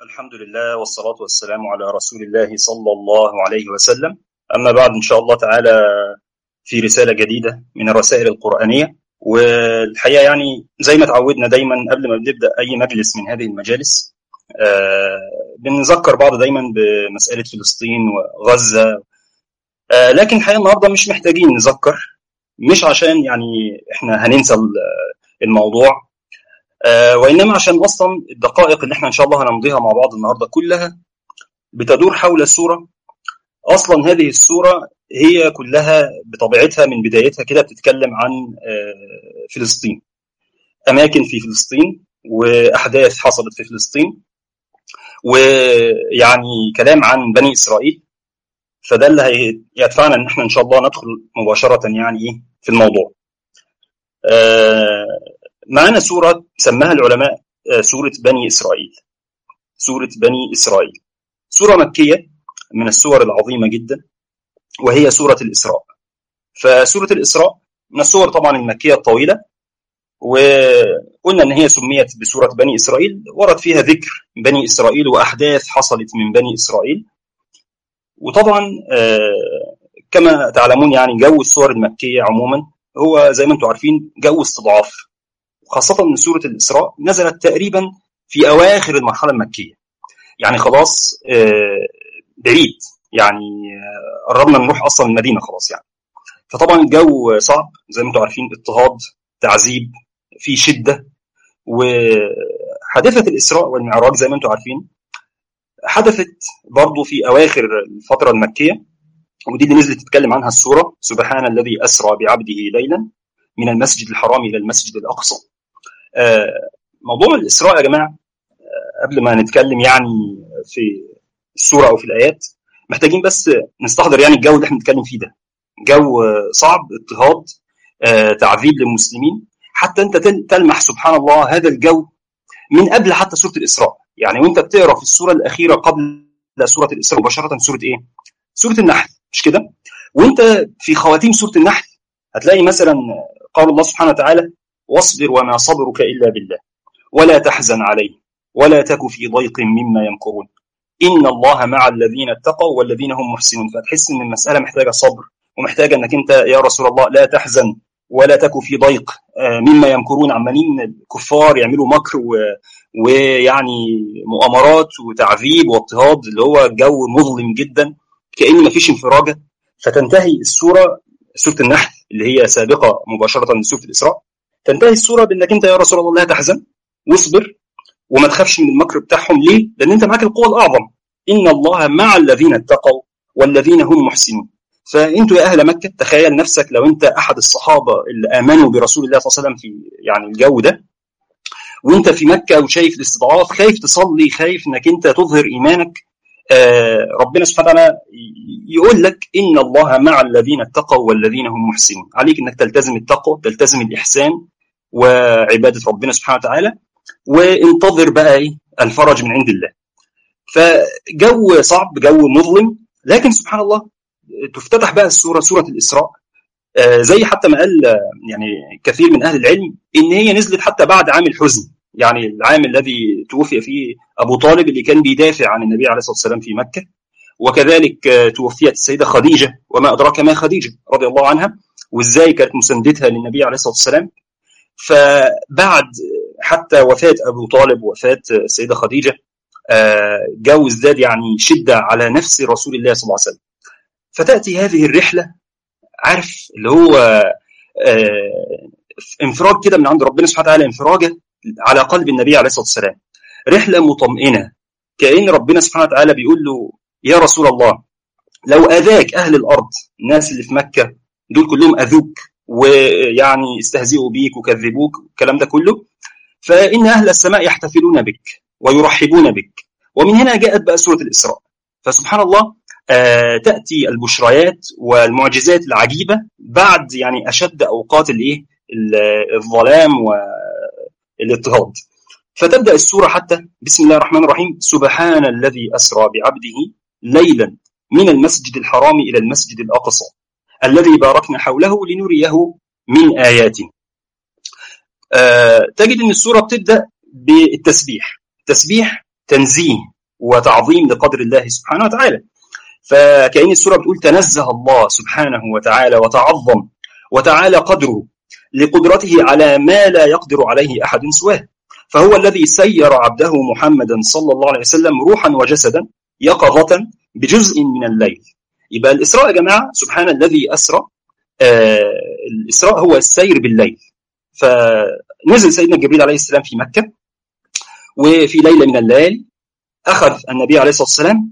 الحمد لله والصلاة والسلام على رسول الله صلى الله عليه وسلم أما بعد إن شاء الله تعالى في رسالة جديدة من الرسائل القرآنية والحقيقة يعني زي ما تعودنا دايما قبل ما بنبدأ أي مجلس من هذه المجالس آه بنذكر بعض دايما بمسألة فلسطين وغزة آه لكن الحقيقة النهاردة مش محتاجين نذكر مش عشان يعني احنا هننسى الموضوع آه وانما عشان اصلا الدقائق اللي احنا ان شاء الله هنمضيها مع بعض النهارده كلها بتدور حول السوره اصلا هذه السوره هي كلها بطبيعتها من بدايتها كده بتتكلم عن آه فلسطين اماكن في فلسطين واحداث حصلت في فلسطين ويعني كلام عن بني اسرائيل فده اللي هيدفعنا ان احنا ان شاء الله ندخل مباشره يعني ايه في الموضوع آه معنا سورة سماها العلماء سورة بني إسرائيل سورة بني إسرائيل سورة مكية من السور العظيمة جدا وهي سورة الإسراء فسورة الإسراء من السور طبعا المكية الطويلة وقلنا ان هي سميت بسوره بني اسرائيل ورد فيها ذكر بني اسرائيل واحداث حصلت من بني اسرائيل وطبعا كما تعلمون يعني جو السور المكيه عموما هو زي ما انتم عارفين جو استضعاف خاصة من سورة الإسراء نزلت تقريبا في أواخر المرحلة المكية يعني خلاص بعيد يعني قربنا نروح أصلا المدينة خلاص يعني فطبعا الجو صعب زي ما انتم عارفين اضطهاد تعذيب في شدة وحادثة الإسراء والمعراج زي ما انتم عارفين حدثت برضو في أواخر الفترة المكية ودي اللي نزلت تتكلم عنها السورة سبحان الذي أسرى بعبده ليلا من المسجد الحرام إلى المسجد الأقصى موضوع الإسراء يا جماعة قبل ما نتكلم يعني في السورة أو في الآيات محتاجين بس نستحضر يعني الجو اللي احنا بنتكلم فيه ده جو صعب اضطهاد تعذيب للمسلمين حتى انت تلمح سبحان الله هذا الجو من قبل حتى سورة الإسراء يعني وانت بتقرا في السورة الأخيرة قبل سورة الإسراء مباشرة سورة إيه؟ سورة النحل مش كده؟ وانت في خواتيم سورة النحل هتلاقي مثلا قول الله سبحانه وتعالى واصبر وما صبرك إلا بالله ولا تحزن عليه ولا تك في ضيق مما يمكرون إن الله مع الذين اتقوا والذين هم محسنون فتحس إن المسألة محتاجة صبر ومحتاجة إنك أنت يا رسول الله لا تحزن ولا تك في ضيق مما يمكرون عمالين الكفار يعملوا مكر و... ويعني مؤامرات وتعذيب واضطهاد اللي هو جو مظلم جدا كأن مفيش انفراجة فتنتهي السورة سورة النحل اللي هي سابقة مباشرة لسورة الإسراء تنتهي السوره بانك انت يا رسول الله لا تحزن واصبر وما تخافش من المكر بتاعهم ليه؟ لان انت معاك القوه الاعظم ان الله مع الذين اتقوا والذين هم محسنون فانتوا يا اهل مكه تخيل نفسك لو انت احد الصحابه اللي امنوا برسول الله صلى الله عليه وسلم في يعني الجو ده وانت في مكه وشايف الاستضعاف خايف تصلي خايف انك انت تظهر ايمانك آه ربنا سبحانه وتعالى يقول لك ان الله مع الذين اتقوا والذين هم محسنون عليك انك تلتزم التقوى تلتزم الاحسان وعباده ربنا سبحانه وتعالى وانتظر بقى ايه الفرج من عند الله فجو صعب جو مظلم لكن سبحان الله تفتتح بقى السوره سوره الاسراء آه زي حتى ما قال يعني كثير من اهل العلم ان هي نزلت حتى بعد عام الحزن يعني العام الذي توفي فيه ابو طالب اللي كان بيدافع عن النبي عليه الصلاه والسلام في مكه وكذلك توفيت السيده خديجه وما ادراك ما خديجه رضي الله عنها وازاي كانت مساندتها للنبي عليه الصلاه والسلام فبعد حتى وفاه ابو طالب وفاه السيده خديجه جو ازداد يعني شده على نفس رسول الله صلى الله عليه وسلم فتاتي هذه الرحله عارف اللي هو انفراج كده من عند ربنا سبحانه وتعالى انفراجه على قلب النبي عليه الصلاه والسلام رحله مطمئنه كأن ربنا سبحانه وتعالى بيقول له يا رسول الله لو اذاك اهل الارض الناس اللي في مكه دول كلهم اذوك ويعني استهزئوا بيك وكذبوك الكلام ده كله فان اهل السماء يحتفلون بك ويرحبون بك ومن هنا جاءت بقى سوره الاسراء فسبحان الله آه تاتي البشريات والمعجزات العجيبه بعد يعني اشد اوقات الايه الظلام والاضطهاد فتبدا السوره حتى بسم الله الرحمن الرحيم سبحان الذي اسرى بعبده ليلا من المسجد الحرام الى المسجد الاقصى الذي باركنا حوله لنريه من اياتنا آه تجد ان السوره بتبدا بالتسبيح تسبيح تنزيه وتعظيم لقدر الله سبحانه وتعالى فكأن السورة بتقول تنزه الله سبحانه وتعالى وتعظم وتعالى قدره لقدرته على ما لا يقدر عليه أحد سواه فهو الذي سير عبده محمدا صلى الله عليه وسلم روحا وجسدا يقظة بجزء من الليل يبقى الإسراء يا جماعة سبحان الذي أسرى آه الإسراء هو السير بالليل فنزل سيدنا جبريل عليه السلام في مكة وفي ليلة من الليالي أخذ النبي عليه الصلاة والسلام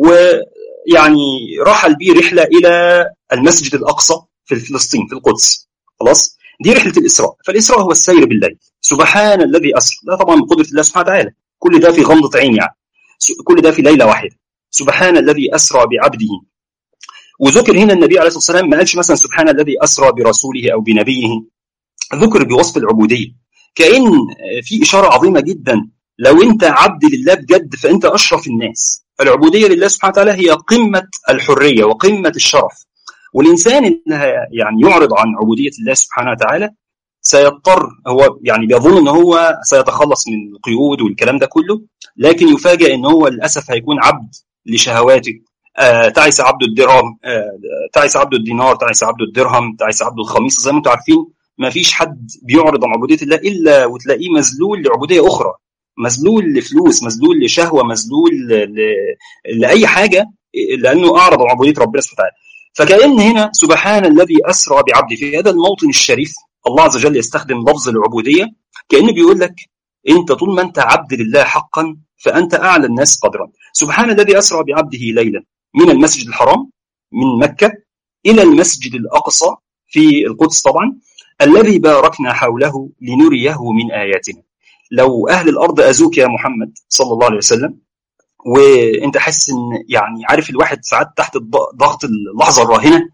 ويعني رحل به رحلة إلى المسجد الأقصى في فلسطين في القدس خلاص دي رحلة الإسراء فالإسراء هو السير بالليل سبحان الذي أسرى ده طبعا بقدرة الله سبحانه وتعالى كل ده في غمضة عين يعني كل ده في ليلة واحدة سبحان الذي أسرى بعبده وذكر هنا النبي عليه الصلاة والسلام ما قالش مثلا سبحان الذي أسرى برسوله أو بنبيه ذكر بوصف العبودية كأن في إشارة عظيمة جدا لو أنت عبد لله بجد فأنت أشرف الناس العبودية لله سبحانه وتعالى هي قمة الحرية وقمة الشرف والإنسان اللي يعني يعرض عن عبودية الله سبحانه وتعالى سيضطر هو يعني بيظن ان هو سيتخلص من القيود والكلام ده كله لكن يفاجئ ان هو للاسف هيكون عبد لشهواته آه تعس عبد الدرهم آه تعس عبد الدينار تعس عبد الدرهم تعس عبد الخميس زي ما انتم عارفين ما فيش حد بيعرض عن عبوديه الله الا وتلاقيه مذلول لعبوديه اخرى مذلول لفلوس مذلول لشهوه مذلول ل... لاي حاجه لانه اعرض عن عبوديه ربنا سبحانه وتعالى فكأن هنا سبحان الذي أسرى بعبده في هذا الموطن الشريف الله عز وجل يستخدم لفظ العبودية كأنه بيقول لك أنت طول ما أنت عبد لله حقا فأنت أعلى الناس قدرا سبحان الذي أسرى بعبده ليلا من المسجد الحرام من مكة إلى المسجد الأقصى في القدس طبعا الذي باركنا حوله لنريه من آياتنا لو أهل الأرض أذوك يا محمد صلى الله عليه وسلم وانت حاسس ان يعني عارف الواحد ساعات تحت ضغط اللحظه الراهنه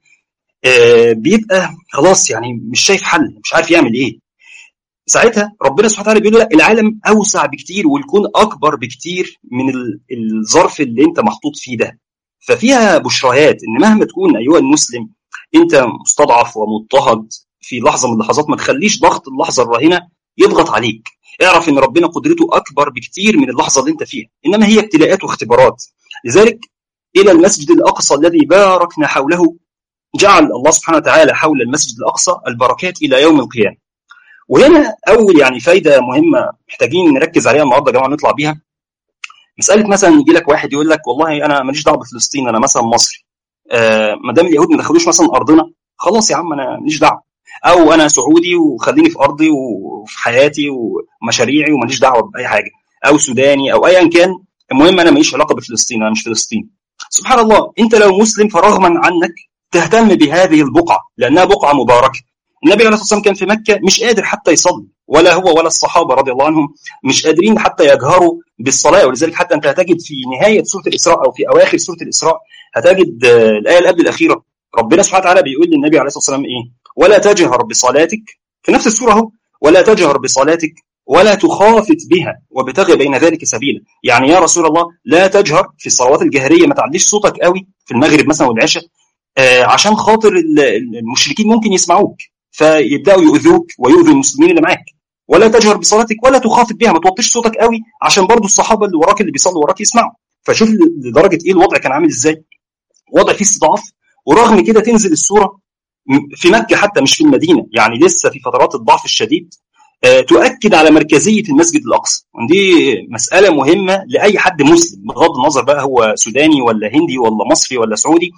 بيبقى خلاص يعني مش شايف حل مش عارف يعمل ايه ساعتها ربنا سبحانه وتعالى بيقول لك العالم اوسع بكتير والكون اكبر بكتير من الظرف اللي انت محطوط فيه ده ففيها بشريات ان مهما تكون ايها المسلم انت مستضعف ومضطهد في لحظه من اللحظات ما تخليش ضغط اللحظه الراهنه يضغط عليك اعرف ان ربنا قدرته اكبر بكتير من اللحظه اللي انت فيها انما هي ابتلاءات واختبارات لذلك الى المسجد الاقصى الذي باركنا حوله جعل الله سبحانه وتعالى حول المسجد الاقصى البركات الى يوم القيامه وهنا اول يعني فايده مهمه محتاجين نركز عليها النهارده يا جماعه نطلع بيها مساله مثلا يجي لك واحد يقول لك والله انا ماليش دعوه بفلسطين انا مثلا مصري آه ما دام اليهود ما دخلوش مثلا ارضنا خلاص يا عم انا ماليش دعوه او انا سعودي وخليني في ارضي وفي حياتي ومشاريعي وماليش دعوه باي حاجه او سوداني او ايا كان المهم انا ماليش علاقه بفلسطين انا مش فلسطين سبحان الله انت لو مسلم فرغما عنك تهتم بهذه البقعه لانها بقعه مباركه النبي عليه الصلاه والسلام كان في مكه مش قادر حتى يصلي ولا هو ولا الصحابه رضي الله عنهم مش قادرين حتى يجهروا بالصلاه ولذلك حتى انت هتجد في نهايه سوره الاسراء او في اواخر سوره الاسراء هتجد الايه اللي قبل الاخيره ربنا سبحانه وتعالى بيقول للنبي عليه الصلاه والسلام ايه ولا تجهر بصلاتك في نفس السوره اهو ولا تجهر بصلاتك ولا تخافت بها وابتغي بين ذلك سبيلا يعني يا رسول الله لا تجهر في الصلوات الجهريه ما تعليش صوتك قوي في المغرب مثلا والعشاء آه عشان خاطر المشركين ممكن يسمعوك فيبداوا يؤذوك ويؤذوا المسلمين اللي معاك ولا تجهر بصلاتك ولا تخافت بها ما توطيش صوتك قوي عشان برضو الصحابه اللي وراك اللي بيصلوا وراك يسمعوا فشوف لدرجه ايه الوضع كان عامل ازاي وضع فيه استضعاف ورغم كده تنزل السوره في مكه حتى مش في المدينه يعني لسه في فترات الضعف الشديد تؤكد على مركزيه المسجد الاقصى ودي مساله مهمه لاي حد مسلم بغض النظر بقى هو سوداني ولا هندي ولا مصري ولا سعودي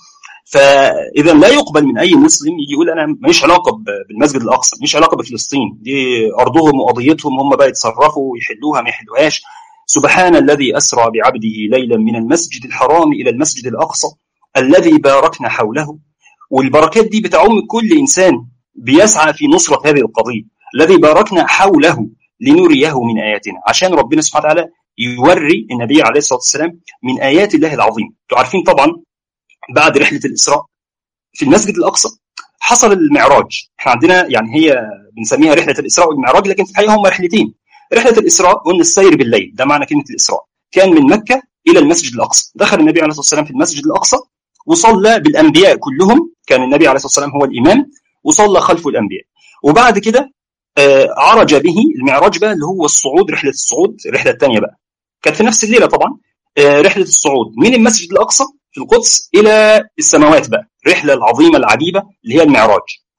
فاذا لا يقبل من اي مسلم يجي يقول انا ماليش علاقه بالمسجد الاقصى ماليش علاقه بفلسطين دي ارضهم وقضيتهم هم بقى يتصرفوا ويحلوها ما يحلوهاش سبحان الذي اسرى بعبده ليلا من المسجد الحرام الى المسجد الاقصى الذي باركنا حوله والبركات دي بتعم كل انسان بيسعى في نصره هذه القضيه الذي باركنا حوله لنريه من اياتنا عشان ربنا سبحانه وتعالى يوري النبي عليه الصلاه والسلام من ايات الله العظيم انتوا عارفين طبعا بعد رحله الاسراء في المسجد الاقصى حصل المعراج احنا عندنا يعني هي بنسميها رحله الاسراء والمعراج لكن في الحقيقه هم رحلتين رحله الاسراء قلنا السير بالليل ده معنى كلمه الاسراء كان من مكه الى المسجد الاقصى دخل النبي عليه الصلاه والسلام في المسجد الاقصى وصلى بالانبياء كلهم كان النبي عليه الصلاه والسلام هو الامام وصلى خلفه الانبياء وبعد كده آه عرج به المعراج بقى اللي هو الصعود رحله الصعود الرحله الثانيه بقى كانت في نفس الليله طبعا رحله الصعود من المسجد الاقصى في القدس الى السماوات بقى الرحله العظيمه العجيبه اللي هي المعراج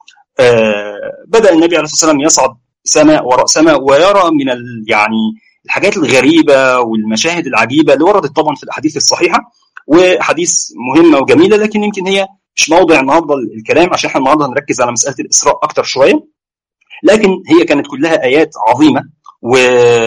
بدا النبي عليه الصلاه والسلام يصعد سماء وراء سماء ويرى من ال يعني الحاجات الغريبه والمشاهد العجيبه اللي وردت طبعا في الاحاديث الصحيحه وحديث مهمه وجميله لكن يمكن هي مش موضع النهارده الكلام عشان احنا النهارده هنركز على مساله الاسراء اكتر شويه لكن هي كانت كلها ايات عظيمه و...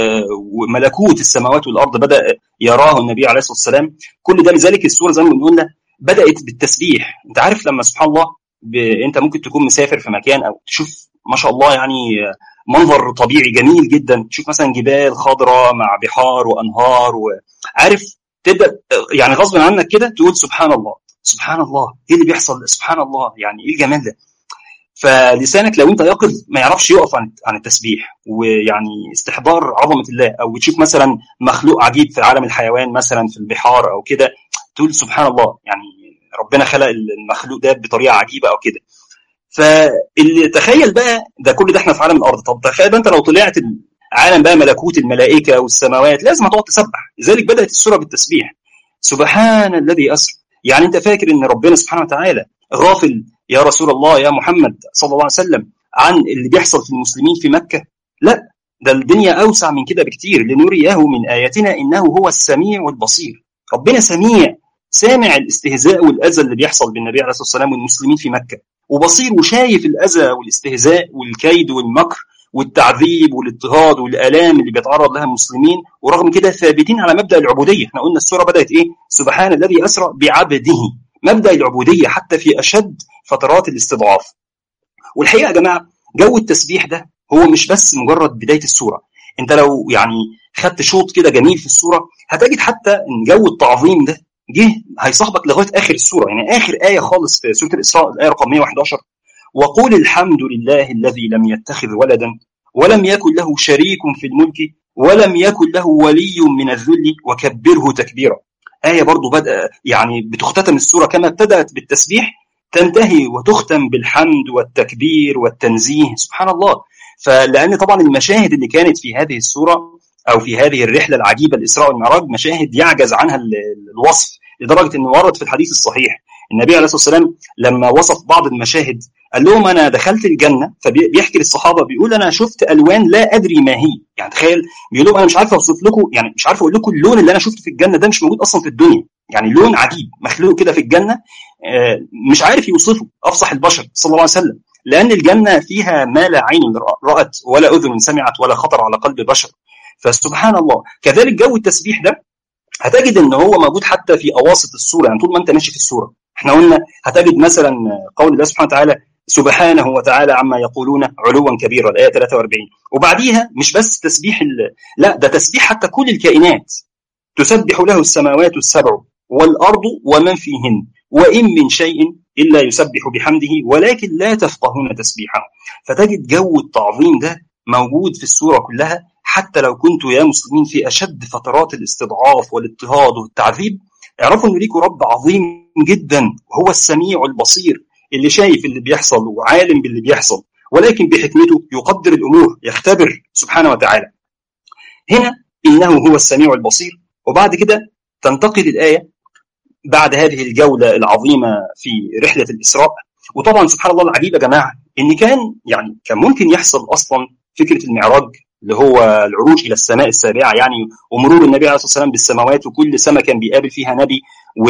وملكوت السماوات والارض بدا يراه النبي عليه الصلاه والسلام كل ده لذلك السوره زي ما قلنا بدات بالتسبيح انت عارف لما سبحان الله ب... انت ممكن تكون مسافر في مكان او تشوف ما شاء الله يعني منظر طبيعي جميل جدا تشوف مثلا جبال خضراء مع بحار وانهار وعارف تبدا يعني غصب عنك كده تقول سبحان الله سبحان الله ايه اللي بيحصل سبحان الله يعني ايه الجمال ده فلسانك لو انت يقظ ما يعرفش يقف عن عن التسبيح ويعني استحضار عظمه الله او تشوف مثلا مخلوق عجيب في عالم الحيوان مثلا في البحار او كده تقول سبحان الله يعني ربنا خلق المخلوق ده بطريقه عجيبه او كده فاللي تخيل بقى ده كل ده احنا في عالم الارض طب تخيل بقى انت لو طلعت عالم بقى ملكوت الملائكه والسماوات لازم هتقعد تسبح لذلك بدات السوره بالتسبيح سبحان الذي اسرى يعني انت فاكر ان ربنا سبحانه وتعالى غافل يا رسول الله يا محمد صلى الله عليه وسلم عن اللي بيحصل في المسلمين في مكه لا ده الدنيا اوسع من كده بكتير لنريه من اياتنا انه هو السميع والبصير ربنا سميع سامع الاستهزاء والاذى اللي بيحصل بالنبي عليه الصلاه والسلام والمسلمين في مكه وبصير وشايف الاذى والاستهزاء والكيد والمكر والتعذيب والاضطهاد والالام اللي بيتعرض لها المسلمين ورغم كده ثابتين على مبدا العبوديه احنا قلنا السوره بدات ايه سبحان الذي اسرى بعبده مبدا العبوديه حتى في اشد فترات الاستضعاف والحقيقه يا جماعه جو التسبيح ده هو مش بس مجرد بدايه السوره انت لو يعني خدت شوط كده جميل في السوره هتجد حتى ان جو التعظيم ده جه هيصاحبك لغايه اخر السوره يعني اخر ايه خالص في سوره الاسراء الايه رقم 111 وقول الحمد لله الذي لم يتخذ ولدا ولم يكن له شريك في الملك ولم يكن له ولي من الذل وكبره تكبيرا آية برضو بدأ يعني بتختتم السورة كما ابتدأت بالتسبيح تنتهي وتختم بالحمد والتكبير والتنزيه سبحان الله فلأن طبعا المشاهد اللي كانت في هذه السورة أو في هذه الرحلة العجيبة الإسراء والمعراج مشاهد يعجز عنها الوصف لدرجة أنه ورد في الحديث الصحيح النبي عليه الصلاة والسلام لما وصف بعض المشاهد قال لهم انا دخلت الجنه فبيحكي للصحابه بيقول انا شفت الوان لا ادري ما هي يعني تخيل بيقول لهم انا مش عارف اوصف لكم يعني مش عارف اقول لكم اللون اللي انا شفته في الجنه ده مش موجود اصلا في الدنيا يعني لون عجيب مخلوق كده في الجنه مش عارف يوصفه افصح البشر صلى الله عليه وسلم لان الجنه فيها ما لا عين رات ولا اذن سمعت ولا خطر على قلب بشر فسبحان الله كذلك جو التسبيح ده هتجد ان هو موجود حتى في اواسط السوره يعني طول ما انت ماشي في السوره احنا قلنا هتجد مثلا قول الله سبحانه وتعالى سبحانه وتعالى عما يقولون علوا كبيرا الايه 43 وبعديها مش بس تسبيح لا ده تسبيح حتى كل الكائنات تسبح له السماوات السبع والارض ومن فيهن وان من شيء الا يسبح بحمده ولكن لا تفقهون تسبيحه فتجد جو التعظيم ده موجود في السوره كلها حتى لو كنتوا يا مسلمين في اشد فترات الاستضعاف والاضطهاد والتعذيب اعرفوا ان ليكوا رب عظيم جدا وهو السميع البصير اللي شايف اللي بيحصل وعالم باللي بيحصل ولكن بحكمته يقدر الامور يختبر سبحانه وتعالى. هنا انه هو السميع البصير وبعد كده تنتقل الايه بعد هذه الجوله العظيمه في رحله الاسراء وطبعا سبحان الله العجيب يا جماعه ان كان يعني كان ممكن يحصل اصلا فكره المعراج اللي هو العروج الى السماء السابعه يعني ومرور النبي عليه الصلاه والسلام بالسماوات وكل سماء كان بيقابل فيها نبي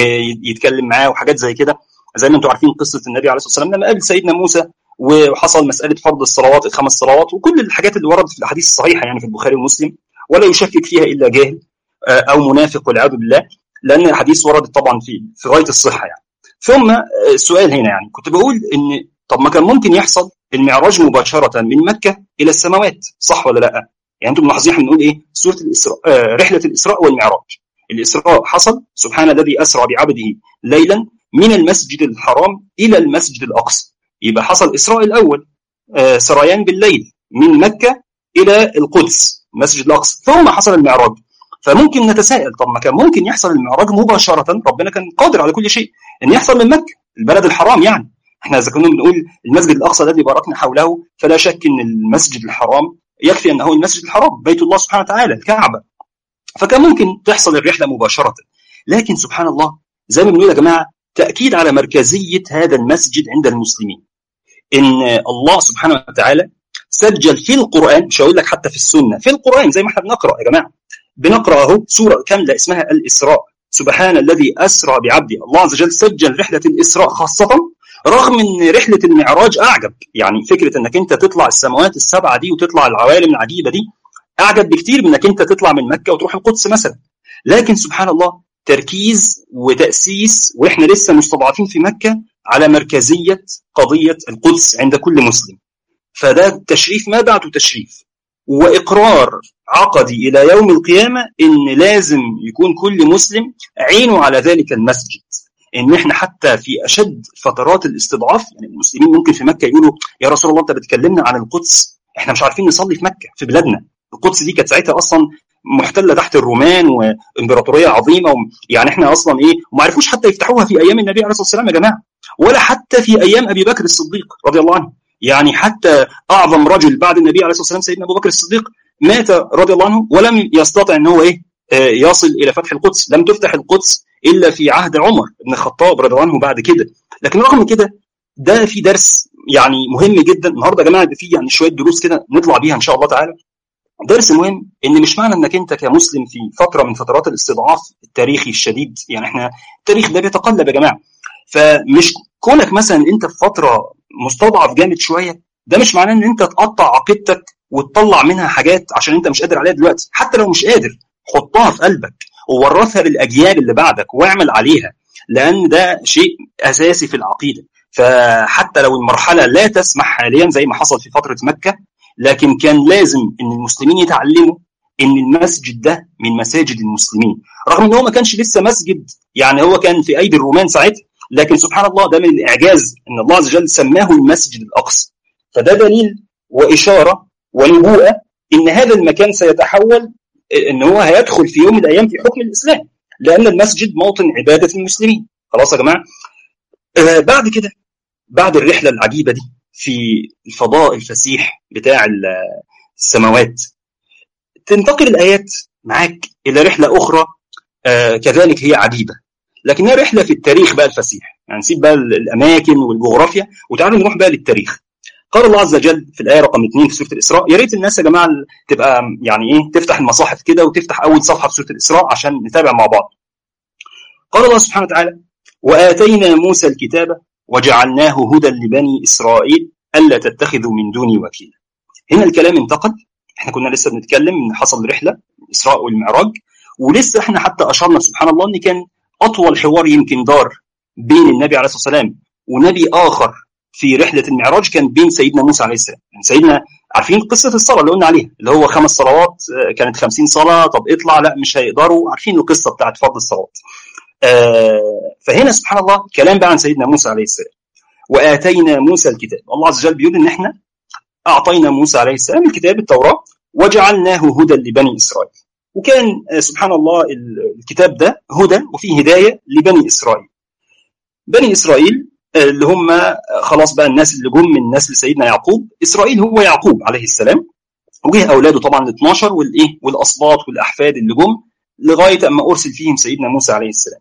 ويتكلم معاه وحاجات زي كده زي ما انتم عارفين قصه النبي عليه الصلاه والسلام لما قابل سيدنا موسى وحصل مساله فرض الصلوات الخمس صلوات وكل الحاجات اللي وردت في الاحاديث الصحيحه يعني في البخاري ومسلم ولا يشكك فيها الا جاهل او منافق والعياذ بالله لان الحديث وردت طبعا في في غايه الصحه يعني ثم السؤال هنا يعني كنت بقول ان طب ما كان ممكن يحصل المعراج مباشره من مكه الى السماوات صح ولا لا؟ يعني انتم ملاحظين احنا بنقول ايه؟ سوره الاسراء آه رحله الاسراء والمعراج. الاسراء حصل سبحان الذي اسرى بعبده ليلا من المسجد الحرام الى المسجد الاقصى. يبقى حصل اسراء الاول آه سريان بالليل من مكه الى القدس المسجد الاقصى ثم حصل المعراج. فممكن نتساءل طب ما كان ممكن يحصل المعراج مباشره ربنا كان قادر على كل شيء ان يحصل من مكه البلد الحرام يعني احنا اذا كنا بنقول المسجد الاقصى الذي باركنا حوله فلا شك ان المسجد الحرام يكفي انه المسجد الحرام بيت الله سبحانه وتعالى الكعبه فكان ممكن تحصل الرحله مباشره لكن سبحان الله زي ما بنقول يا جماعه تاكيد على مركزيه هذا المسجد عند المسلمين ان الله سبحانه وتعالى سجل في القران مش هقول لك حتى في السنه في القران زي ما احنا بنقرا يا جماعه بنقرا اهو سوره كامله اسمها الاسراء سبحان الذي اسرى بعبده الله عز وجل سجل رحله الاسراء خاصه رغم ان رحله المعراج اعجب يعني فكره انك انت تطلع السماوات السبعه دي وتطلع العوالم العجيبه دي اعجب بكتير من انك انت تطلع من مكه وتروح القدس مثلا لكن سبحان الله تركيز وتاسيس واحنا لسه مستضعفين في مكه على مركزيه قضيه القدس عند كل مسلم فده تشريف ما بعده تشريف واقرار عقدي الى يوم القيامه ان لازم يكون كل مسلم عينه على ذلك المسجد ان احنا حتى في اشد فترات الاستضعاف يعني المسلمين ممكن في مكه يقولوا يا رسول الله انت بتكلمنا عن القدس احنا مش عارفين نصلي في مكه في بلادنا القدس دي كانت ساعتها اصلا محتله تحت الرومان وامبراطوريه عظيمه يعني احنا اصلا ايه وما عرفوش حتى يفتحوها في ايام النبي عليه الصلاه والسلام يا جماعه ولا حتى في ايام ابي بكر الصديق رضي الله عنه يعني حتى اعظم رجل بعد النبي عليه الصلاه والسلام سيدنا ابو بكر الصديق مات رضي الله عنه ولم يستطع ان هو ايه يصل الى فتح القدس لم تفتح القدس الا في عهد عمر بن الخطاب رضي الله عنه بعد كده لكن رغم كده ده في درس يعني مهم جدا النهارده يا جماعه في يعني شويه دروس كده نطلع بيها ان شاء الله تعالى درس مهم ان مش معنى انك انت كمسلم في فتره من فترات الاستضعاف التاريخي الشديد يعني احنا التاريخ ده بيتقلب يا جماعه فمش كونك مثلا انت في فتره مستضعف جامد شويه ده مش معناه ان انت تقطع عقيدتك وتطلع منها حاجات عشان انت مش قادر عليها دلوقتي حتى لو مش قادر حطها في قلبك وورثها للاجيال اللي بعدك واعمل عليها لان ده شيء اساسي في العقيده فحتى لو المرحله لا تسمح حاليا زي ما حصل في فتره مكه لكن كان لازم ان المسلمين يتعلموا ان المسجد ده من مساجد المسلمين رغم ان هو ما كانش لسه مسجد يعني هو كان في ايدي الرومان ساعتها لكن سبحان الله ده من الاعجاز ان الله عز وجل سماه المسجد الاقصى فده دليل واشاره ونبوءه ان هذا المكان سيتحول ان هو هيدخل في يوم من الايام في حكم الاسلام لان المسجد موطن عباده المسلمين خلاص يا جماعه آه بعد كده بعد الرحله العجيبه دي في الفضاء الفسيح بتاع السماوات تنتقل الايات معاك الى رحله اخرى آه كذلك هي عجيبه لكنها رحله في التاريخ بقى الفسيح يعني نسيب بقى الاماكن والجغرافيا وتعالوا نروح بقى للتاريخ قال الله عز وجل في الايه رقم 2 في سوره الاسراء يا ريت الناس يا جماعه تبقى يعني ايه تفتح المصاحف كده وتفتح اول صفحه في سوره الاسراء عشان نتابع مع بعض قال الله سبحانه وتعالى واتينا موسى الكتاب وجعلناه هدى لبني اسرائيل الا تتخذوا من دوني وكيلا هنا الكلام انتقل احنا كنا لسه بنتكلم ان حصل رحله الاسراء والمعراج ولسه احنا حتى اشرنا سبحان الله ان كان اطول حوار يمكن دار بين النبي عليه الصلاه والسلام ونبي اخر في رحله المعراج كان بين سيدنا موسى عليه السلام يعني سيدنا عارفين قصه الصلاه اللي قلنا عليها اللي هو خمس صلوات كانت 50 صلاه طب اطلع لا مش هيقدروا عارفين القصه بتاعت فضل الصلوات آه فهنا سبحان الله كلام بقى عن سيدنا موسى عليه السلام واتينا موسى الكتاب الله عز وجل بيقول ان احنا اعطينا موسى عليه السلام الكتاب التوراه وجعلناه هدى لبني اسرائيل وكان سبحان الله الكتاب ده هدى وفيه هدايه لبني اسرائيل بني اسرائيل اللي هم خلاص بقى الناس اللي جم من نسل سيدنا يعقوب اسرائيل هو يعقوب عليه السلام وجه اولاده طبعا ال 12 والايه والاصباط والاحفاد اللي جم لغايه اما ارسل فيهم سيدنا موسى عليه السلام.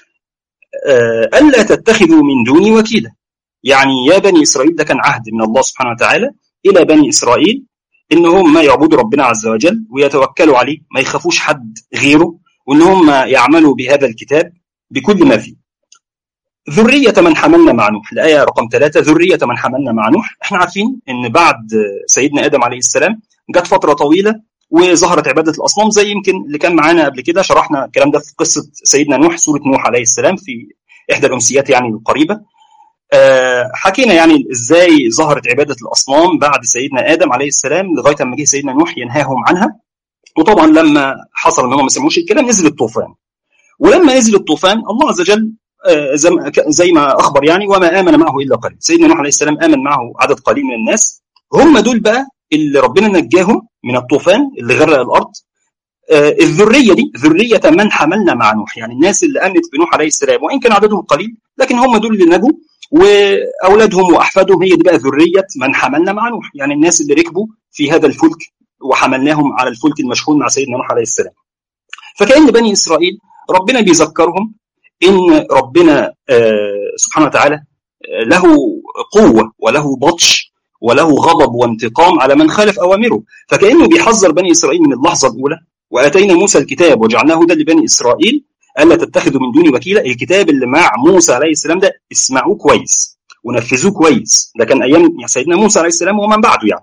الا تتخذوا من دوني وكيلا. يعني يا بني اسرائيل ده كان عهد من الله سبحانه وتعالى الى بني اسرائيل ان هم يعبدوا ربنا عز وجل ويتوكلوا عليه ما يخافوش حد غيره وان هم يعملوا بهذا الكتاب بكل ما فيه. ذرية من حملنا مع نوح الآية رقم ثلاثة ذرية من حملنا مع نوح احنا عارفين ان بعد سيدنا آدم عليه السلام جت فترة طويلة وظهرت عبادة الأصنام زي يمكن اللي كان معانا قبل كده شرحنا الكلام ده في قصة سيدنا نوح سورة نوح عليه السلام في إحدى الأمسيات يعني القريبة أه حكينا يعني ازاي ظهرت عبادة الأصنام بعد سيدنا آدم عليه السلام لغاية ما جه سيدنا نوح ينهاهم عنها وطبعا لما حصل ان هم ما سمعوش الكلام نزل الطوفان ولما نزل الطوفان الله عز وجل زي ما اخبر يعني وما امن معه الا قليل سيدنا نوح عليه السلام امن معه عدد قليل من الناس هم دول بقى اللي ربنا نجاهم من الطوفان اللي غرق الارض الذريه دي ذريه من حملنا مع نوح يعني الناس اللي امنت بنوح عليه السلام وان كان عددهم قليل لكن هم دول اللي نجوا واولادهم واحفادهم هي دي بقى ذريه من حملنا مع نوح يعني الناس اللي ركبوا في هذا الفلك وحملناهم على الفلك المشحون مع سيدنا نوح عليه السلام فكأن بني إسرائيل ربنا بيذكرهم إن ربنا سبحانه وتعالى له قوة وله بطش وله غضب وانتقام على من خالف أوامره فكأنه بيحذر بني إسرائيل من اللحظة الأولى وآتينا موسى الكتاب وجعلناه هدى لبني إسرائيل ألا تتخذوا من دوني وكيلا الكتاب اللي مع موسى عليه السلام ده اسمعوه كويس ونفذوه كويس ده كان أيام سيدنا موسى عليه السلام ومن بعده يعني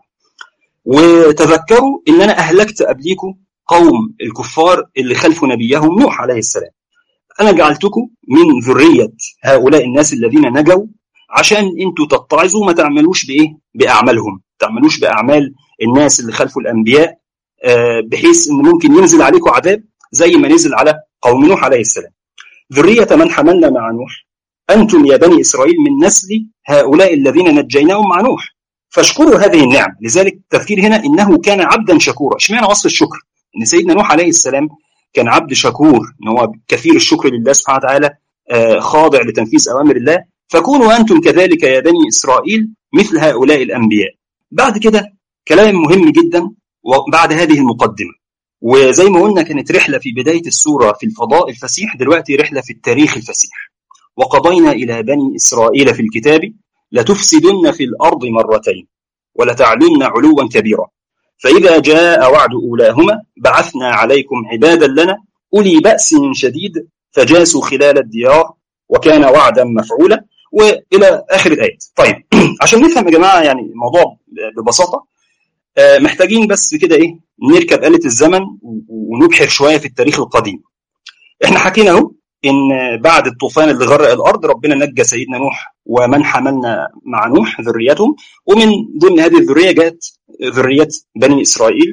وتذكروا إن أنا أهلكت قبليكم قوم الكفار اللي خلفوا نبيهم نوح عليه السلام أنا جعلتكم من ذرية هؤلاء الناس الذين نجوا عشان انتوا تتعظوا ما تعملوش بايه باعمالهم تعملوش باعمال الناس اللي خلفوا الانبياء بحيث ان ممكن ينزل عليكم عذاب زي ما نزل على قوم نوح عليه السلام ذرية من حملنا مع نوح أنتم يا بني إسرائيل من نسل هؤلاء الذين نجيناهم مع نوح فاشكروا هذه النعم لذلك التفكير هنا إنه كان عبدا شكورا اشمعنى وصف الشكر إن سيدنا نوح عليه السلام كان عبد شكور إن هو كثير الشكر لله سبحانه وتعالى خاضع لتنفيذ أوامر الله فكونوا أنتم كذلك يا بني إسرائيل مثل هؤلاء الأنبياء بعد كده كلام مهم جدا وبعد هذه المقدمة وزي ما قلنا كانت رحلة في بداية السورة في الفضاء الفسيح دلوقتي رحلة في التاريخ الفسيح وقضينا إلى بني إسرائيل في الكتاب لتفسدن في الأرض مرتين ولتعلن علوا كبيرا فإذا جاء وعد أولاهما بعثنا عليكم عبادا لنا أولي بأس شديد فجاسوا خلال الديار وكان وعدا مفعولا والى اخر الايات. طيب عشان نفهم يا جماعه يعني الموضوع ببساطه محتاجين بس كده ايه نركب آلة الزمن ونبحر شويه في التاريخ القديم. احنا حكينا اهو ان بعد الطوفان اللي غرق الارض ربنا نجى سيدنا نوح ومن حملنا مع نوح ذريتهم ومن ضمن هذه الذريه جاءت ذريه بني اسرائيل.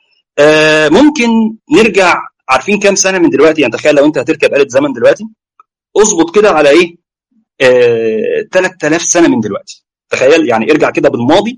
ممكن نرجع عارفين كام سنه من دلوقتي يعني تخيل لو انت هتركب آلة زمن دلوقتي اظبط كده على ايه؟ آه 3000 سنه من دلوقتي تخيل يعني ارجع كده بالماضي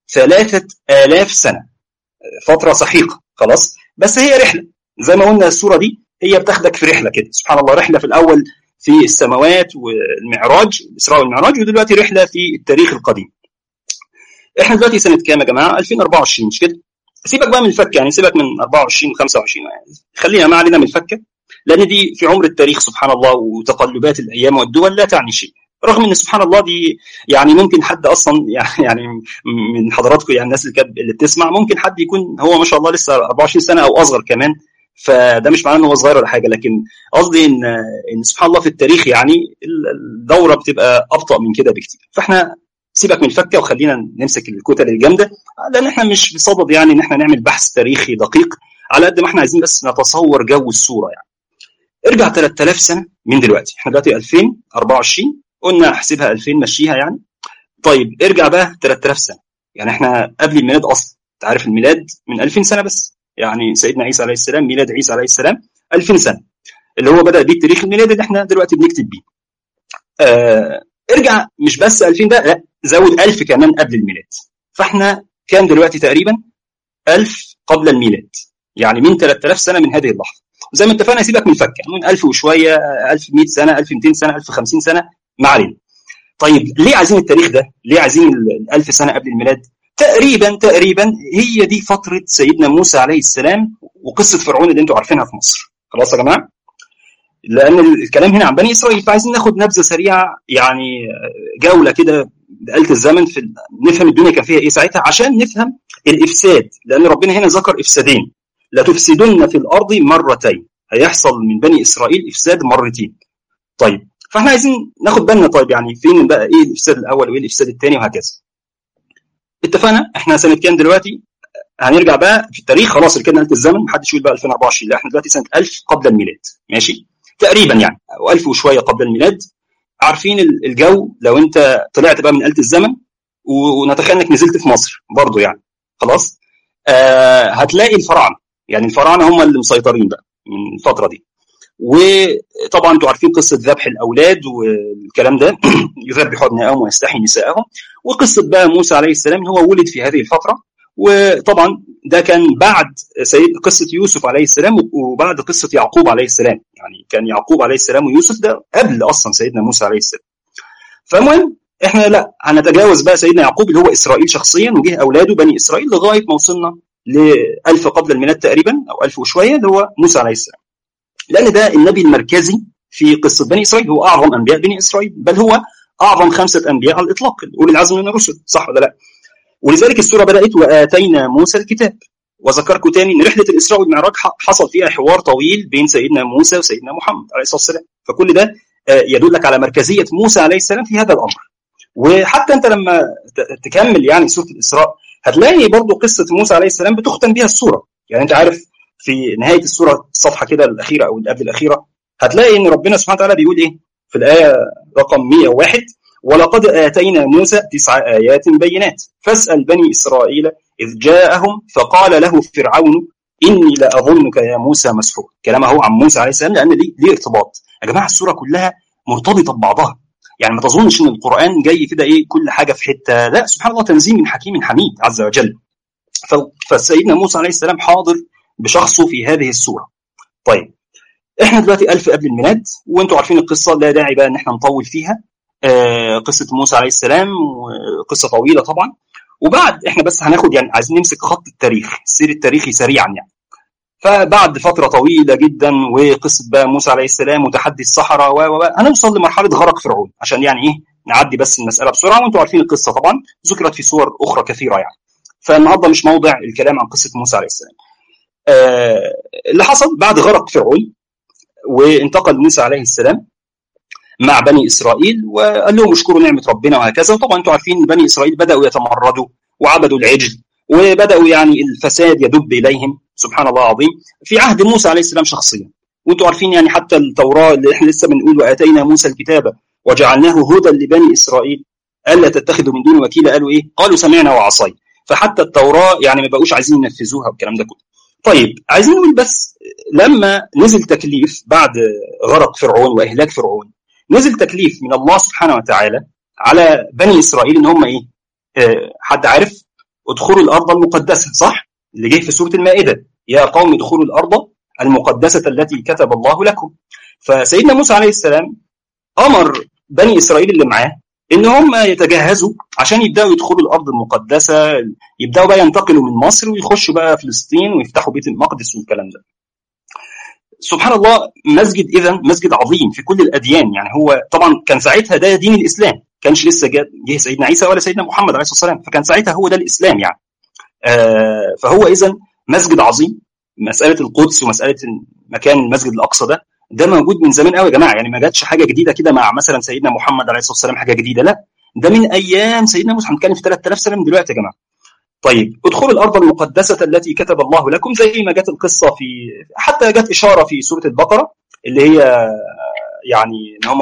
3000 سنه فتره سحيقه خلاص بس هي رحله زي ما قلنا السوره دي هي بتاخدك في رحله كده سبحان الله رحله في الاول في السماوات والمعراج الاسراء والمعراج ودلوقتي رحله في التاريخ القديم احنا دلوقتي سنه كام يا جماعه 2024 مش كده سيبك بقى من الفكه يعني سيبك من 24 و25 يعني خلينا ما علينا من الفكه لان دي في عمر التاريخ سبحان الله وتقلبات الايام والدول لا تعني شيء رغم ان سبحان الله دي يعني ممكن حد اصلا يعني من حضراتكم يعني الناس اللي اللي بتسمع ممكن حد يكون هو ما شاء الله لسه 24 سنه او اصغر كمان فده مش معناه ان هو صغير ولا حاجه لكن قصدي ان ان سبحان الله في التاريخ يعني الدوره بتبقى ابطا من كده بكتير فاحنا سيبك من الفكه وخلينا نمسك الكتل الجامده لان احنا مش بصدد يعني ان احنا نعمل بحث تاريخي دقيق على قد ما احنا عايزين بس نتصور جو الصوره يعني ارجع 3000 سنه من دلوقتي احنا دلوقتي 2024 قلنا احسبها 2000 مشيها يعني طيب ارجع بقى 3000 سنه يعني احنا قبل الميلاد اصلا انت عارف الميلاد من 2000 سنه بس يعني سيدنا عيسى عليه السلام ميلاد عيسى عليه السلام 2000 سنه اللي هو بدا بيه التاريخ الميلادي اللي احنا دلوقتي بنكتب بيه آه ارجع مش بس 2000 ده لا زود 1000 كمان قبل الميلاد فاحنا كام دلوقتي تقريبا 1000 قبل الميلاد يعني من 3000 سنه من هذه اللحظه زي ما اتفقنا سيبك من الفك يعني من 1000 وشويه 1100 سنه 1200 سنه 1050 سنه ما علينا طيب ليه عايزين التاريخ ده؟ ليه عايزين ال 1000 سنه قبل الميلاد؟ تقريبا تقريبا هي دي فتره سيدنا موسى عليه السلام وقصه فرعون اللي انتم عارفينها في مصر. خلاص يا جماعه؟ لان الكلام هنا عن بني اسرائيل فعايزين ناخد نبذه سريعه يعني جوله كده بآلة الزمن في نفهم الدنيا كان فيها ايه ساعتها عشان نفهم الافساد لان ربنا هنا ذكر افسادين لتفسدن في الارض مرتين هيحصل من بني اسرائيل افساد مرتين. طيب فاحنا عايزين ناخد بالنا طيب يعني فين بقى ايه الافساد الاول وايه الافساد الثاني وهكذا. اتفقنا احنا سنه كام دلوقتي؟ هنرجع بقى في التاريخ خلاص ركبنا آلة الزمن محدش يقول بقى 2024 لا احنا دلوقتي سنه 1000 قبل الميلاد ماشي؟ تقريبا يعني او 1000 وشويه قبل الميلاد عارفين الجو لو انت طلعت بقى من آلة الزمن ونتخيل انك نزلت في مصر برضه يعني خلاص آه هتلاقي الفراعنه يعني الفراعنه هم اللي مسيطرين بقى من الفتره دي وطبعا انتوا عارفين قصه ذبح الاولاد والكلام ده يذبحوا ابنائهم ويستحي نساءهم وقصه بقى موسى عليه السلام هو ولد في هذه الفتره وطبعا ده كان بعد سيد قصه يوسف عليه السلام وبعد قصه يعقوب عليه السلام يعني كان يعقوب عليه السلام ويوسف ده قبل اصلا سيدنا موسى عليه السلام فالمهم احنا لا هنتجاوز بقى سيدنا يعقوب اللي هو اسرائيل شخصيا وجه اولاده بني اسرائيل لغايه ما وصلنا ل 1000 قبل الميلاد تقريبا او 1000 وشويه اللي هو موسى عليه السلام لان ده النبي المركزي في قصه بني اسرائيل هو اعظم انبياء بني اسرائيل بل هو اعظم خمسه انبياء على الاطلاق اولي العزم من الرسل صح ولا لا؟ ولذلك السوره بدات واتينا موسى الكتاب وذكركم تاني ان رحله الاسراء والمعراج حصل فيها حوار طويل بين سيدنا موسى وسيدنا محمد عليه الصلاه والسلام فكل ده يدلك على مركزيه موسى عليه السلام في هذا الامر وحتى انت لما تكمل يعني سوره الاسراء هتلاقي برضو قصه موسى عليه السلام بتختم بها السوره يعني انت عارف في نهايه السوره الصفحه كده الاخيره او اللي قبل الاخيره هتلاقي ان ربنا سبحانه وتعالى بيقول ايه في الايه رقم 101 ولقد اتينا موسى تسع ايات بينات فاسال بني اسرائيل اذ جاءهم فقال له فرعون اني لاظنك يا موسى مسحور كلام اهو عن موسى عليه السلام لان دي ليه ارتباط يا جماعه السوره كلها مرتبطه ببعضها يعني ما تظنش ان القران جاي كده ايه كل حاجه في حته لا سبحان الله تنزيل من حكيم حميد عز وجل فسيدنا موسى عليه السلام حاضر بشخصه في هذه السوره طيب احنا دلوقتي ألف قبل الميلاد وانتم عارفين القصه لا داعي بقى ان احنا نطول فيها آه قصه موسى عليه السلام قصه طويله طبعا وبعد احنا بس هناخد يعني عايزين نمسك خط التاريخ السير التاريخي سريعا يعني فبعد فتره طويله جدا وقصه بقى موسى عليه السلام وتحدي الصحراء و هنوصل لمرحله غرق فرعون عشان يعني ايه نعدي بس المساله بسرعه وانتم عارفين القصه طبعا ذكرت في صور اخرى كثيره يعني فالنهارده مش موضع الكلام عن قصه موسى عليه السلام آه اللي حصل بعد غرق فرعون وانتقل موسى عليه السلام مع بني اسرائيل وقال لهم اشكروا نعمه ربنا وهكذا وطبعا انتم عارفين بني اسرائيل بداوا يتمردوا وعبدوا العجل وبداوا يعني الفساد يدب اليهم سبحان الله العظيم في عهد موسى عليه السلام شخصيا وانتم عارفين يعني حتى التوراه اللي احنا لسه بنقول واتينا موسى الكتاب وجعلناه هدى لبني اسرائيل الا تتخذوا من دون وكيلا قالوا ايه؟ قالوا سمعنا وعصينا فحتى التوراه يعني ما بقوش عايزين ينفذوها والكلام ده كله. طيب عايزين نقول بس لما نزل تكليف بعد غرق فرعون واهلاك فرعون نزل تكليف من الله سبحانه وتعالى على بني اسرائيل ان هم ايه؟ آه حد عارف؟ ادخلوا الارض المقدسه صح؟ اللي جه في سوره المائده يا قوم ادخلوا الارض المقدسه التي كتب الله لكم. فسيدنا موسى عليه السلام امر بني اسرائيل اللي معاه ان هم يتجهزوا عشان يبداوا يدخلوا الارض المقدسه يبداوا بقى ينتقلوا من مصر ويخشوا بقى فلسطين ويفتحوا بيت المقدس والكلام ده. سبحان الله مسجد اذا مسجد عظيم في كل الاديان يعني هو طبعا كان ساعتها ده دين الاسلام كانش لسه جه سيدنا عيسى ولا سيدنا محمد عليه الصلاه والسلام فكان ساعتها هو ده الاسلام يعني آه فهو اذا مسجد عظيم مساله القدس ومساله مكان المسجد الاقصى ده ده موجود من زمان قوي يا جماعه يعني ما جاتش حاجه جديده كده مع مثلا سيدنا محمد عليه الصلاه والسلام حاجه جديده لا ده من ايام سيدنا موسى هنتكلم في 3000 سنه من دلوقتي يا جماعه طيب ادخلوا الارض المقدسه التي كتب الله لكم زي ما جت القصه في حتى جت اشاره في سوره البقره اللي هي يعني ان هم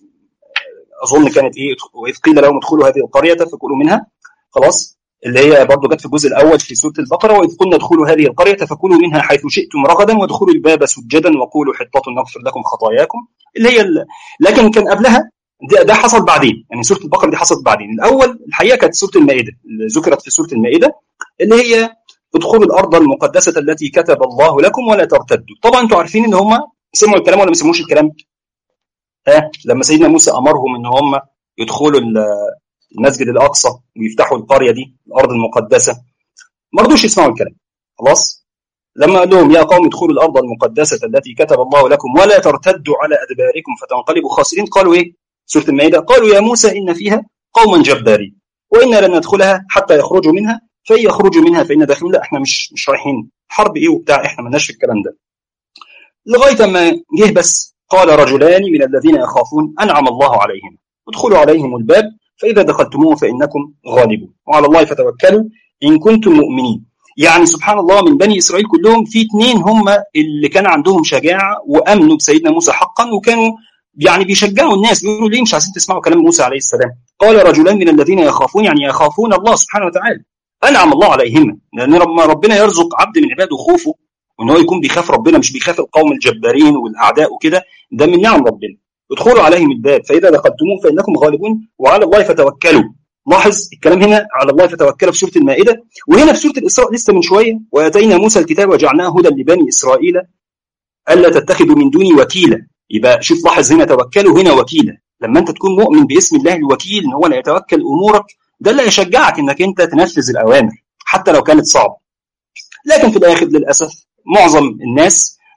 اظن كانت ايه واذ قيل لهم ادخلوا هذه القريه فكلوا منها خلاص اللي هي برضه جت في الجزء الاول في سوره البقره واذ قلنا ادخلوا هذه القريه فكلوا منها حيث شئتم رغدا وادخلوا الباب سجدا وقولوا حطه نغفر لكم خطاياكم اللي هي ال... لكن كان قبلها ده, ده حصل بعدين يعني سوره البقره دي حصلت بعدين الاول الحقيقه كانت سوره المائده اللي ذكرت في سوره المائده اللي هي ادخلوا الارض المقدسه التي كتب الله لكم ولا ترتدوا طبعا انتم عارفين ان هم سمعوا الكلام ولا ما سمعوش الكلام ها لما سيدنا موسى امرهم ان هم يدخلوا المسجد الاقصى ويفتحوا القريه دي الارض المقدسه ما رضوش يسمعوا الكلام خلاص لما قال لهم يا قوم ادخلوا الارض المقدسه التي كتب الله لكم ولا ترتدوا على ادباركم فتنقلبوا خاسرين قالوا ايه سوره المائده قالوا يا موسى ان فيها قوما جبارين وانا لن ندخلها حتى يخرجوا منها فان يخرجوا منها فإنا داخلون لا احنا مش مش رايحين حرب ايه وبتاع احنا مالناش في الكلام ده لغايه ما جه بس قال رجلان من الذين يخافون انعم الله عليهم ادخلوا عليهم الباب فاذا دخلتموه فانكم غالبون وعلى الله فتوكلوا ان كنتم مؤمنين يعني سبحان الله من بني اسرائيل كلهم في اثنين هم اللي كان عندهم شجاعه وامنوا بسيدنا موسى حقا وكانوا يعني بيشجعوا الناس بيقولوا ليه مش عايزين تسمعوا كلام موسى عليه السلام قال رجلان من الذين يخافون يعني يخافون الله سبحانه وتعالى انعم الله عليهم لان لما ربنا يرزق عبد من عباده خوفه وان هو يكون بيخاف ربنا مش بيخاف القوم الجبارين والاعداء وكده ده من نعم ربنا ادخلوا عليهم الباب فاذا دخلتموه فانكم غالبون وعلى الله فتوكلوا لاحظ الكلام هنا على الله فتوكلوا في سوره المائده وهنا في سوره الاسراء لسه من شويه واتينا موسى الكتاب وجعلناه هدى لبني اسرائيل الا تتخذوا من دوني وكيلا يبقى شوف لاحظ هنا توكلوا هنا وكيلا لما انت تكون مؤمن باسم الله الوكيل ان هو لا يتوكل امورك ده اللي يشجعك انك انت تنفذ الاوامر حتى لو كانت صعبه لكن في الاخر للاسف معظم الناس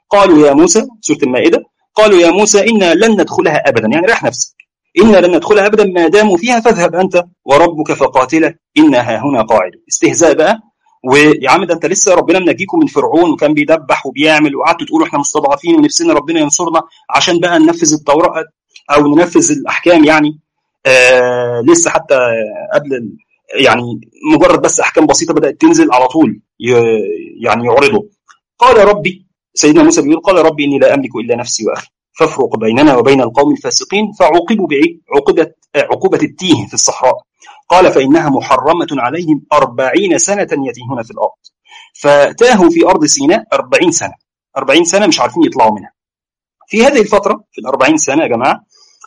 قالوا يا موسى سوره المائده قالوا يا موسى انا لن ندخلها ابدا يعني ريح نفسك انا لن ندخلها ابدا ما داموا فيها فاذهب انت وربك فقاتلا انا هنا قاعد استهزاء بقى ويا عم ده انت لسه ربنا منجيكم من فرعون وكان بيدبح وبيعمل وقعدتوا تقولوا احنا مستضعفين ونفسنا ربنا ينصرنا عشان بقى ننفذ التوراة او ننفذ الاحكام يعني آه لسه حتى قبل يعني مجرد بس احكام بسيطه بدات تنزل على طول يعني يعرضوا قال ربي سيدنا موسى بيقول قال ربي اني لا املك الا نفسي واخي فافرق بيننا وبين القوم الفاسقين فعوقبوا بايه؟ عقوبه عقوبه التيه في الصحراء قال فانها محرمه عليهم أربعين سنه يتيهون في الارض فتاهوا في ارض سيناء أربعين سنه 40 سنه مش عارفين يطلعوا منها في هذه الفتره في الأربعين سنه يا جماعه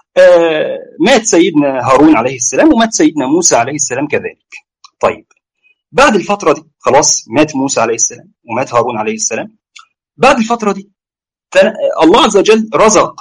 آه مات سيدنا هارون عليه السلام ومات سيدنا موسى عليه السلام كذلك طيب بعد الفترة دي خلاص مات موسى عليه السلام ومات هارون عليه السلام بعد الفترة دي الله عز وجل رزق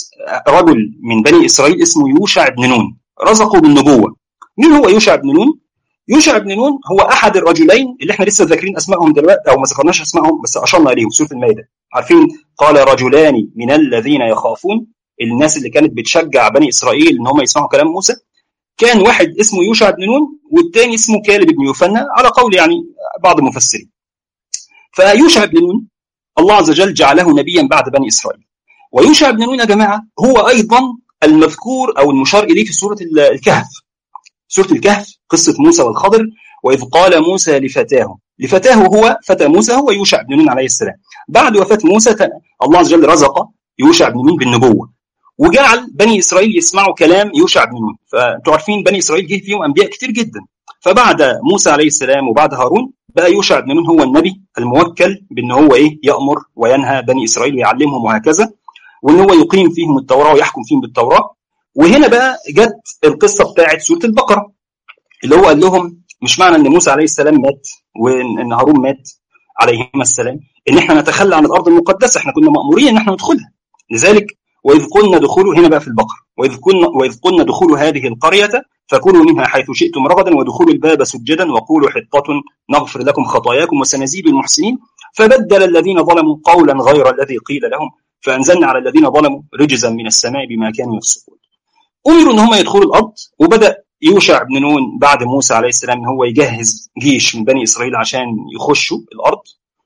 رجل من بني إسرائيل اسمه يوشع بن نون رزقه بالنبوة مين هو يوشع بن نون؟ يوشع بن نون هو أحد الرجلين اللي احنا لسه ذاكرين أسمائهم دلوقتي أو ما ذكرناش أسمائهم بس أشرنا إليهم سورة المائدة عارفين قال رجلان من الذين يخافون الناس اللي كانت بتشجع بني إسرائيل إن هم يسمعوا كلام موسى كان واحد اسمه يوشع بن نون والتاني اسمه كالب بن يوفنا على قول يعني بعض المفسرين فيوشع بن نون الله عز وجل جعله نبيا بعد بني إسرائيل ويوشع بن نون يا جماعة هو أيضا المذكور أو المشار إليه في سورة الكهف سورة الكهف قصة موسى والخضر وإذ قال موسى لفتاه لفتاه هو فتى موسى هو يوشع بن نون عليه السلام بعد وفاة موسى الله عز وجل رزق يوشع بن نون بالنبوة وجعل بني اسرائيل يسمعوا كلام يوشع بن نون فانتوا عارفين بني اسرائيل جه فيهم انبياء كتير جدا فبعد موسى عليه السلام وبعد هارون بقى يوشع بن نون هو النبي الموكل بان هو ايه يامر وينهى بني اسرائيل ويعلمهم وهكذا وان هو يقيم فيهم التوراه ويحكم فيهم بالتوراه وهنا بقى جت القصه بتاعت سوره البقره اللي هو قال لهم مش معنى ان موسى عليه السلام مات وان هارون مات عليهما السلام ان احنا نتخلى عن الارض المقدسه احنا كنا مامورين ان احنا ندخلها لذلك وإذ قلنا دخولوا هنا بقى في البقرة وإذ قلنا وإذ قلنا دخولوا هذه القرية فكلوا منها حيث شئتم رغدا ودخولوا الباب سجدا وقولوا حطة نغفر لكم خطاياكم وسنزيد المحسنين فبدل الذين ظلموا قولا غير الذي قيل لهم فأنزلنا على الذين ظلموا رجزا من السماء بما كانوا يفسقون أمروا إن هم يدخلوا الأرض وبدأ يوشع بن نون بعد موسى عليه السلام إن هو يجهز جيش من بني إسرائيل عشان يخشوا الأرض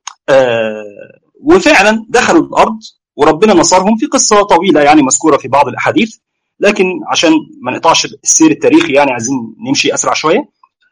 آه وفعلا دخلوا الأرض وربنا نصرهم في قصه طويله يعني مذكوره في بعض الاحاديث لكن عشان ما نقطعش السير التاريخي يعني عايزين نمشي اسرع شويه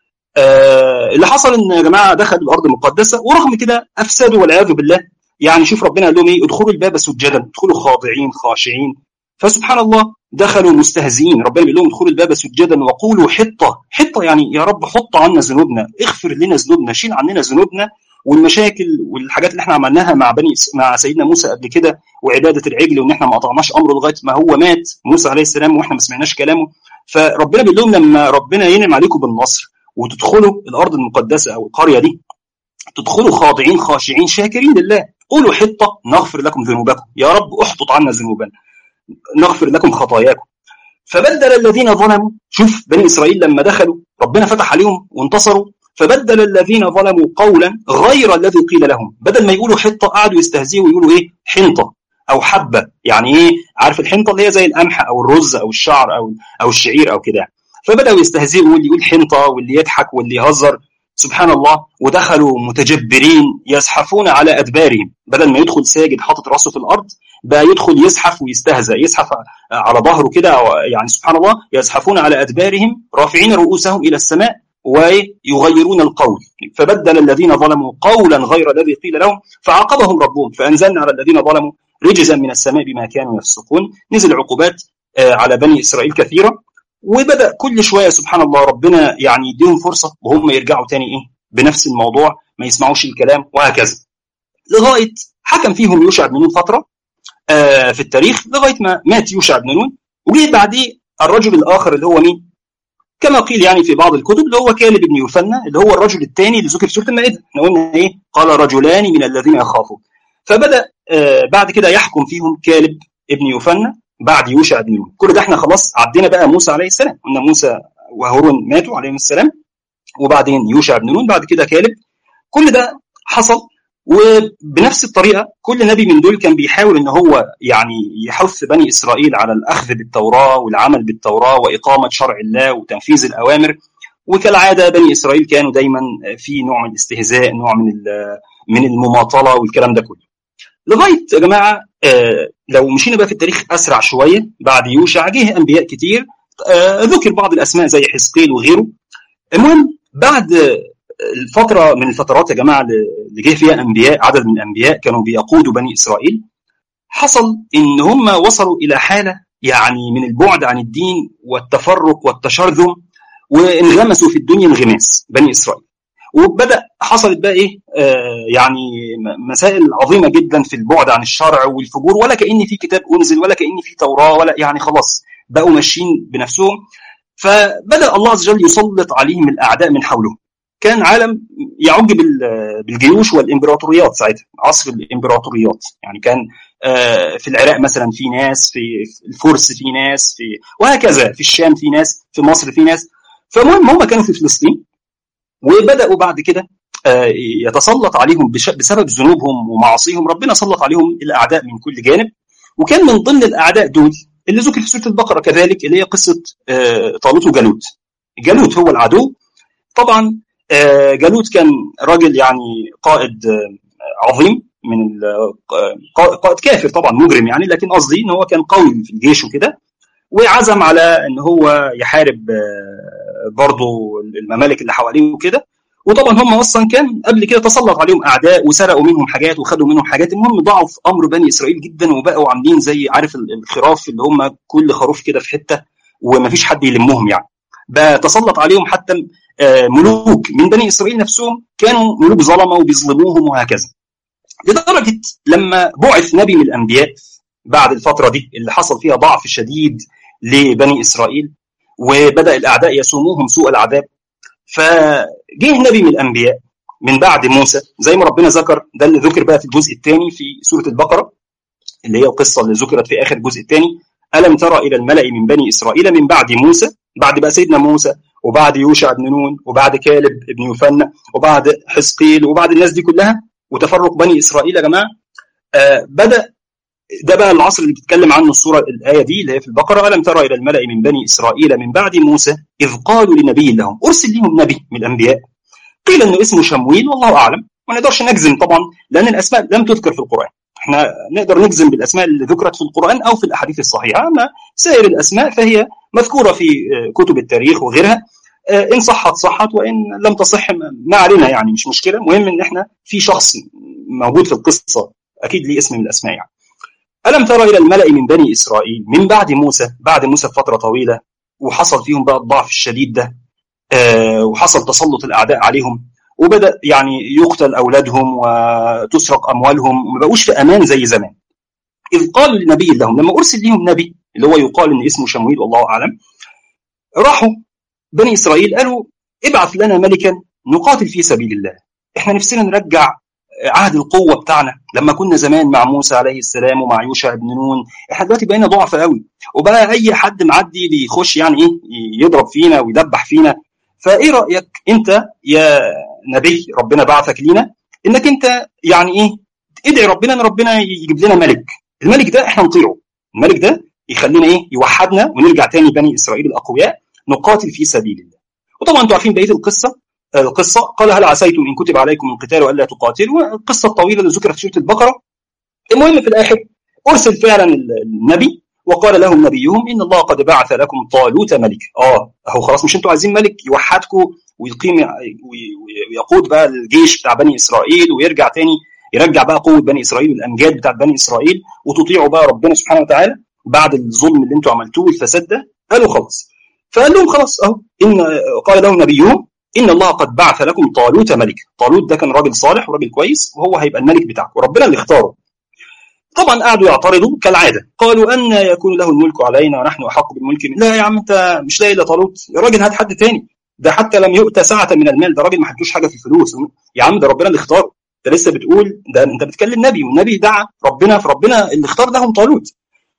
آه اللي حصل ان يا جماعه دخلوا الارض المقدسه ورغم كده افسدوا والعياذ بالله يعني شوف ربنا قال لهم ايه ادخلوا الباب سجدا ادخلوا خاضعين خاشعين فسبحان الله دخلوا مستهزئين ربنا بيقول لهم ادخلوا الباب سجدا وقولوا حطه حطه يعني يا رب حط عنا ذنوبنا اغفر لنا ذنوبنا شيل عننا ذنوبنا والمشاكل والحاجات اللي احنا عملناها مع بني مع سيدنا موسى قبل كده وعباده العجل وان احنا ما قطعناش امره لغايه ما هو مات موسى عليه السلام واحنا ما سمعناش كلامه فربنا بيقول لهم لما ربنا ينعم عليكم بالنصر وتدخلوا الارض المقدسه او القريه دي تدخلوا خاضعين خاشعين شاكرين لله قولوا حطه نغفر لكم ذنوبكم يا رب احطط عنا ذنوبنا نغفر لكم خطاياكم فبدل الذين ظلموا شوف بني اسرائيل لما دخلوا ربنا فتح عليهم وانتصروا فبدل الذين ظلموا قولا غير الذي قيل لهم بدل ما يقولوا حطه قعدوا يستهزئوا ويقولوا ايه حنطه او حبه يعني ايه عارف الحنطه اللي هي زي القمح او الرز او الشعر او او الشعير او كده فبداوا يستهزئوا واللي يقول حنطه واللي يضحك واللي يهزر سبحان الله ودخلوا متجبرين يزحفون على ادبارهم بدل ما يدخل ساجد حاطط راسه في الارض بقى يدخل يزحف ويستهزأ يزحف على ظهره كده يعني سبحان الله يزحفون على ادبارهم رافعين رؤوسهم الى السماء ويغيرون القول فبدل الذين ظلموا قولا غير الذي قيل لهم فعاقبهم ربهم فانزلنا على الذين ظلموا رجزا من السماء بما كانوا يفسقون نزل عقوبات على بني اسرائيل كثيره وبدا كل شويه سبحان الله ربنا يعني يديهم فرصه وهم يرجعوا تاني ايه بنفس الموضوع ما يسمعوش الكلام وهكذا لغايه حكم فيهم يوشع بن نون فتره آه في التاريخ لغايه ما مات يوشع بن نون وجه بعديه الرجل الاخر اللي هو مين كما قيل يعني في بعض الكتب اللي هو كالب بن يوفنا اللي هو الرجل الثاني اللي ذكر في سوره المائده احنا قلنا ايه قال رجلان من الذين يخافون فبدا آه بعد كده يحكم فيهم كالب ابن يوفنا بعد يوشع بن نون كل ده احنا خلاص عدينا بقى موسى عليه السلام قلنا موسى وهارون ماتوا عليهم السلام وبعدين يوشع بن نون بعد كده كالب كل ده حصل وبنفس الطريقه كل نبي من دول كان بيحاول ان هو يعني يحث بني اسرائيل على الاخذ بالتوراه والعمل بالتوراه واقامه شرع الله وتنفيذ الاوامر وكالعاده بني اسرائيل كانوا دايما في نوع من الاستهزاء نوع من من المماطله والكلام ده كله لغايه يا جماعه آه لو مشينا بقى في التاريخ اسرع شويه بعد يوشع جه انبياء كتير آه ذكر بعض الاسماء زي حزقيل وغيره المهم بعد الفتره من الفترات يا جماعه اللي جه فيها انبياء عدد من الانبياء كانوا بيقودوا بني اسرائيل حصل ان هم وصلوا الى حاله يعني من البعد عن الدين والتفرق والتشرذم وانغمسوا في الدنيا انغماس بني اسرائيل وبدا حصلت بقى ايه آه يعني مسائل عظيمه جدا في البعد عن الشرع والفجور ولا كان في كتاب انزل ولا كان في توراه ولا يعني خلاص بقوا ماشيين بنفسهم فبدا الله عز وجل يسلط عليهم الاعداء من حولهم كان عالم يعج بالجيوش والامبراطوريات ساعتها عصر الامبراطوريات يعني كان في العراق مثلا في ناس في الفرس في ناس في وهكذا في الشام في ناس في مصر في ناس فالمهم هم كانوا في فلسطين وبداوا بعد كده يتسلط عليهم بسبب ذنوبهم ومعاصيهم ربنا سلط عليهم الاعداء من كل جانب وكان من ضمن الاعداء دول اللي ذكر في سوره البقره كذلك اللي هي قصه طالوت وجالوت جالوت هو العدو طبعا جالوت كان راجل يعني قائد عظيم من قائد كافر طبعا مجرم يعني لكن قصدي ان هو كان قوي في الجيش وكده وعزم على ان هو يحارب برضه الممالك اللي حواليه وكده وطبعا هم اصلا كان قبل كده تسلط عليهم اعداء وسرقوا منهم حاجات وخدوا منهم حاجات المهم ضعف امر بني اسرائيل جدا وبقوا عاملين زي عارف الخراف اللي هم كل خروف كده في حته ومفيش حد يلمهم يعني بقى تسلط عليهم حتى ملوك من بني اسرائيل نفسهم كانوا ملوك ظلمه وبيظلموهم وهكذا لدرجه لما بعث نبي من الانبياء بعد الفتره دي اللي حصل فيها ضعف شديد لبني اسرائيل وبدا الاعداء يسوموهم سوء العذاب فجه نبي من الانبياء من بعد موسى زي ما ربنا ذكر ده اللي ذكر بقى في الجزء الثاني في سوره البقره اللي هي القصه اللي ذكرت في اخر الجزء الثاني الم ترى الى الملا من بني اسرائيل من بعد موسى بعد بقى سيدنا موسى وبعد يوشع بن نون وبعد كالب بن يوفنا وبعد حزقيل وبعد الناس دي كلها وتفرق بني اسرائيل يا جماعه آه بدا ده بقى العصر اللي بتتكلم عنه السوره الايه دي اللي هي في البقره الم ترى الى الملا من بني اسرائيل من بعد موسى اذ قالوا لنبي لهم ارسل لهم نبي من الانبياء قيل انه اسمه شمويل والله اعلم ما نقدرش نجزم طبعا لان الاسماء لم تذكر في القران احنا نقدر نجزم بالاسماء اللي ذكرت في القران او في الاحاديث الصحيحه اما سائر الاسماء فهي مذكوره في كتب التاريخ وغيرها ان صحت صحت وان لم تصح ما علينا يعني مش مشكله المهم ان احنا في شخص موجود في القصه اكيد ليه اسم من الاسماء يعني ألم ترى إلى الملأ من بني إسرائيل من بعد موسى بعد موسى بفترة طويلة وحصل فيهم بقى الضعف الشديد ده آه وحصل تسلط الأعداء عليهم وبدأ يعني يقتل أولادهم وتسرق أموالهم وما بقوش في أمان زي زمان إذ قالوا لنبي لهم لما أرسل لهم نبي اللي هو يقال إن اسمه شمويل والله أعلم راحوا بني إسرائيل قالوا ابعث لنا ملكا نقاتل في سبيل الله احنا نفسنا نرجع عهد القوه بتاعنا لما كنا زمان مع موسى عليه السلام ومع يوشع بن نون احنا دلوقتي بقينا ضعف قوي وبقى اي حد معدي بيخش يعني ايه يضرب فينا ويدبح فينا فايه رايك انت يا نبي ربنا بعثك لينا انك انت يعني ايه ادعي ربنا ان ربنا يجيب لنا ملك الملك ده احنا نطيعه الملك ده يخلينا ايه يوحدنا ونرجع تاني بني اسرائيل الاقوياء نقاتل في سبيل الله وطبعا انتوا عارفين بقيه القصه القصة قال هل عسيتم إن كتب عليكم القتال وألا تقاتلوا القصة الطويلة اللي ذكرت في سورة البقرة المهم في الآخر أرسل فعلا النبي وقال لهم نبيهم إن الله قد بعث لكم طالوت ملك آه أهو خلاص مش أنتوا عايزين ملك يوحدكم ويقيم ويقود بقى الجيش بتاع بني إسرائيل ويرجع تاني يرجع بقى قوة بني إسرائيل والأمجاد بتاعت بني إسرائيل وتطيعوا بقى ربنا سبحانه وتعالى بعد الظلم اللي أنتوا عملتوه والفساد ده قالوا خلاص فقال لهم خلاص أهو إن قال لهم نبيهم ان الله قد بعث لكم طالوت ملك طالوت ده كان راجل صالح وراجل كويس وهو هيبقى الملك بتاعكم وربنا اللي اختاره طبعا قعدوا يعترضوا كالعاده قالوا ان يكون له الملك علينا ونحن احق بالملك من لا يا عم انت مش لاقي الا طالوت يا راجل هات حد تاني ده حتى لم يؤتى ساعه من المال ده راجل ما حدوش حاجه في الفلوس يا عم ده ربنا اللي اختاره انت لسه بتقول ده انت بتكلم نبي والنبي دعا ربنا فربنا اللي اختار لهم طالوت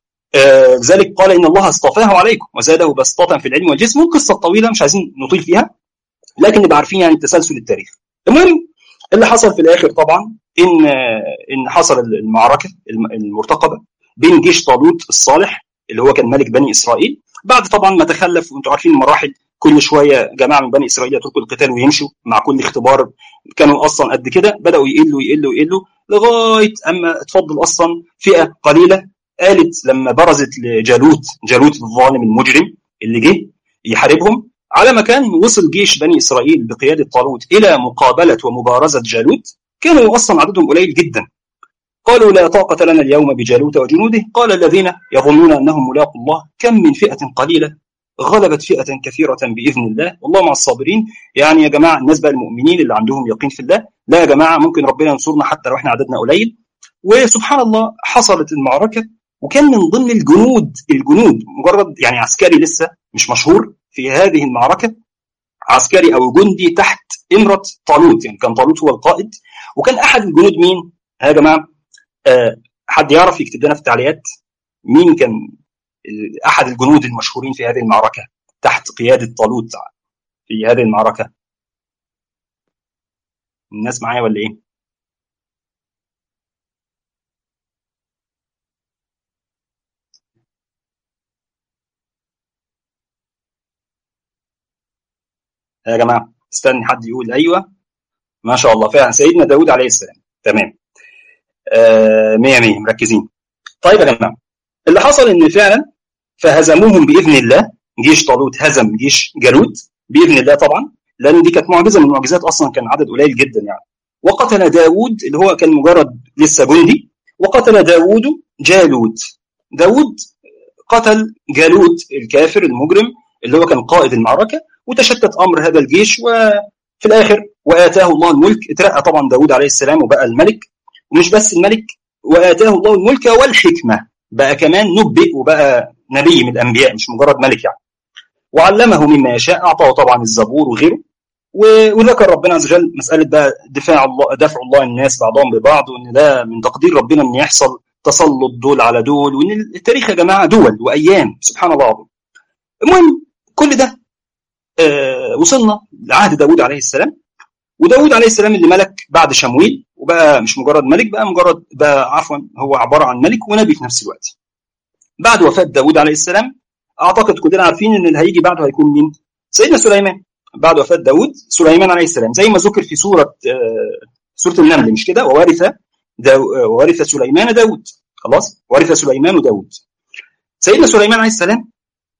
آه لذلك قال ان الله اصطفاه عليكم وزاده بسطه في العلم والجسم والقصه الطويله مش عايزين نطيل فيها لكن نبقى عارفين يعني تسلسل التاريخ المهم اللي حصل في الاخر طبعا ان ان حصل المعركه المرتقبه بين جيش طالوت الصالح اللي هو كان ملك بني اسرائيل بعد طبعا ما تخلف وانتم عارفين المراحل كل شويه جماعه من بني اسرائيل يتركوا القتال ويمشوا مع كل اختبار كانوا اصلا قد كده بداوا يقلوا يقلوا يقلوا لغايه اما تفضل اصلا فئه قليله قالت لما برزت لجالوت جالوت الظالم المجرم اللي جه يحاربهم على ما كان وصل جيش بني اسرائيل بقياده طالوت الى مقابله ومبارزه جالوت كانوا اصلا عددهم قليل جدا قالوا لا طاقة لنا اليوم بجالوت وجنوده قال الذين يظنون أنهم ملاقوا الله كم من فئة قليلة غلبت فئة كثيرة بإذن الله والله مع الصابرين يعني يا جماعة الناس بقى المؤمنين اللي عندهم يقين في الله لا يا جماعة ممكن ربنا ينصرنا حتى لو احنا عددنا قليل وسبحان الله حصلت المعركة وكان من ضمن الجنود الجنود مجرد يعني عسكري لسه مش مشهور في هذه المعركة عسكري أو جندي تحت إمرة طالوت يعني كان طالوت هو القائد وكان أحد الجنود مين؟ يا جماعة أه حد يعرف يكتب لنا في التعليقات مين كان احد الجنود المشهورين في هذه المعركه تحت قياده طالوت في هذه المعركه الناس معايا ولا ايه يا جماعه استني حد يقول ايوه ما شاء الله فعلا سيدنا داود عليه السلام تمام آه مية مية مركزين طيب يا جماعه اللي حصل ان فعلا فهزموهم باذن الله جيش طالوت هزم جيش جالوت باذن الله طبعا لان دي كانت معجزه من المعجزات اصلا كان عدد قليل جدا يعني وقتل داوود اللي هو كان مجرد لسه جندي وقتل داوود جالوت داوود قتل جالوت الكافر المجرم اللي هو كان قائد المعركه وتشتت امر هذا الجيش وفي الاخر واتاه الله الملك اترقى طبعا داوود عليه السلام وبقى الملك ومش بس الملك واتاه الله الملك والحكمه بقى كمان نبئ وبقى نبي من الانبياء مش مجرد ملك يعني وعلمه مما يشاء اعطاه طبعا الزبور وغيره وذكر ربنا عز وجل مساله بقى دفاع الله دفع الله الناس بعضهم ببعض وان ده من تقدير ربنا ان يحصل تسلط دول على دول وان التاريخ يا جماعه دول وايام سبحان الله العظيم المهم كل ده آه وصلنا لعهد داوود عليه السلام وداود عليه السلام اللي ملك بعد شمويل وبقى مش مجرد ملك بقى مجرد بقى عفوا هو عباره عن ملك ونبي في نفس الوقت بعد وفاه داود عليه السلام اعتقد كلنا عارفين ان اللي هيجي بعده هيكون مين سيدنا سليمان بعد وفاه داود سليمان عليه السلام زي ما ذكر في سوره سوره النمل مش كده وورث وورث سليمان داود خلاص ورث سليمان داود سيدنا سليمان عليه السلام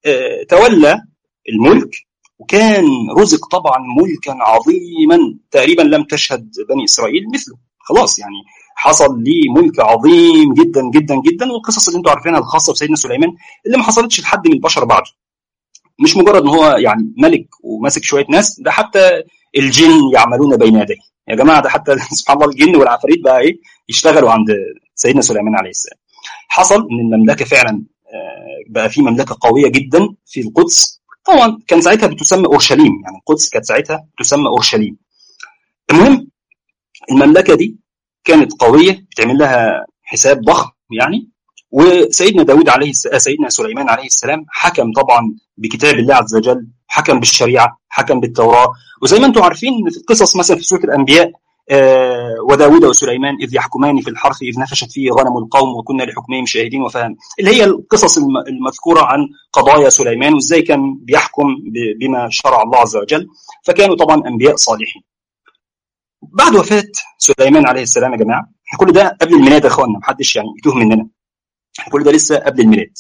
تولى الملك وكان رزق طبعا ملكا عظيما تقريبا لم تشهد بني اسرائيل مثله خلاص يعني حصل ليه ملك عظيم جدا جدا جدا والقصص اللي انتم عارفينها الخاصه بسيدنا سليمان اللي ما حصلتش لحد من البشر بعده مش مجرد ان هو يعني ملك وماسك شويه ناس ده حتى الجن يعملون بين يديه يا جماعه ده حتى سبحان الله الجن والعفاريت بقى ايه يشتغلوا عند سيدنا سليمان عليه السلام حصل ان المملكه فعلا بقى في مملكه قويه جدا في القدس طبعا كان ساعتها بتسمى اورشليم يعني القدس كانت ساعتها تسمى اورشليم المهم المملكه دي كانت قويه بتعمل لها حساب ضخم يعني وسيدنا داود عليه سيدنا سليمان عليه السلام حكم طبعا بكتاب الله عز وجل حكم بالشريعه حكم بالتوراه وزي ما انتم عارفين في القصص مثلا في سوره الانبياء آه وداود وسليمان إذ يحكمان في الحرث إذ نفشت فيه غنم القوم وكنا لحكمهم شاهدين وفهم اللي هي القصص المذكورة عن قضايا سليمان وإزاي كان بيحكم بما شرع الله عز وجل فكانوا طبعا أنبياء صالحين بعد وفاة سليمان عليه السلام يا جماعة كل ده قبل الميلاد يا اخوانا محدش يعني يتوه مننا كل ده لسه قبل الميلاد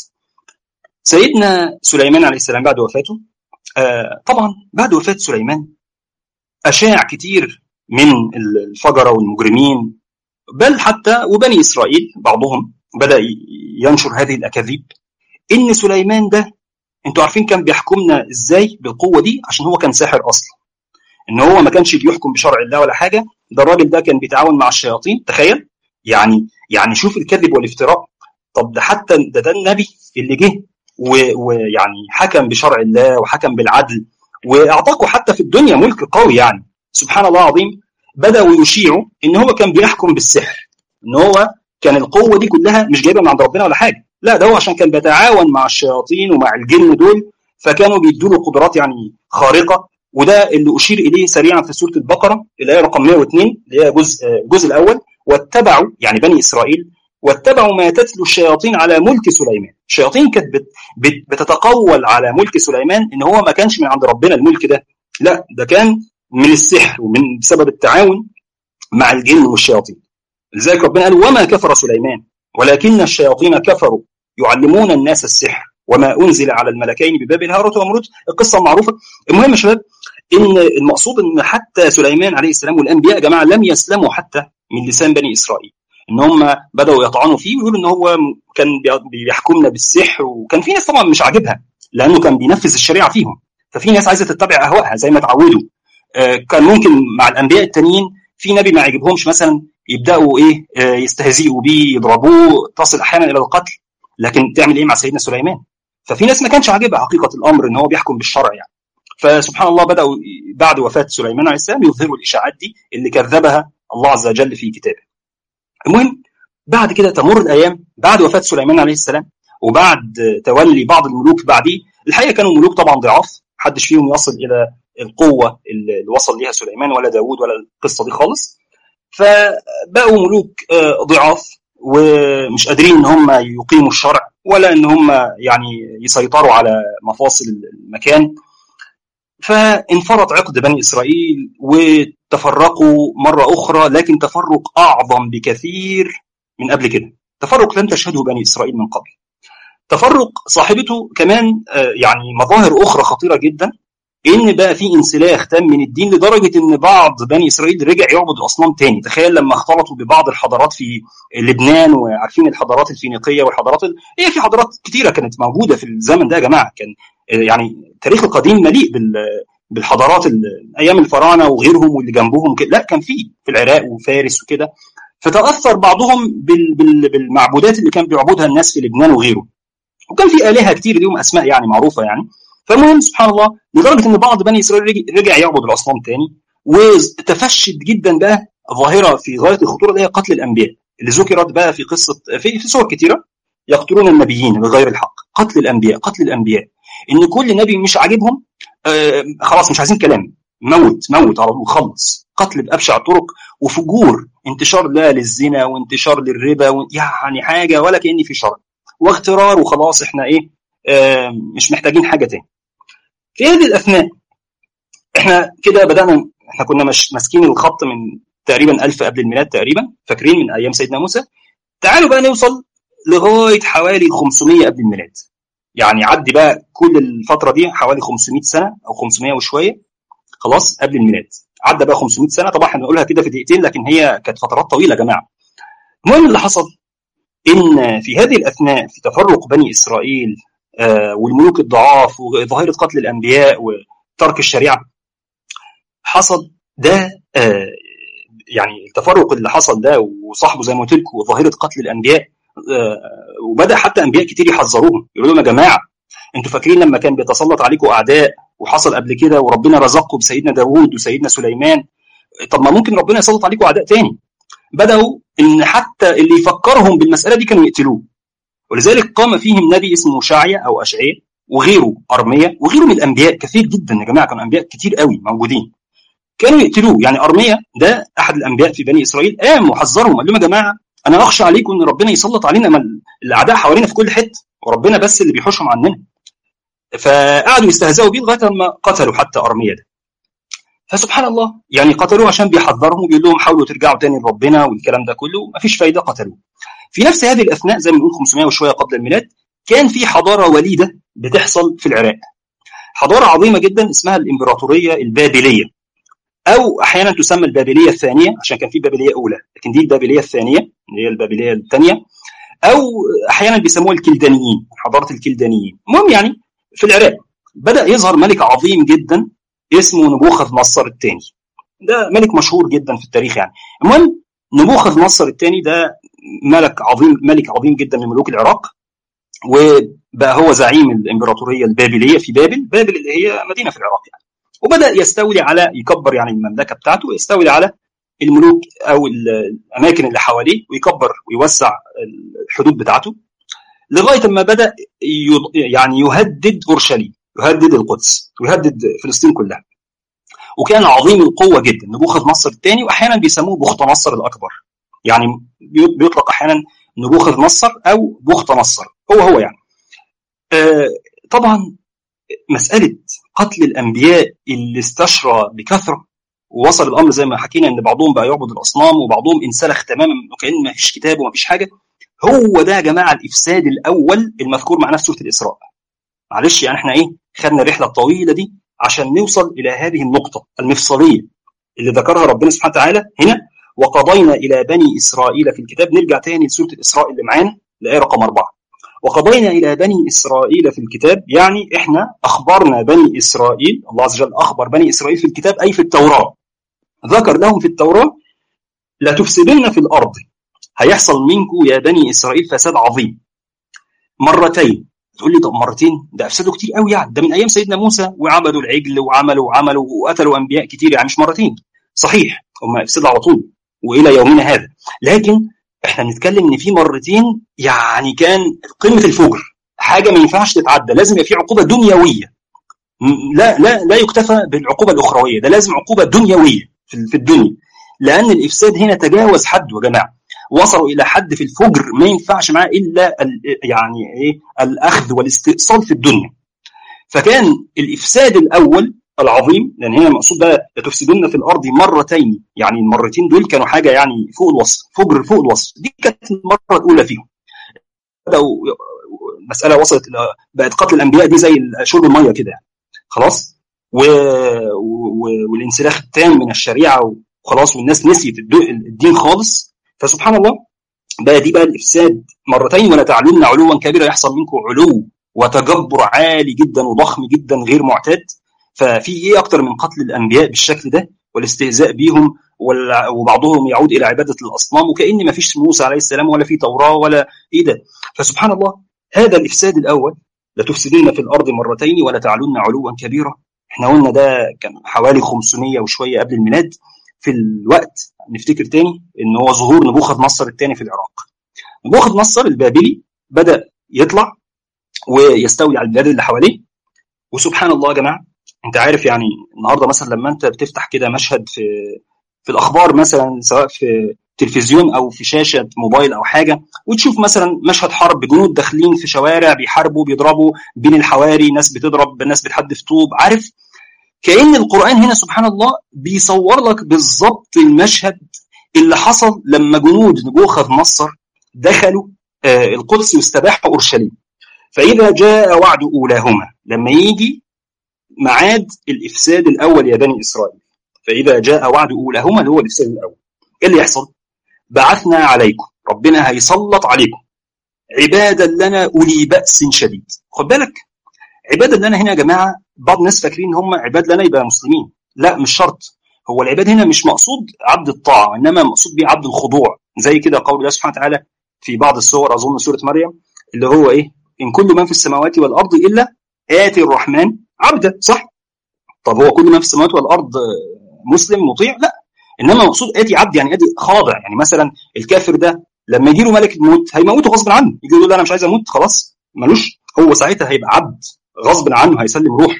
سيدنا سليمان عليه السلام بعد وفاته آه طبعا بعد وفاة سليمان أشاع كتير من الفجرة والمجرمين بل حتى وبني إسرائيل بعضهم بدأ ينشر هذه الأكاذيب إن سليمان ده انتوا عارفين كان بيحكمنا ازاي بالقوة دي عشان هو كان ساحر أصلا ان هو ما كانش بيحكم بشرع الله ولا حاجة ده الراجل ده كان بيتعاون مع الشياطين تخيل يعني يعني شوف الكذب والافتراء طب ده حتى ده ده النبي اللي جه ويعني حكم بشرع الله وحكم بالعدل واعطاكوا حتى في الدنيا ملك قوي يعني سبحان الله العظيم بداوا يشيعوا ان هو كان بيحكم بالسحر ان هو كان القوه دي كلها مش جايبها من عند ربنا ولا حاجه لا ده هو عشان كان بيتعاون مع الشياطين ومع الجن دول فكانوا بيدوا له قدرات يعني خارقه وده اللي اشير اليه سريعا في سوره البقره اللي هي رقم 102 اللي هي جزء الجزء الاول واتبعوا يعني بني اسرائيل واتبعوا ما تتلو الشياطين على ملك سليمان الشياطين كانت بت بت بتتقول على ملك سليمان ان هو ما كانش من عند ربنا الملك ده لا ده كان من السحر ومن بسبب التعاون مع الجن والشياطين لذلك ربنا قال وما كفر سليمان ولكن الشياطين كفروا يعلمون الناس السحر وما انزل على الملكين ببابل هاروت وماروت القصه المعروفه المهم يا شباب ان المقصود ان حتى سليمان عليه السلام والانبياء يا جماعه لم يسلموا حتى من لسان بني اسرائيل ان هم بداوا يطعنوا فيه ويقولوا ان هو كان بيحكمنا بالسحر وكان في ناس طبعا مش عاجبها لانه كان بينفذ الشريعه فيهم ففي ناس عايزه تتبع اهوائها زي ما اتعودوا كان ممكن مع الانبياء التانيين في نبي ما يعجبهمش مثلا يبداوا ايه يستهزئوا بيه يضربوه تصل احيانا الى القتل لكن تعمل ايه مع سيدنا سليمان ففي ناس ما كانش عاجبها حقيقه الامر ان هو بيحكم بالشرع يعني فسبحان الله بداوا بعد وفاه سليمان عليه السلام يظهروا الاشاعات دي اللي كذبها الله عز وجل في كتابه المهم بعد كده تمر الايام بعد وفاه سليمان عليه السلام وبعد تولي بعض الملوك بعديه الحقيقه كانوا ملوك طبعا ضعاف محدش فيهم يصل الى القوه اللي وصل ليها سليمان ولا داوود ولا القصه دي خالص فبقوا ملوك ضعاف ومش قادرين ان هم يقيموا الشرع ولا ان هم يعني يسيطروا على مفاصل المكان فانفرط عقد بني اسرائيل وتفرقوا مره اخرى لكن تفرق اعظم بكثير من قبل كده تفرق لم تشهده بني اسرائيل من قبل تفرق صاحبته كمان يعني مظاهر اخرى خطيره جدا ان بقى في انسلاخ تام من الدين لدرجه ان بعض بني اسرائيل رجع يعبد الاصنام تاني تخيل لما اختلطوا ببعض الحضارات في لبنان وعارفين الحضارات الفينيقيه والحضارات ال... هي في حضارات كتيره كانت موجوده في الزمن ده يا جماعه كان يعني التاريخ القديم مليء بال... بالحضارات ال... ايام الفراعنه وغيرهم واللي جنبهم كده لا كان في في العراق وفارس وكده فتاثر بعضهم بال... بال... بالمعبودات اللي كان بيعبدها الناس في لبنان وغيره وكان في الهه كتير ليهم اسماء يعني معروفه يعني فالمهم سبحان الله لدرجه ان بعض بني اسرائيل رجع يعبد الاصنام تاني وتفشت جدا بقى ظاهره في غايه الخطوره اللي هي قتل الانبياء اللي ذكرت بقى في قصه في في صور كثيره يقتلون النبيين بغير الحق قتل الانبياء قتل الانبياء ان كل نبي مش عاجبهم آه خلاص مش عايزين كلام موت موت على طول خلص قتل بابشع الطرق وفجور انتشار لا للزنا وانتشار للربا و... يعني حاجه ولا كان في شر واغترار وخلاص احنا ايه آه مش محتاجين حاجه تاني في هذه الاثناء احنا كده بدانا احنا كنا مش ماسكين الخط من تقريبا 1000 قبل الميلاد تقريبا فاكرين من ايام سيدنا موسى تعالوا بقى نوصل لغايه حوالي 500 قبل الميلاد يعني عدي بقى كل الفتره دي حوالي 500 سنه او 500 وشويه خلاص قبل الميلاد عدى بقى 500 سنه طبعا احنا بنقولها كده في دقيقتين لكن هي كانت فترات طويله يا جماعه المهم اللي حصل ان في هذه الاثناء في تفرق بني اسرائيل آه والملوك الضعاف وظاهره قتل الانبياء وترك الشريعه حصل ده آه يعني التفرق اللي حصل ده وصاحبه زي ما قلت لكم وظاهره قتل الانبياء آه وبدا حتى انبياء كتير يحذروهم يقولوا لهم يا جماعه انتوا فاكرين لما كان بيتسلط عليكم اعداء وحصل قبل كده وربنا رزقكم بسيدنا داوود وسيدنا سليمان طب ما ممكن ربنا يسلط عليكم اعداء تاني بداوا ان حتى اللي يفكرهم بالمساله دي كانوا يقتلوه ولذلك قام فيهم نبي اسمه شاعية او اشعياء وغيره ارميه وغيره من الانبياء كثير جدا يا جماعه كانوا انبياء كتير قوي موجودين كانوا يقتلوه يعني ارميه ده احد الانبياء في بني اسرائيل قام وحذرهم قال لهم يا جماعه انا اخشى عليكم ان ربنا يسلط علينا ما الاعداء حوالينا في كل حته وربنا بس اللي بيحوشهم عننا فقعدوا يستهزئوا بيه لغايه لما قتلوا حتى ارميه ده فسبحان الله يعني قتلوه عشان بيحذرهم وبيقول لهم حاولوا ترجعوا تاني لربنا والكلام ده كله مفيش فايده قتلوه في نفس هذه الاثناء زي ما بنقول 500 وشويه قبل الميلاد كان في حضاره وليده بتحصل في العراق حضاره عظيمه جدا اسمها الامبراطوريه البابليه او احيانا تسمى البابليه الثانيه عشان كان في بابليه اولى لكن دي البابليه الثانيه اللي هي البابليه الثانيه او احيانا بيسموها الكلدانيين حضاره الكلدانيين المهم يعني في العراق بدا يظهر ملك عظيم جدا اسمه نبوخذ نصر الثاني ده ملك مشهور جدا في التاريخ يعني المهم نبوخذ نصر الثاني ده ملك عظيم ملك عظيم جدا من ملوك العراق وبقى هو زعيم الامبراطوريه البابليه في بابل بابل اللي هي مدينه في العراق يعني وبدا يستولي على يكبر يعني المملكه بتاعته ويستولي على الملوك او الاماكن اللي حواليه ويكبر ويوسع الحدود بتاعته لغايه ما بدا يعني يهدد اورشليم يهدد القدس ويهدد فلسطين كلها وكان عظيم القوه جدا نبوخذ نصر الثاني واحيانا بيسموه بخت نصر الاكبر يعني بيطلق احيانا نبوخذ نصر او بوخت نصر هو هو يعني آه طبعا مساله قتل الانبياء اللي استشرى بكثره ووصل الامر زي ما حكينا ان بعضهم بقى يعبد الاصنام وبعضهم انسلخ تماما وكان ما فيش كتاب وما فيش حاجه هو ده يا جماعه الافساد الاول المذكور معنا في سوره الاسراء معلش يعني احنا ايه خدنا الرحله الطويله دي عشان نوصل الى هذه النقطه المفصليه اللي ذكرها ربنا سبحانه وتعالى هنا وقضينا الى بني اسرائيل في الكتاب نرجع تاني لسوره الاسراء اللي معانا الايه رقم اربعه وقضينا الى بني اسرائيل في الكتاب يعني احنا اخبرنا بني اسرائيل الله عز وجل اخبر بني اسرائيل في الكتاب اي في التوراه ذكر لهم في التوراه لا تفسدن في الارض هيحصل منكم يا بني اسرائيل فساد عظيم مرتين تقول لي طب مرتين ده افسدوا كتير قوي يعني ده من ايام سيدنا موسى وعبدوا العجل وعملوا وعملوا وقتلوا انبياء كتير يعني مش مرتين صحيح هم افسدوا على طول والى يومنا هذا لكن احنا بنتكلم ان في مرتين يعني كان قمه الفجر حاجه ما ينفعش تتعدى لازم يبقى في عقوبه دنيويه لا لا لا يكتفى بالعقوبه الاخرويه ده لازم عقوبه دنيويه في الدنيا لان الافساد هنا تجاوز حده يا جماعه وصلوا الى حد في الفجر ما ينفعش معاه الا يعني ايه الاخذ والاستئصال في الدنيا فكان الافساد الاول العظيم لان هنا المقصود بقى لتفسدن في الارض مرتين يعني المرتين دول كانوا حاجه يعني فوق الوصف فجر فوق الوصف دي كانت المره الاولى فيهم بداوا مساله وصلت الى بقت قتل الانبياء دي زي شرب الميه كده خلاص و... و... والانسلاخ التام من الشريعه وخلاص والناس نسيت الدين خالص فسبحان الله بقى دي بقى الافساد مرتين ولا تعلن علوا كبيرا يحصل منكم علو وتجبر عالي جدا وضخم جدا غير معتاد ففي ايه اكتر من قتل الانبياء بالشكل ده والاستهزاء بيهم وبعضهم يعود الى عباده الاصنام وكان ما فيش موسى عليه السلام ولا في توراه ولا ايه ده فسبحان الله هذا الافساد الاول لتفسدن في الارض مرتين ولا تعلن علوا كبيرا احنا قلنا ده كان حوالي 500 وشويه قبل الميلاد في الوقت نفتكر تاني ان هو ظهور نبوخذ نصر الثاني في العراق نبوخذ نصر البابلي بدا يطلع ويستولي على البلاد اللي حواليه وسبحان الله يا جماعه انت عارف يعني النهارده مثلا لما انت بتفتح كده مشهد في في الاخبار مثلا سواء في تلفزيون او في شاشه موبايل او حاجه وتشوف مثلا مشهد حرب جنود داخلين في شوارع بيحاربوا بيضربوا بين الحواري ناس بتضرب ناس بتحدف طوب عارف كأن القرآن هنا سبحان الله بيصور لك بالظبط المشهد اللي حصل لما جنود نبوخذ نصر دخلوا آه القدس واستباحوا أورشليم فإذا جاء وعد أولاهما لما يجي معاد الإفساد الأول يا بني إسرائيل فإذا جاء وعد أولاهما اللي هو الإفساد الأول إيه اللي يحصل؟ بعثنا عليكم ربنا هيسلط عليكم عبادا لنا أولي بأس شديد خد بالك عبادا لنا هنا يا جماعة بعض الناس فاكرين ان هم عباد لنا يبقى مسلمين لا مش شرط هو العباد هنا مش مقصود عبد الطاعه انما مقصود بيه عبد الخضوع زي كده قول الله سبحانه وتعالى في بعض السور اظن سوره مريم اللي هو ايه ان كل من في السماوات والارض الا اتي الرحمن عبدا صح طب هو كل من في السماوات والارض مسلم مطيع لا انما مقصود اتي عبد يعني ادي خاضع يعني مثلا الكافر ده لما يجي له ملك الموت هيموته غصب عنه يجي يقول له انا مش عايز اموت خلاص ملوش هو ساعتها هيبقى عبد غصب عنه هيسلم روح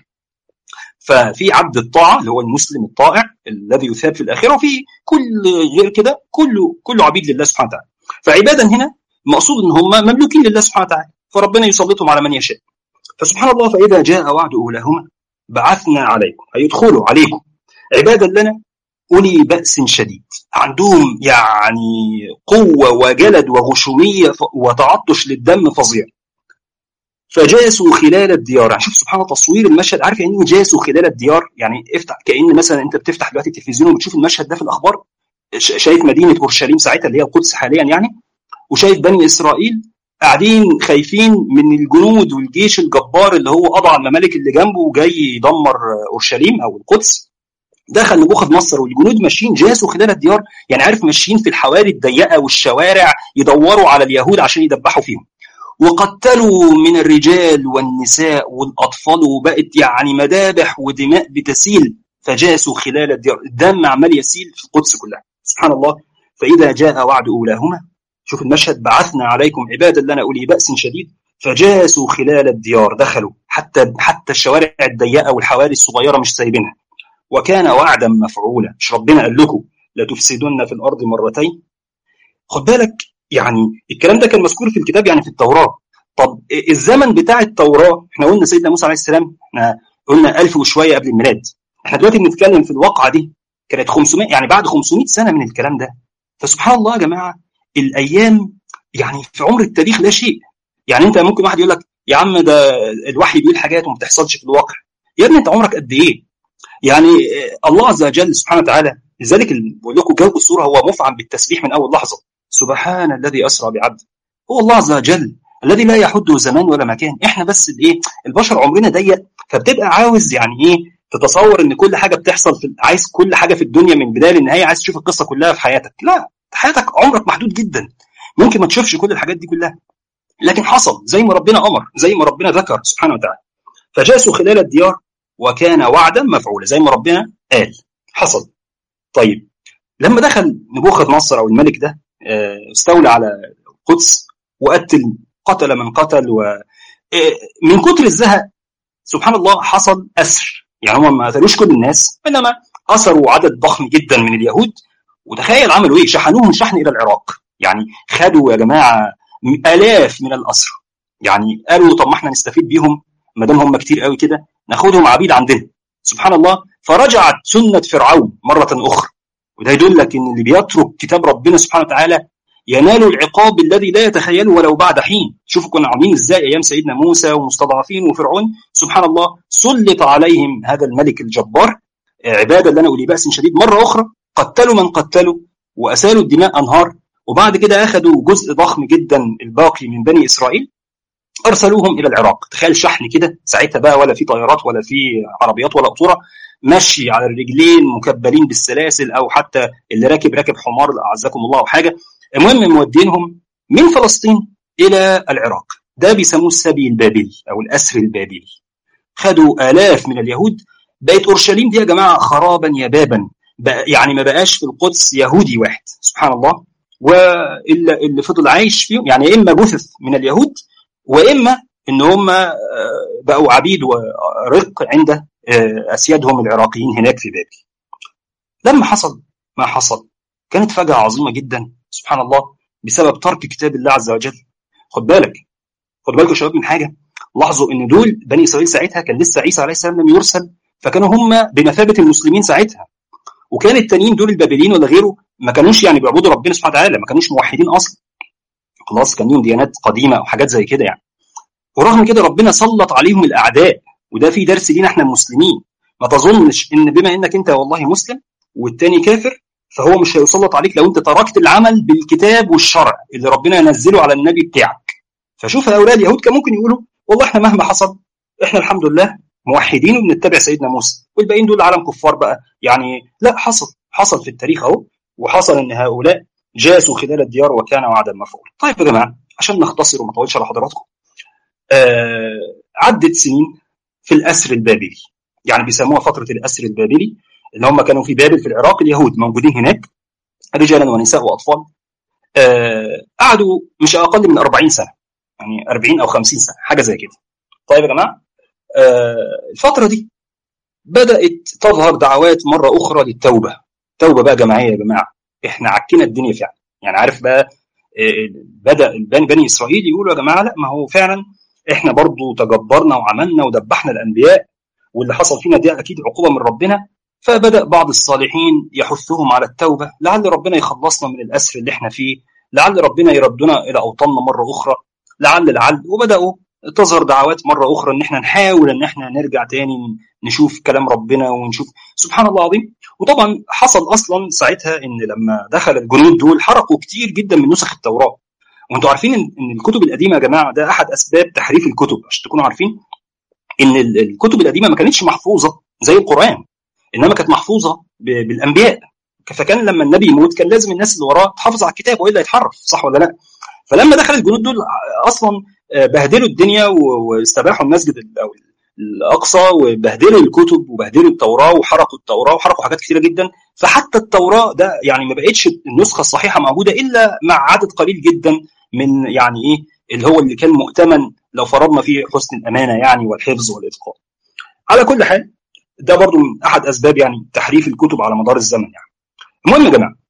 ففي عبد الطاعه اللي هو المسلم الطائع الذي يثاب في الاخره وفي كل غير كده كله كله عبيد لله سبحانه وتعالى فعبادا هنا مقصود ان هم مملوكين لله سبحانه وتعالى فربنا يسلطهم على من يشاء فسبحان الله فاذا جاء وعد اولاهما بعثنا عليكم هيدخلوا عليكم عبادا لنا اولي باس شديد عندهم يعني قوه وجلد وغشوميه وتعطش للدم فظيع فجاسوا خلال الديار يعني شوف سبحان الله تصوير المشهد عارف يعني جاسوا خلال الديار يعني افتح كأن مثلا انت بتفتح دلوقتي التلفزيون وبتشوف المشهد ده في الاخبار شايف مدينه اورشليم ساعتها اللي هي القدس حاليا يعني وشايف بني اسرائيل قاعدين خايفين من الجنود والجيش الجبار اللي هو قضى على الممالك اللي جنبه وجاي يدمر اورشليم او القدس دخل نبوخذ نصر والجنود ماشيين جاسوا خلال الديار يعني عارف ماشيين في الحواري الضيقه والشوارع يدوروا على اليهود عشان يدبحوا فيهم وقتلوا من الرجال والنساء والأطفال وبقت يعني مذابح ودماء بتسيل فجاسوا خلال الديار الدم عمال يسيل في القدس كلها سبحان الله فإذا جاء وعد أولاهما شوف المشهد بعثنا عليكم عبادا لنا أولي بأس شديد فجاسوا خلال الديار دخلوا حتى حتى الشوارع الضيقة والحواري الصغيرة مش سايبينها وكان وعدا مفعولا مش ربنا قال لكم لتفسدن في الأرض مرتين خد بالك يعني الكلام ده كان مذكور في الكتاب يعني في التوراه طب الزمن بتاع التوراه احنا قلنا سيدنا موسى عليه السلام احنا قلنا 1000 وشويه قبل الميلاد احنا دلوقتي بنتكلم في الواقعه دي كانت 500 يعني بعد 500 سنه من الكلام ده فسبحان الله يا جماعه الايام يعني في عمر التاريخ لا شيء يعني انت ممكن واحد يقول لك يا عم ده الوحي بيقول حاجات وما بتحصلش في الواقع يا ابني انت عمرك قد ايه يعني الله عز وجل سبحانه وتعالى لذلك بقول لكم جو الصوره هو مفعم بالتسبيح من اول لحظه سبحان الذي اسرى بعبده هو الله عز وجل الذي لا يحده زمان ولا مكان احنا بس الايه البشر عمرنا ضيق فبتبقى عاوز يعني ايه تتصور ان كل حاجه بتحصل في عايز كل حاجه في الدنيا من بدايه للنهايه عايز تشوف القصه كلها في حياتك لا حياتك عمرك محدود جدا ممكن ما تشوفش كل الحاجات دي كلها لكن حصل زي ما ربنا امر زي ما ربنا ذكر سبحانه وتعالى فجاسوا خلال الديار وكان وعدا مفعولا زي ما ربنا قال حصل طيب لما دخل نبوخذ نصر او الملك ده استولى على القدس وقتل قتل من قتل و من كتر الزهق سبحان الله حصل اسر يعني هم ما قتلوش كل الناس انما اسروا عدد ضخم جدا من اليهود وتخيل عملوا ايه شحنوهم شحن الى العراق يعني خدوا يا جماعه الاف من الاسر يعني قالوا طب ما احنا نستفيد بيهم ما دام هم كتير قوي كده ناخدهم عبيد عندنا سبحان الله فرجعت سنه فرعون مره اخرى وده يدلك ان اللي بيترك كتاب ربنا سبحانه وتعالى ينال العقاب الذي لا يتخيله ولو بعد حين شوفوا كنا عاملين ازاي ايام سيدنا موسى ومستضعفين وفرعون سبحان الله سلط عليهم هذا الملك الجبار عباده لنا اولي باس شديد مره اخرى قتلوا من قتلوا واسالوا الدماء انهار وبعد كده اخذوا جزء ضخم جدا الباقي من بني اسرائيل ارسلوهم الى العراق تخيل شحن كده ساعتها بقى ولا في طيارات ولا في عربيات ولا قطوره مشي على الرجلين مكبلين بالسلاسل او حتى اللي راكب راكب حمار اعزكم الله او حاجه المهم مودينهم من فلسطين الى العراق ده بيسموه السبي البابلي او الاسر البابلي خدوا الاف من اليهود بقت اورشليم دي يا جماعه خرابا يبابا بقى يعني ما بقاش في القدس يهودي واحد سبحان الله واللي اللي فضل عايش فيهم يعني اما جثث من اليهود واما ان هم بقوا عبيد ورق عند اسيادهم العراقيين هناك في بابل. لما حصل ما حصل كانت فجأة عظيمة جدا سبحان الله بسبب ترك كتاب الله عز وجل. خد بالك خد بالكم يا شباب من حاجة لاحظوا ان دول بني اسرائيل ساعتها كان لسه عيسى عليه السلام لم يرسل فكانوا هم بمثابة المسلمين ساعتها. وكان التانيين دول البابليين ولا غيره ما كانوش يعني بيعبدوا ربنا سبحانه وتعالى ما كانوش موحدين اصلا. خلاص كان ليهم ديانات قديمه او حاجات زي كده يعني. ورغم كده ربنا سلط عليهم الاعداء وده في درس لينا احنا المسلمين ما تظنش ان بما انك انت والله مسلم والتاني كافر فهو مش هيسلط عليك لو انت تركت العمل بالكتاب والشرع اللي ربنا ينزله على النبي بتاعك فشوف هؤلاء اليهود كان ممكن يقولوا والله احنا مهما حصل احنا الحمد لله موحدين وبنتبع سيدنا موسى والباقيين دول عالم كفار بقى يعني لا حصل حصل في التاريخ اهو وحصل ان هؤلاء جاسوا خلال الديار وكان وعدا مفعولا طيب يا جماعه عشان نختصر وما اطولش على حضراتكم آه عدت سنين في الاسر البابلي يعني بيسموها فتره الاسر البابلي اللي هم كانوا في بابل في العراق اليهود موجودين هناك رجالا ونساء واطفال آه قعدوا مش اقل من 40 سنه يعني 40 او 50 سنه حاجه زي كده طيب يا جماعه آه الفتره دي بدات تظهر دعوات مره اخرى للتوبه توبه بقى جماعيه يا جماعه احنا عكينا الدنيا فعلا يعني عارف بقى آه بدا بني, بني اسرائيل يقولوا يا جماعه لا ما هو فعلا احنا برضو تجبرنا وعملنا ودبحنا الانبياء واللي حصل فينا دي اكيد عقوبه من ربنا فبدا بعض الصالحين يحثهم على التوبه لعل ربنا يخلصنا من الاسر اللي احنا فيه لعل ربنا يردنا الى اوطاننا مره اخرى لعل لعل وبداوا تظهر دعوات مره اخرى ان احنا نحاول ان احنا نرجع تاني نشوف كلام ربنا ونشوف سبحان الله العظيم وطبعا حصل اصلا ساعتها ان لما دخل الجنود دول حرقوا كتير جدا من نسخ التوراه وانتوا عارفين ان الكتب القديمه يا جماعه ده احد اسباب تحريف الكتب عشان تكونوا عارفين ان الكتب القديمه ما كانتش محفوظه زي القران انما كانت محفوظه بالانبياء فكان لما النبي يموت كان لازم الناس اللي وراه تحافظ على الكتاب والا يتحرف صح ولا لا فلما دخل الجنود دول اصلا بهدلوا الدنيا واستباحوا المسجد الاقصى وبهدلوا الكتب وبهدلوا التوراه وحرقوا التوراه وحرقوا حاجات كثيره جدا فحتى التوراه ده يعني ما بقتش النسخه الصحيحه موجوده الا مع عدد قليل جدا من يعني ايه اللي هو اللي كان مؤتمن لو فرضنا فيه حسن الامانه يعني والحفظ والاتقان. على كل حال ده برضو من احد اسباب يعني تحريف الكتب على مدار الزمن يعني. المهم يا جماعه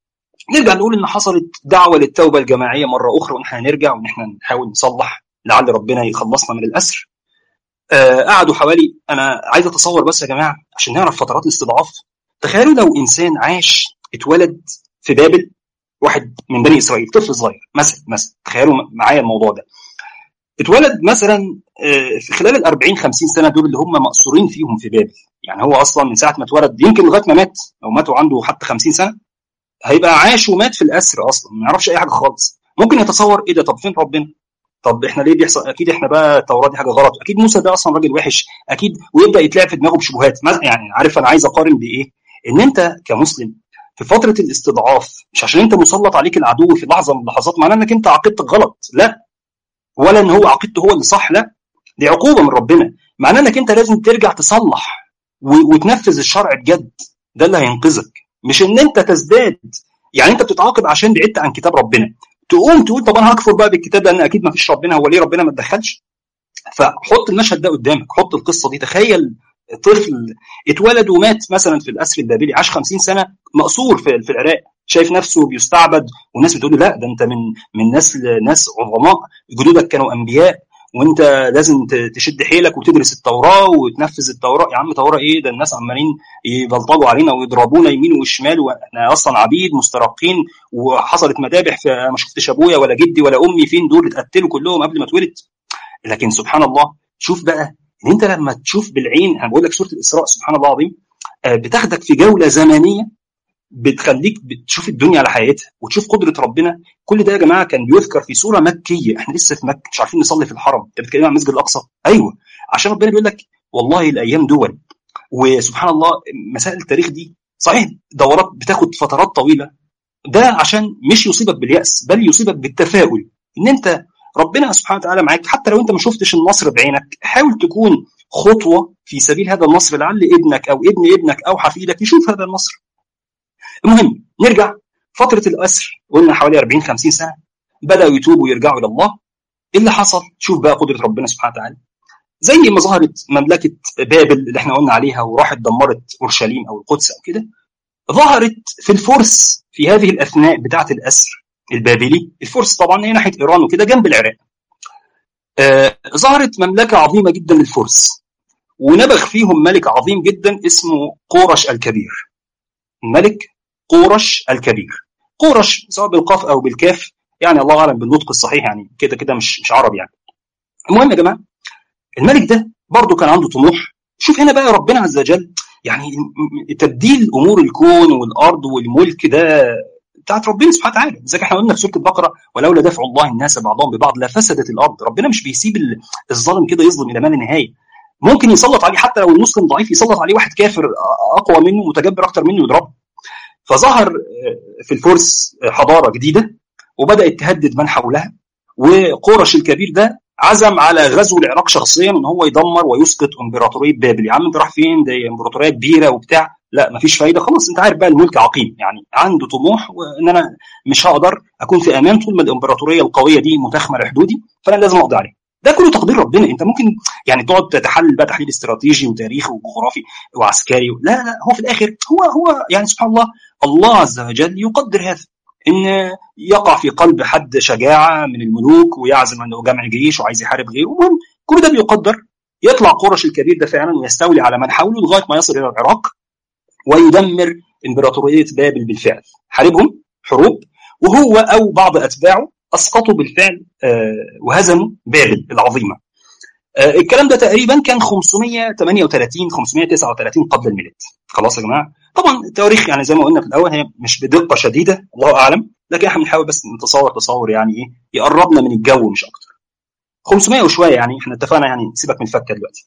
نرجع نقول ان حصلت دعوه للتوبه الجماعيه مره اخرى وان احنا نرجع وان احنا نحاول نصلح لعل ربنا يخلصنا من الاسر آه قعدوا حوالي انا عايز اتصور بس يا جماعه عشان نعرف فترات الاستضعاف تخيلوا لو انسان عاش اتولد في بابل واحد من بني اسرائيل طفل صغير مثلا مثلا تخيلوا معايا الموضوع ده اتولد مثلا في خلال ال 40 50 سنه دول اللي هم مقصورين فيهم في بابل يعني هو اصلا من ساعه ما اتولد يمكن لغايه ما مات او مات وعنده حتى 50 سنه هيبقى عاش ومات في الاسر اصلا ما يعرفش اي حاجه خالص ممكن يتصور ايه ده طب فين ربنا طب احنا ليه بيحصل اكيد احنا بقى التوراه دي حاجه غلط اكيد موسى ده اصلا راجل وحش اكيد ويبدا يتلعب في دماغه بشبهات يعني عارف انا عايز اقارن بايه ان انت كمسلم في فتره الاستضعاف مش عشان انت مسلط عليك العدو في لحظه من اللحظات معناه انك انت عقيدتك غلط لا ولا ان هو عقيدته هو اللي صح لا دي عقوبه من ربنا معناه انك انت لازم ترجع تصلح وتنفذ الشرع بجد ده اللي هينقذك مش ان انت تزداد يعني انت بتتعاقب عشان بعدت عن كتاب ربنا تقوم تقول طب انا هكفر بقى بالكتاب لان اكيد ما فيش ربنا هو ليه ربنا ما اتدخلش فحط المشهد ده قدامك حط القصه دي تخيل طفل اتولد ومات مثلا في الاسر البابلي عاش 50 سنه مقصور في, في العراق شايف نفسه بيستعبد والناس بتقول له لا ده انت من من نسل ناس عظماء جدودك كانوا انبياء وانت لازم تشد حيلك وتدرس التوراه وتنفذ التوراه يا عم توراه ايه ده الناس عمالين يبلطجوا علينا ويضربونا يمين وشمال واحنا اصلا عبيد مسترقين وحصلت مذابح ما شفتش ابويا ولا جدي ولا امي فين دول اتقتلوا كلهم قبل ما اتولد لكن سبحان الله شوف بقى ان انت لما تشوف بالعين انا بقول لك سوره الاسراء سبحان الله العظيم بتاخدك في جوله زمنيه بتخليك بتشوف الدنيا على حقيقتها وتشوف قدره ربنا كل ده يا جماعه كان بيذكر في سوره مكيه احنا لسه في مكه مش عارفين نصلي في الحرم انت بتتكلم عن المسجد الاقصى ايوه عشان ربنا بيقول لك والله الايام دول وسبحان الله مسائل التاريخ دي صحيح دورات بتاخد فترات طويله ده عشان مش يصيبك بالياس بل يصيبك بالتفاؤل ان انت ربنا سبحانه وتعالى معاك حتى لو انت ما شفتش النصر بعينك حاول تكون خطوه في سبيل هذا النصر لعل ابنك او ابن ابنك او حفيدك يشوف هذا النصر المهم نرجع فتره الاسر قلنا حوالي 40 50 سنه بداوا يتوبوا ويرجعوا الى الله ايه اللي حصل شوف بقى قدره ربنا سبحانه وتعالى زي ما ظهرت مملكه بابل اللي احنا قلنا عليها وراحت دمرت اورشليم او القدس او كده ظهرت في الفرس في هذه الاثناء بتاعه الاسر البابلي الفرس طبعا هي ناحيه ايران وكده جنب العراق آه ظهرت مملكه عظيمه جدا للفرس ونبغ فيهم ملك عظيم جدا اسمه قورش الكبير الملك قورش الكبير قورش سواء بالقاف او بالكاف يعني الله اعلم بالنطق الصحيح يعني كده كده مش مش عربي يعني المهم يا جماعه الملك ده برضه كان عنده طموح شوف هنا بقى ربنا عز وجل يعني تبديل امور الكون والارض والملك ده بتاعت ربنا سبحانه وتعالى زي احنا قلنا في سوره البقره ولولا دفع الله الناس بعضهم ببعض لفسدت الارض ربنا مش بيسيب الظالم كده يظلم الى ما لا نهايه ممكن يسلط عليه حتى لو المسلم ضعيف يسلط عليه واحد كافر اقوى منه متجبر اكتر منه يضربه فظهر في الفرس حضاره جديده وبدات تهدد من حولها وقورش الكبير ده عزم على غزو العراق شخصيا ان هو يدمر ويسقط امبراطوريه بابل يا عم انت رايح فين ده امبراطوريه كبيره وبتاع لا مفيش فايده خلاص انت عارف بقى الملك عقيم يعني عنده طموح وان انا مش هقدر اكون في امان طول ما الامبراطوريه القويه دي متاخمه لحدودي فانا لازم اقضي عليها ده كله تقدير ربنا انت ممكن يعني تقعد تتحلل بقى تحليل استراتيجي وتاريخي وجغرافي وعسكري لا لا هو في الاخر هو هو يعني سبحان الله الله عز وجل يقدر هذا ان يقع في قلب حد شجاعه من الملوك ويعزم انه جمع جيش وعايز يحارب غيره المهم كل ده بيقدر يطلع قرش الكبير ده فعلا ويستولي على من حوله لغايه ما يصل الى العراق ويدمر امبراطوريه بابل بالفعل حاربهم حروب وهو او بعض اتباعه اسقطوا بالفعل وهزموا بابل العظيمه الكلام ده تقريبا كان 538 539 قبل الميلاد خلاص يا جماعه طبعا التواريخ يعني زي ما قلنا في الاول هي مش بدقه شديده الله اعلم لكن احنا بنحاول بس نتصور تصور يعني ايه يقربنا من الجو مش اكتر 500 وشويه يعني احنا اتفقنا يعني سيبك من الفكه دلوقتي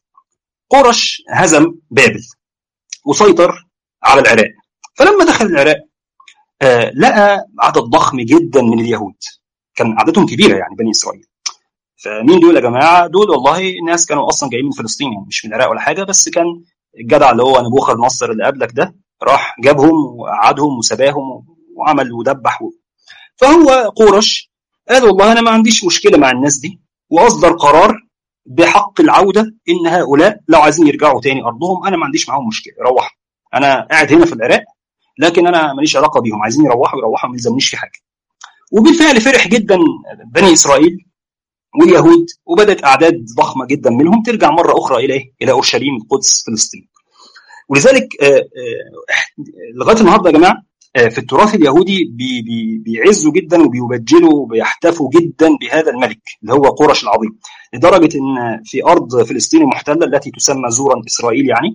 قرش هزم بابل وسيطر على العراق فلما دخل العراق آه لقى عدد ضخم جدا من اليهود كان عددهم كبيره يعني بني اسرائيل فمين دول يا جماعه دول والله ناس كانوا اصلا جايين من فلسطين يعني مش من العراق ولا حاجه بس كان الجدع اللي هو نبوخذ نصر اللي قبلك ده راح جابهم وقعدهم وسباهم وعمل ودبح و... فهو قورش قال والله انا ما عنديش مشكله مع الناس دي واصدر قرار بحق العوده ان هؤلاء لو عايزين يرجعوا تاني ارضهم انا ما عنديش معاهم مشكله روحوا انا قاعد هنا في العراق لكن انا ماليش علاقه بيهم عايزين يروحوا يروحوا ما يلزمنيش في حاجه وبالفعل فرح جدا بني اسرائيل واليهود وبدات اعداد ضخمه جدا منهم ترجع مره اخرى الى إيه؟ الى اورشليم القدس فلسطين ولذلك لغايه النهارده يا جماعه في التراث اليهودي بي بي بيعزوا جدا وبيبجلوا وبيحتفوا جدا بهذا الملك اللي هو قرش العظيم لدرجه ان في ارض فلسطين المحتله التي تسمى زورا اسرائيل يعني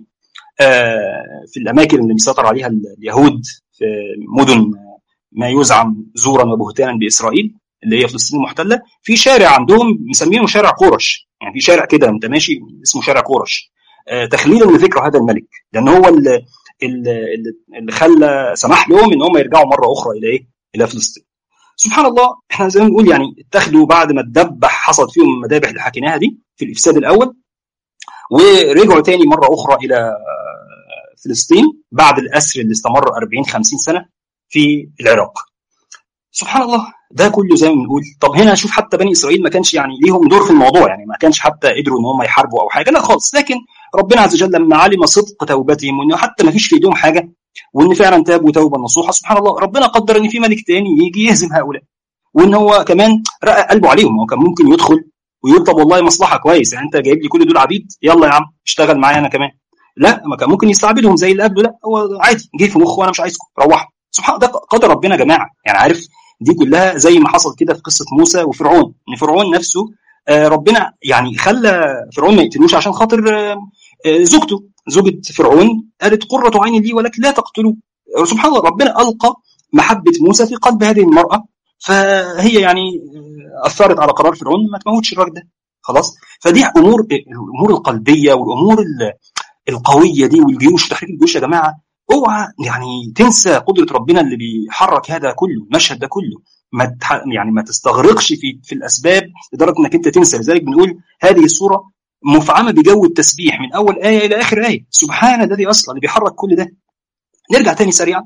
في الاماكن اللي بيسيطر عليها اليهود في مدن ما يزعم زورا وبهتانا باسرائيل اللي هي فلسطين المحتله في شارع عندهم مسمينه شارع قرش يعني في شارع كده انت ماشي اسمه شارع قرش تخليلا لذكر هذا الملك لان هو اللي, اللي خلى سمح لهم ان هم يرجعوا مره اخرى الى ايه؟ الى فلسطين. سبحان الله احنا زي ما بنقول يعني اتخذوا بعد ما الدبح حصلت فيهم المذابح اللي حكيناها دي في الافساد الاول ورجعوا تاني مره اخرى الى فلسطين بعد الاسر اللي استمر 40 50 سنه في العراق. سبحان الله ده كله زي ما بنقول طب هنا شوف حتى بني اسرائيل ما كانش يعني ليهم دور في الموضوع يعني ما كانش حتى قدروا ان هم يحاربوا او حاجه لا خالص لكن ربنا عز وجل لما علم صدق توبتهم وانه حتى ما فيش في ايديهم حاجه وان فعلا تابوا توبه نصوحه سبحان الله ربنا قدر ان في ملك تاني يجي يهزم هؤلاء وان هو كمان رقى قلبه عليهم هو كان ممكن يدخل ويقول طب والله مصلحه كويس يعني انت جايب لي كل دول عبيد يلا يا عم اشتغل معايا انا كمان لا ما كان ممكن يستعبدهم زي اللي قبله لا هو عادي جه في مخه وانا مش عايزكم روحوا سبحان الله ده قدر ربنا يا جماعه يعني عارف دي كلها زي ما حصل كده في قصه موسى وفرعون ان فرعون نفسه ربنا يعني خلى فرعون ما يقتلوش عشان خاطر زوجته زوجة فرعون قالت قرة عين لي ولكن لا تقتلوه سبحان الله ربنا ألقى محبة موسى في قلب هذه المرأة فهي يعني أثرت على قرار فرعون ما تموتش الراجل ده خلاص فدي أمور الأمور القلبية والأمور القوية دي والجيوش وتحريك الجيوش يا جماعة اوعى يعني تنسى قدرة ربنا اللي بيحرك هذا كله المشهد ده كله ما يعني ما تستغرقش في في الاسباب لدرجه انك انت تنسى لذلك بنقول هذه الصوره مفعمه بجو التسبيح من اول ايه الى اخر ايه سبحان الذي اصلا اللي بيحرك كل ده نرجع تاني سريعا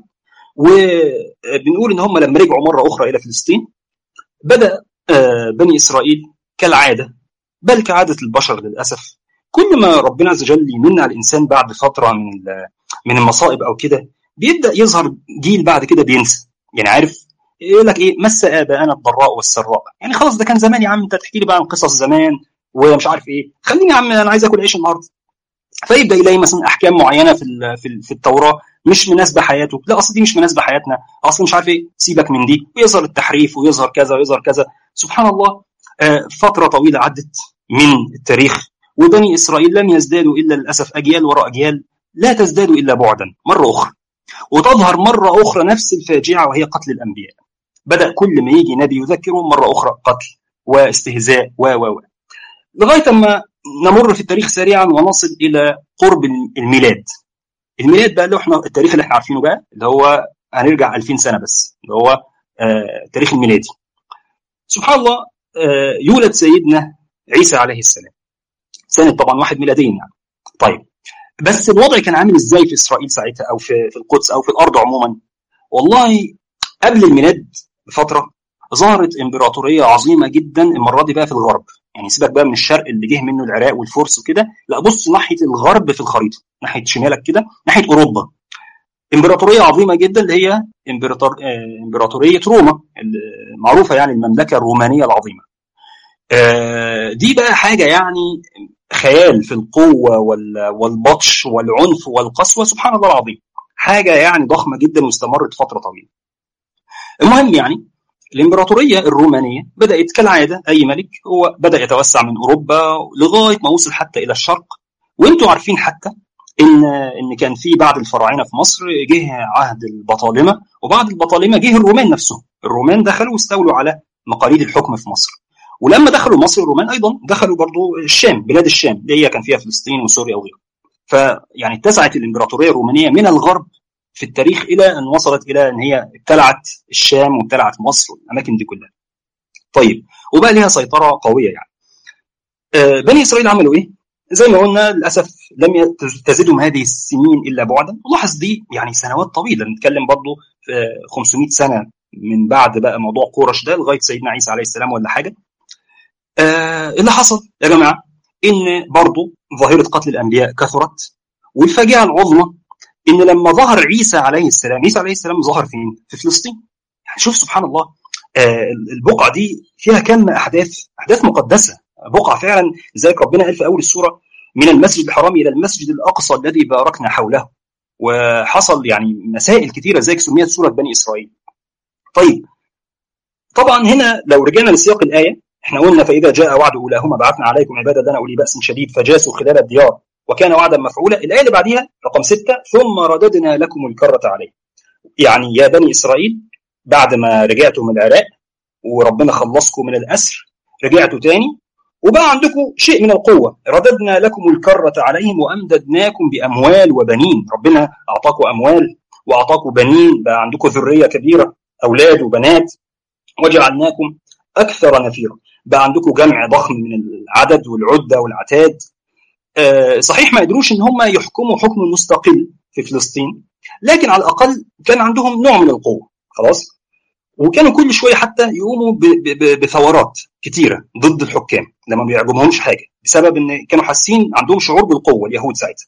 وبنقول ان هم لما رجعوا مره اخرى الى فلسطين بدا بني اسرائيل كالعاده بل كعاده البشر للاسف كل ما ربنا عز وجل يمن على الانسان بعد فتره من من المصائب او كده بيبدا يظهر جيل بعد كده بينسى يعني عارف يقول لك ايه مس اباءنا الضراء والسراء يعني خلاص ده كان زمان يا عم انت تحكي لي بقى عن قصص زمان ومش عارف ايه خليني يا عم انا عايز اكل عيش النهارده فيبدا يلاقي مثلا احكام معينه في في, في التوراه مش مناسبه حياته لا اصل دي مش مناسبه حياتنا اصل مش عارف ايه سيبك من دي ويظهر التحريف ويظهر كذا ويظهر كذا سبحان الله فتره طويله عدت من التاريخ وبني اسرائيل لم يزدادوا الا للاسف اجيال وراء اجيال لا تزداد الا بعدا مره اخرى وتظهر مره اخرى نفس الفاجعه وهي قتل الانبياء بدا كل ما يجي نبي يذكرهم مره اخرى قتل واستهزاء و و لغايه اما نمر في التاريخ سريعا ونصل الى قرب الميلاد الميلاد بقى اللي احنا التاريخ اللي احنا عارفينه بقى اللي هو هنرجع 2000 سنه بس اللي هو آه التاريخ الميلادي سبحان الله آه يولد سيدنا عيسى عليه السلام سنه طبعا واحد ميلاديا يعني طيب بس الوضع كان عامل ازاي في اسرائيل ساعتها او في في القدس او في الارض عموما والله قبل الميلاد بفتره ظهرت امبراطوريه عظيمه جدا المره دي بقى في الغرب يعني سيبك بقى من الشرق اللي جه منه العراق والفرس وكده لا بص ناحيه الغرب في الخريطه ناحيه شمالك كده ناحيه اوروبا امبراطوريه عظيمه جدا اللي هي امبراطور امبراطوريه روما معروفه يعني المملكه الرومانيه العظيمه دي بقى حاجه يعني خيال في القوه والبطش والعنف والقسوه سبحان الله العظيم حاجه يعني ضخمه جدا واستمرت فتره طويله المهم يعني الامبراطوريه الرومانيه بدات كالعاده اي ملك هو بدا يتوسع من اوروبا لغايه ما وصل حتى الى الشرق وانتم عارفين حتى ان ان كان في بعد الفراعنه في مصر جه عهد البطالمه وبعد البطالمه جه الرومان نفسهم الرومان دخلوا واستولوا على مقاليد الحكم في مصر ولما دخلوا مصر الرومان ايضا دخلوا برضو الشام بلاد الشام اللي هي كان فيها فلسطين وسوريا وغيرها فيعني اتسعت الامبراطوريه الرومانيه من الغرب في التاريخ الى ان وصلت الى ان هي ابتلعت الشام وابتلعت مصر والاماكن دي كلها. طيب وبقى ليها سيطره قويه يعني. آه بني اسرائيل عملوا ايه؟ زي ما قلنا للاسف لم تزدهم هذه السنين الا بعدا، ولاحظ دي يعني سنوات طويله نتكلم برضه في 500 سنه من بعد بقى موضوع قرش ده لغايه سيدنا عيسى عليه السلام ولا حاجه. آه اللي حصل يا جماعه ان برضه ظاهره قتل الانبياء كثرت والفاجعه العظمى ان لما ظهر عيسى عليه السلام عيسى عليه السلام ظهر فين في فلسطين يعني شوف سبحان الله آه البقعه دي فيها كم احداث احداث مقدسه بقعه فعلا لذلك ربنا قال في اول السوره من المسجد الحرام الى المسجد الاقصى الذي باركنا حوله وحصل يعني مسائل كثيره زي سميت سوره بني اسرائيل طيب طبعا هنا لو رجعنا لسياق الايه احنا قلنا فاذا جاء وعد اولاهما بعثنا عليكم عبادا لنا اولي باس شديد فجاسوا خلال الديار وكان وعدا مفعولا الايه اللي بعديها رقم ستة ثم رددنا لكم الكره عليه يعني يا بني اسرائيل بعد ما رجعتوا من العراق وربنا خلصكم من الاسر رجعتوا تاني وبقى عندكم شيء من القوه رددنا لكم الكره عليهم وامددناكم باموال وبنين ربنا اعطاكم اموال واعطاكم بنين بقى عندكم ذريه كبيره اولاد وبنات وجعلناكم اكثر نفيرا بقى عندكم جمع ضخم من العدد والعده والعتاد آه صحيح ما قدروش ان هم يحكموا حكم مستقل في فلسطين لكن على الاقل كان عندهم نوع من القوه خلاص وكانوا كل شويه حتى يقوموا بثورات كتيره ضد الحكام لما ما بيعجبهمش حاجه بسبب ان كانوا حاسين عندهم شعور بالقوه اليهود ساعتها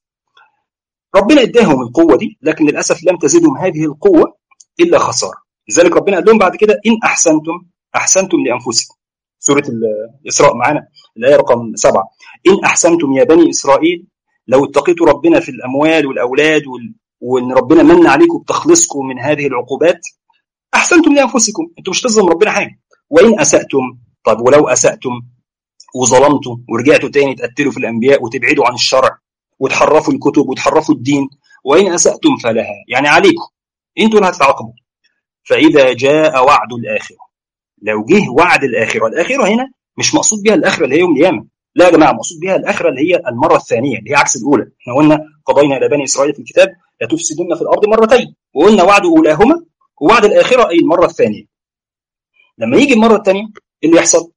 ربنا اداهم القوه دي لكن للاسف لم تزدهم هذه القوه الا خساره لذلك ربنا قال لهم بعد كده ان احسنتم احسنتم لانفسكم سوره الاسراء معانا الايه رقم سبعه ان احسنتم يا بني اسرائيل لو اتقيتوا ربنا في الاموال والاولاد وال... وان ربنا من عليكم بتخلصكم من هذه العقوبات احسنتم لانفسكم انتم مش تظلم ربنا حاجه وان اساتم طب ولو اساتم وظلمتوا ورجعتوا تاني تقتلوا في الانبياء وتبعدوا عن الشرع وتحرفوا الكتب وتحرفوا الدين وان اساتم فلها يعني عليكم انتوا اللي هتتعاقبوا فاذا جاء وعد الاخره لو جه وعد الاخره الاخره هنا مش مقصود بها الاخره اللي هي يوم القيامه لا يا جماعه مقصود بها الاخره اللي هي المره الثانيه اللي هي عكس الاولى احنا قلنا قضينا الى بني اسرائيل في الكتاب لتفسدن في الارض مرتين وقلنا وعد اولاهما ووعد الاخره اي المره الثانيه لما يجي المره الثانيه اللي يحصل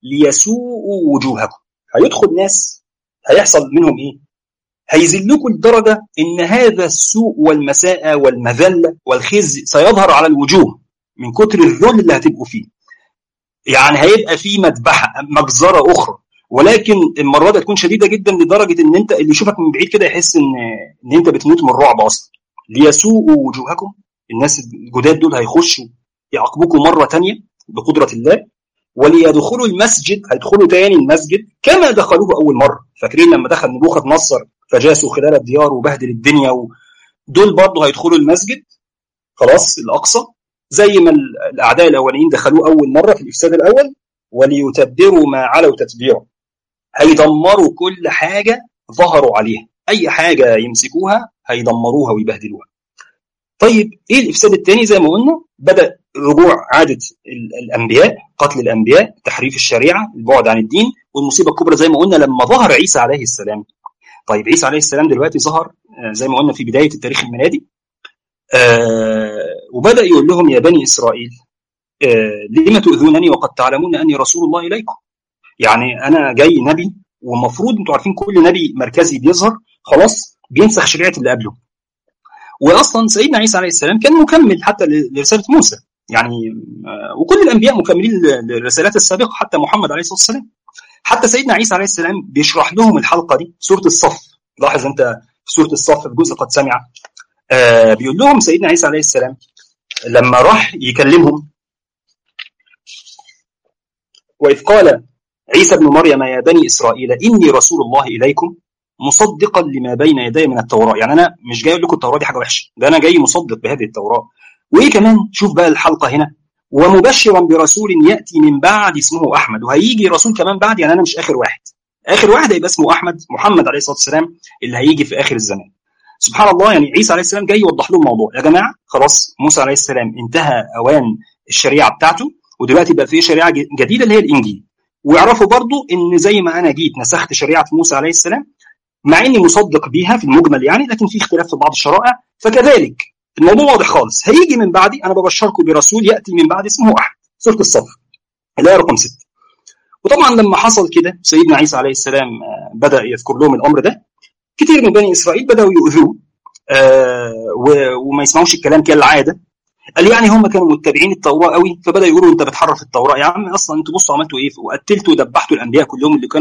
ليسوءوا وجوهكم هيدخل ناس هيحصل منهم ايه هيذلكم لدرجه ان هذا السوء والمساءه والمذله والخزي سيظهر على الوجوه من كتر الذل اللي هتبقوا فيه يعني هيبقى في مذبحه مجزره اخرى ولكن المره دي هتكون شديده جدا لدرجه ان انت اللي يشوفك من بعيد كده يحس ان ان انت بتموت من الرعب اصلا ليسوءوا وجوهكم الناس الجداد دول هيخشوا يعاقبوكم مره ثانيه بقدره الله وليدخلوا المسجد هيدخلوا تاني المسجد كما دخلوه اول مره فاكرين لما دخل نبوخذ نصر فجاسوا خلال الديار وبهدل الدنيا و... دول برضه هيدخلوا المسجد خلاص الاقصى زي ما الاعداء الاولين دخلوه اول مره في الافساد الاول وليتبروا ما علوا تتبيرا هيدمروا كل حاجه ظهروا عليها اي حاجه يمسكوها هيدمروها ويبهدلوها طيب ايه الافساد الثاني زي ما قلنا بدا رجوع عاده الانبياء قتل الانبياء تحريف الشريعه البعد عن الدين والمصيبه الكبرى زي ما قلنا لما ظهر عيسى عليه السلام طيب عيسى عليه السلام دلوقتي ظهر زي ما قلنا في بدايه التاريخ الميلادي آه وبدا يقول لهم يا بني اسرائيل آه لم تؤذونني وقد تعلمون اني رسول الله اليكم يعني انا جاي نبي والمفروض انتوا عارفين كل نبي مركزي بيظهر خلاص بينسخ شريعه اللي قبله واصلا سيدنا عيسى عليه السلام كان مكمل حتى لرساله موسى يعني آه وكل الانبياء مكملين للرسالات السابقه حتى محمد عليه الصلاه والسلام حتى سيدنا عيسى عليه السلام بيشرح لهم الحلقه دي سوره الصف لاحظ انت في سوره الصف في جزء قد سمع آه بيقول لهم سيدنا عيسى عليه السلام لما راح يكلمهم واذ قال عيسى ابن مريم يا بني اسرائيل اني رسول الله اليكم مصدقا لما بين يدي من التوراه يعني انا مش جاي اقول لكم التوراه دي حاجه وحشه ده انا جاي مصدق بهذه التوراه وايه كمان شوف بقى الحلقه هنا ومبشرا برسول ياتي من بعد اسمه احمد وهيجي رسول كمان بعد يعني انا مش اخر واحد اخر واحد هيبقى اسمه احمد محمد عليه الصلاه والسلام اللي هيجي في اخر الزمان سبحان الله يعني عيسى عليه السلام جاي يوضح لهم الموضوع يا جماعه خلاص موسى عليه السلام انتهى اوان الشريعه بتاعته ودلوقتي بقى في شريعه جديده اللي هي الانجيل ويعرفوا برضو ان زي ما انا جيت نسخت شريعه موسى عليه السلام مع اني مصدق بيها في المجمل يعني لكن في اختلاف في بعض الشرائع فكذلك الموضوع واضح خالص هيجي من بعدي انا ببشركم برسول ياتي من بعد اسمه احمد سوره الصف الايه رقم 6 وطبعا لما حصل كده سيدنا عيسى عليه السلام بدا يذكر لهم الامر ده كتير من بني اسرائيل بداوا يؤذوه آه وما يسمعوش الكلام كالعاده قال يعني هم كانوا متبعين التوراه قوي فبدا يقولوا انت بتحرف التوراه يا عم اصلا انتوا بصوا عملتوا ايه وقتلتوا ودبحتوا الانبياء كلهم اللي كانوا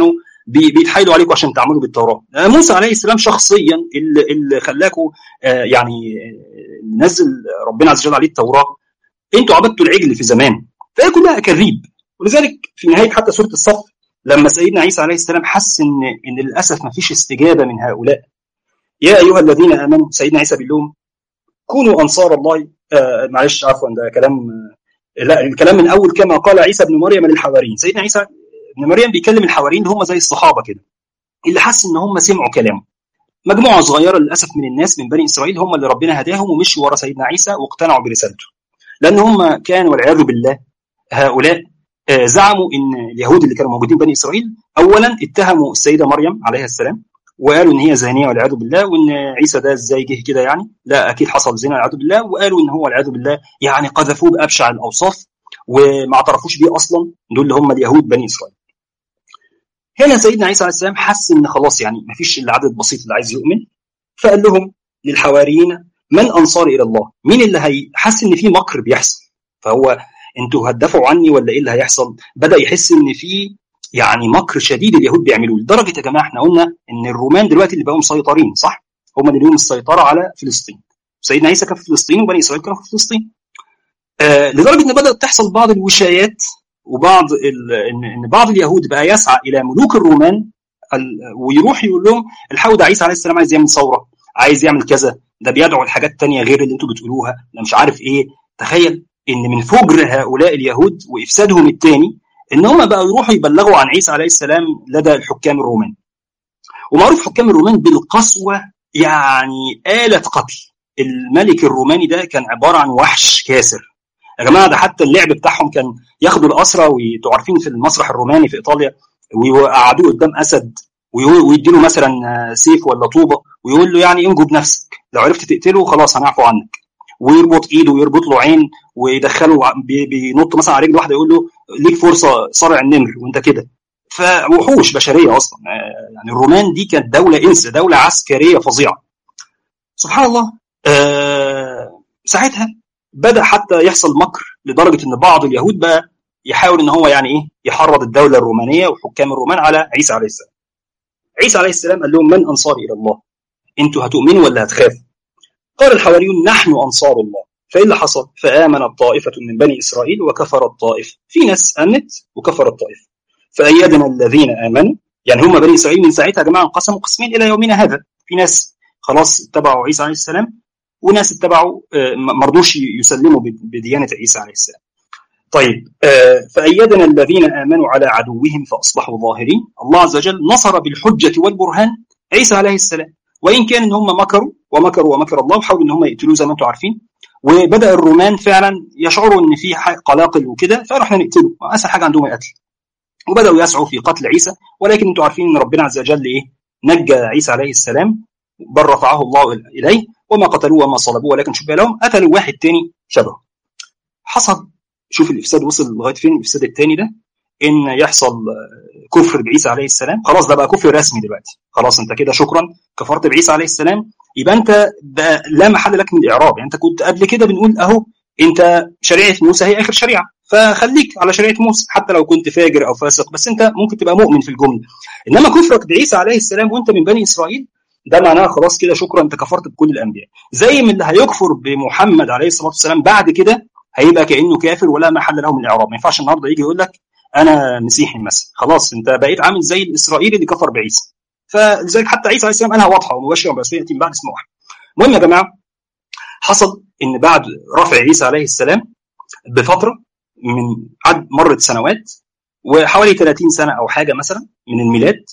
بيتحايلوا عليكم عشان تعملوا بالتوراه موسى عليه السلام شخصيا اللي, اللي خلاكم يعني نزل ربنا عز وجل عليه التوراه انتوا عبدتوا العجل في زمان فهي كلها اكاذيب ولذلك في نهايه حتى سوره الصف لما سيدنا عيسى عليه السلام حس ان ان للاسف ما فيش استجابه من هؤلاء يا ايها الذين امنوا سيدنا عيسى بيقول لهم كونوا انصار الله آه معلش عفوا ده كلام آه لا الكلام من اول كما قال عيسى ابن مريم للحواريين سيدنا عيسى ابن مريم بيكلم الحواريين اللي هم زي الصحابه كده اللي حس ان هم سمعوا كلامه مجموعه صغيره للاسف من الناس من بني اسرائيل هم اللي ربنا هداهم ومشوا ورا سيدنا عيسى واقتنعوا برسالته لان هم كانوا والعياذ بالله هؤلاء زعموا ان اليهود اللي كانوا موجودين بني اسرائيل اولا اتهموا السيده مريم عليها السلام وقالوا ان هي زانيه والعياذ بالله وان عيسى ده ازاي جه كده يعني لا اكيد حصل زنا والعياذ بالله وقالوا ان هو والعياذ بالله يعني قذفوه بابشع الاوصاف وما اعترفوش بيه اصلا دول اللي هم اليهود بني اسرائيل هنا سيدنا عيسى عليه السلام حس ان خلاص يعني ما فيش الا عدد بسيط اللي عايز يؤمن فقال لهم للحواريين من انصاري الى الله مين اللي هيحس ان في مكر بيحصل فهو انتوا هتدافعوا عني ولا ايه اللي هيحصل بدا يحس ان في يعني مكر شديد اليهود بيعملوه لدرجه يا جماعه احنا قلنا ان الرومان دلوقتي اللي بقوا مسيطرين صح هم اللي لهم السيطره على فلسطين سيدنا عيسى كان في فلسطين وبني اسرائيل كانوا في فلسطين آه لدرجه ان بدات تحصل بعض الوشايات وبعض ان ان بعض اليهود بقى يسعى الى ملوك الرومان ويروح يقول لهم الحقوا ده عيسى عليه السلام عايز يعمل ثوره عايز يعمل كذا ده بيدعو لحاجات تانية غير اللي انتوا بتقولوها ده مش عارف ايه تخيل ان من فجر هؤلاء اليهود وافسادهم الثاني ان هم بقوا يروحوا يبلغوا عن عيسى عليه السلام لدى الحكام الرومان ومعروف حكام الرومان بالقسوه يعني آلة قتل الملك الروماني ده كان عباره عن وحش كاسر يا جماعه ده حتى اللعب بتاعهم كان ياخدوا الاسرى وانتوا عارفين في المسرح الروماني في ايطاليا ويقعدوه قدام اسد ويديله مثلا سيف ولا طوبه ويقول له يعني انجو بنفسك لو عرفت تقتله خلاص هنعفو عنك ويربط ايده ويربط له عين ويدخله بينط مثلا على رجل واحده يقول له ليك فرصه صارع النمر وانت كده فوحوش بشريه اصلا يعني الرومان دي كانت دوله انس دوله عسكريه فظيعه سبحان الله أه ساعتها بدا حتى يحصل مكر لدرجه ان بعض اليهود بقى يحاول ان هو يعني ايه يحرض الدوله الرومانيه وحكام الرومان على عيسى عليه السلام عيسى عليه السلام قال لهم من انصاري الى الله انتوا هتؤمنوا ولا هتخافوا قال الحواريون نحن انصار الله فايه اللي حصل فامنت طائفه من بني اسرائيل وكفرت طائفه في ناس امنت وكفرت طائفه فايدنا الذين امنوا يعني هم بني اسرائيل من ساعتها يا جماعه انقسموا قسمين الى يومنا هذا في ناس خلاص اتبعوا عيسى عليه السلام وناس اتبعوا ما رضوش يسلموا بديانه عيسى عليه السلام طيب فأيدنا الذين آمنوا على عدوهم فأصبحوا ظاهرين الله عز وجل نصر بالحجة والبرهان عيسى عليه السلام وإن كان إن هم مكروا ومكروا ومكر الله وحاولوا إن هم يقتلوه زي ما أنتم عارفين وبدأ الرومان فعلا يشعروا إن في قلاقل وكده فقالوا إحنا نقتله أسهل حاجة عندهم القتل وبدأوا يسعوا في قتل عيسى ولكن أنتم عارفين إن ربنا عز وجل إيه نجى عيسى عليه السلام بل رفعه الله إليه وما قتلوه وما صلبوه ولكن شبه لهم قتلوا واحد تاني شبهه حصل شوف الافساد وصل لغايه فين الافساد الثاني ده ان يحصل كفر بعيسى عليه السلام خلاص ده بقى كفر رسمي دلوقتي خلاص انت كده شكرا كفرت بعيسى عليه السلام يبقى انت بقى لا محل لك من الاعراب يعني انت كنت قبل كده بنقول اهو انت شريعه موسى هي اخر شريعه فخليك على شريعه موسى حتى لو كنت فاجر او فاسق بس انت ممكن تبقى مؤمن في الجمله انما كفرك بعيسى عليه السلام وانت من بني اسرائيل ده معناه خلاص كده شكرا انت كفرت بكل الانبياء زي من اللي هيكفر بمحمد عليه الصلاه والسلام بعد كده هيبقى كانه كافر ولا محل له من الاعراب ما ينفعش النهارده يجي يقول لك انا مسيحي مثلا خلاص انت بقيت عامل زي الاسرائيلي اللي كفر بعيسى فلذلك حتى عيسى عليه السلام قالها واضحه ومباشره وبس ياتي من بعد اسمه واحد المهم يا جماعه حصل ان بعد رفع عيسى عليه السلام بفتره من عد مرت سنوات وحوالي 30 سنه او حاجه مثلا من الميلاد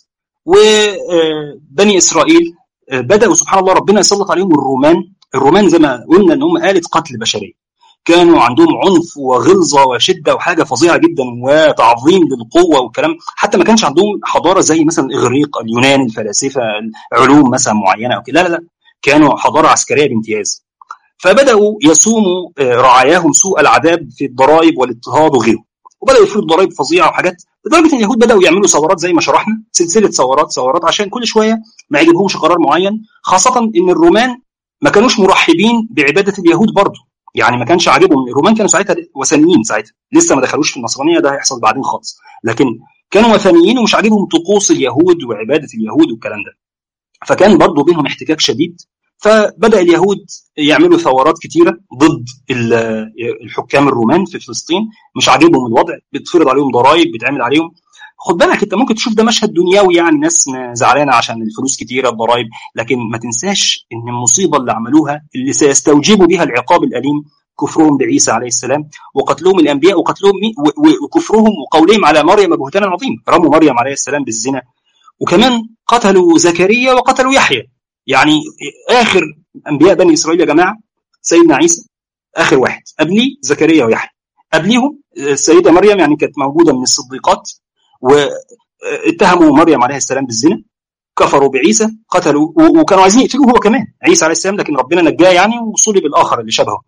وبني اسرائيل بداوا سبحان الله ربنا يسلط عليهم الرومان الرومان زي ما قلنا ان هم آلة قتل بشريه كانوا عندهم عنف وغلظه وشده وحاجه فظيعه جدا وتعظيم للقوه والكلام حتى ما كانش عندهم حضاره زي مثلا الاغريق اليونان الفلاسفه علوم مثلا معينه او كده لا لا لا كانوا حضاره عسكريه بامتياز فبداوا يصوموا رعاياهم سوء العذاب في الضرائب والاضطهاد وغيره وبداوا يفرضوا ضرائب فظيعه وحاجات لدرجه ان اليهود بداوا يعملوا ثورات زي ما شرحنا سلسله ثورات ثورات عشان كل شويه ما يعجبهمش قرار معين خاصه ان الرومان ما كانوش مرحبين بعباده اليهود برضه يعني ما كانش عاجبهم الرومان كانوا ساعتها وثنيين ساعتها لسه ما دخلوش في النصرانيه ده هيحصل بعدين خالص لكن كانوا وثنيين ومش عاجبهم طقوس اليهود وعباده اليهود والكلام ده فكان برضه بينهم احتكاك شديد فبدا اليهود يعملوا ثورات كتيره ضد الحكام الرومان في فلسطين مش عاجبهم الوضع بتفرض عليهم ضرائب بتعمل عليهم خد بالك انت ممكن تشوف ده مشهد دنيوي يعني ناس زعلانه عشان الفلوس كتيره الضرائب لكن ما تنساش ان المصيبه اللي عملوها اللي سيستوجبوا بها العقاب الاليم كفرهم بعيسى عليه السلام وقتلهم الانبياء وقتلهم وكفرهم وقولهم على مريم بهتان عظيم رموا مريم عليه السلام بالزنا وكمان قتلوا زكريا وقتلوا يحيى يعني اخر انبياء بني اسرائيل يا جماعه سيدنا عيسى اخر واحد قبليه زكريا ويحيى قبليهم السيده مريم يعني كانت موجوده من الصديقات واتهموا مريم عليه السلام بالزنا كفروا بعيسى قتلوا وكانوا عايزين يقتلوه هو كمان عيسى عليه السلام لكن ربنا نجاه يعني وصلب الاخر اللي شبهه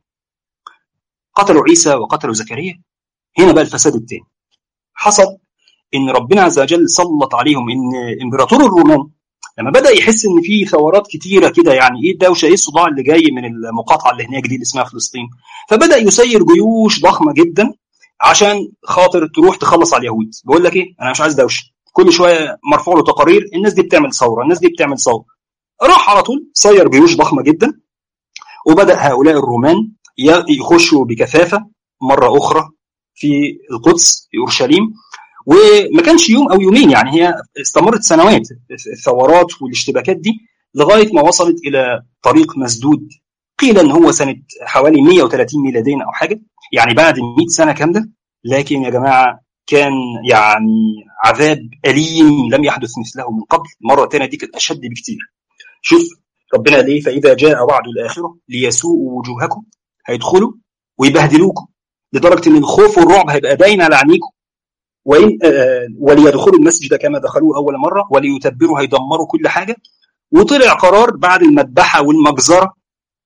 قتلوا عيسى وقتلوا زكريا هنا بقى الفساد الثاني حصل ان ربنا عز وجل سلط عليهم ان امبراطور الرومان لما بدا يحس ان في ثورات كتيره كده يعني ايه الدوشه ايه الصداع اللي جاي من المقاطعه اللي هناك دي اللي اسمها فلسطين فبدا يسير جيوش ضخمه جدا عشان خاطر تروح تخلص على اليهود بقول لك ايه انا مش عايز دوشه كل شويه مرفوع له تقارير الناس دي بتعمل ثوره الناس دي بتعمل ثوره راح على طول سير جيوش ضخمه جدا وبدا هؤلاء الرومان يخشوا بكثافه مره اخرى في القدس في اورشليم وما كانش يوم او يومين يعني هي استمرت سنوات الثورات والاشتباكات دي لغايه ما وصلت الى طريق مسدود قيل ان هو سنه حوالي 130 ميلاديا او حاجه يعني بعد 100 سنه كامله لكن يا جماعه كان يعني عذاب اليم لم يحدث مثله من قبل المره الثانيه دي كانت اشد بكثير شوف ربنا ليه فاذا جاء وعد الاخره ليسوءوا وجوهكم هيدخلوا ويبهدلوكم لدرجه ان الخوف والرعب هيبقى باين على عينيكم وإن آه وليدخلوا المسجد كما دخلوه اول مره وليتبروا هيدمروا كل حاجه وطلع قرار بعد المذبحه والمجزره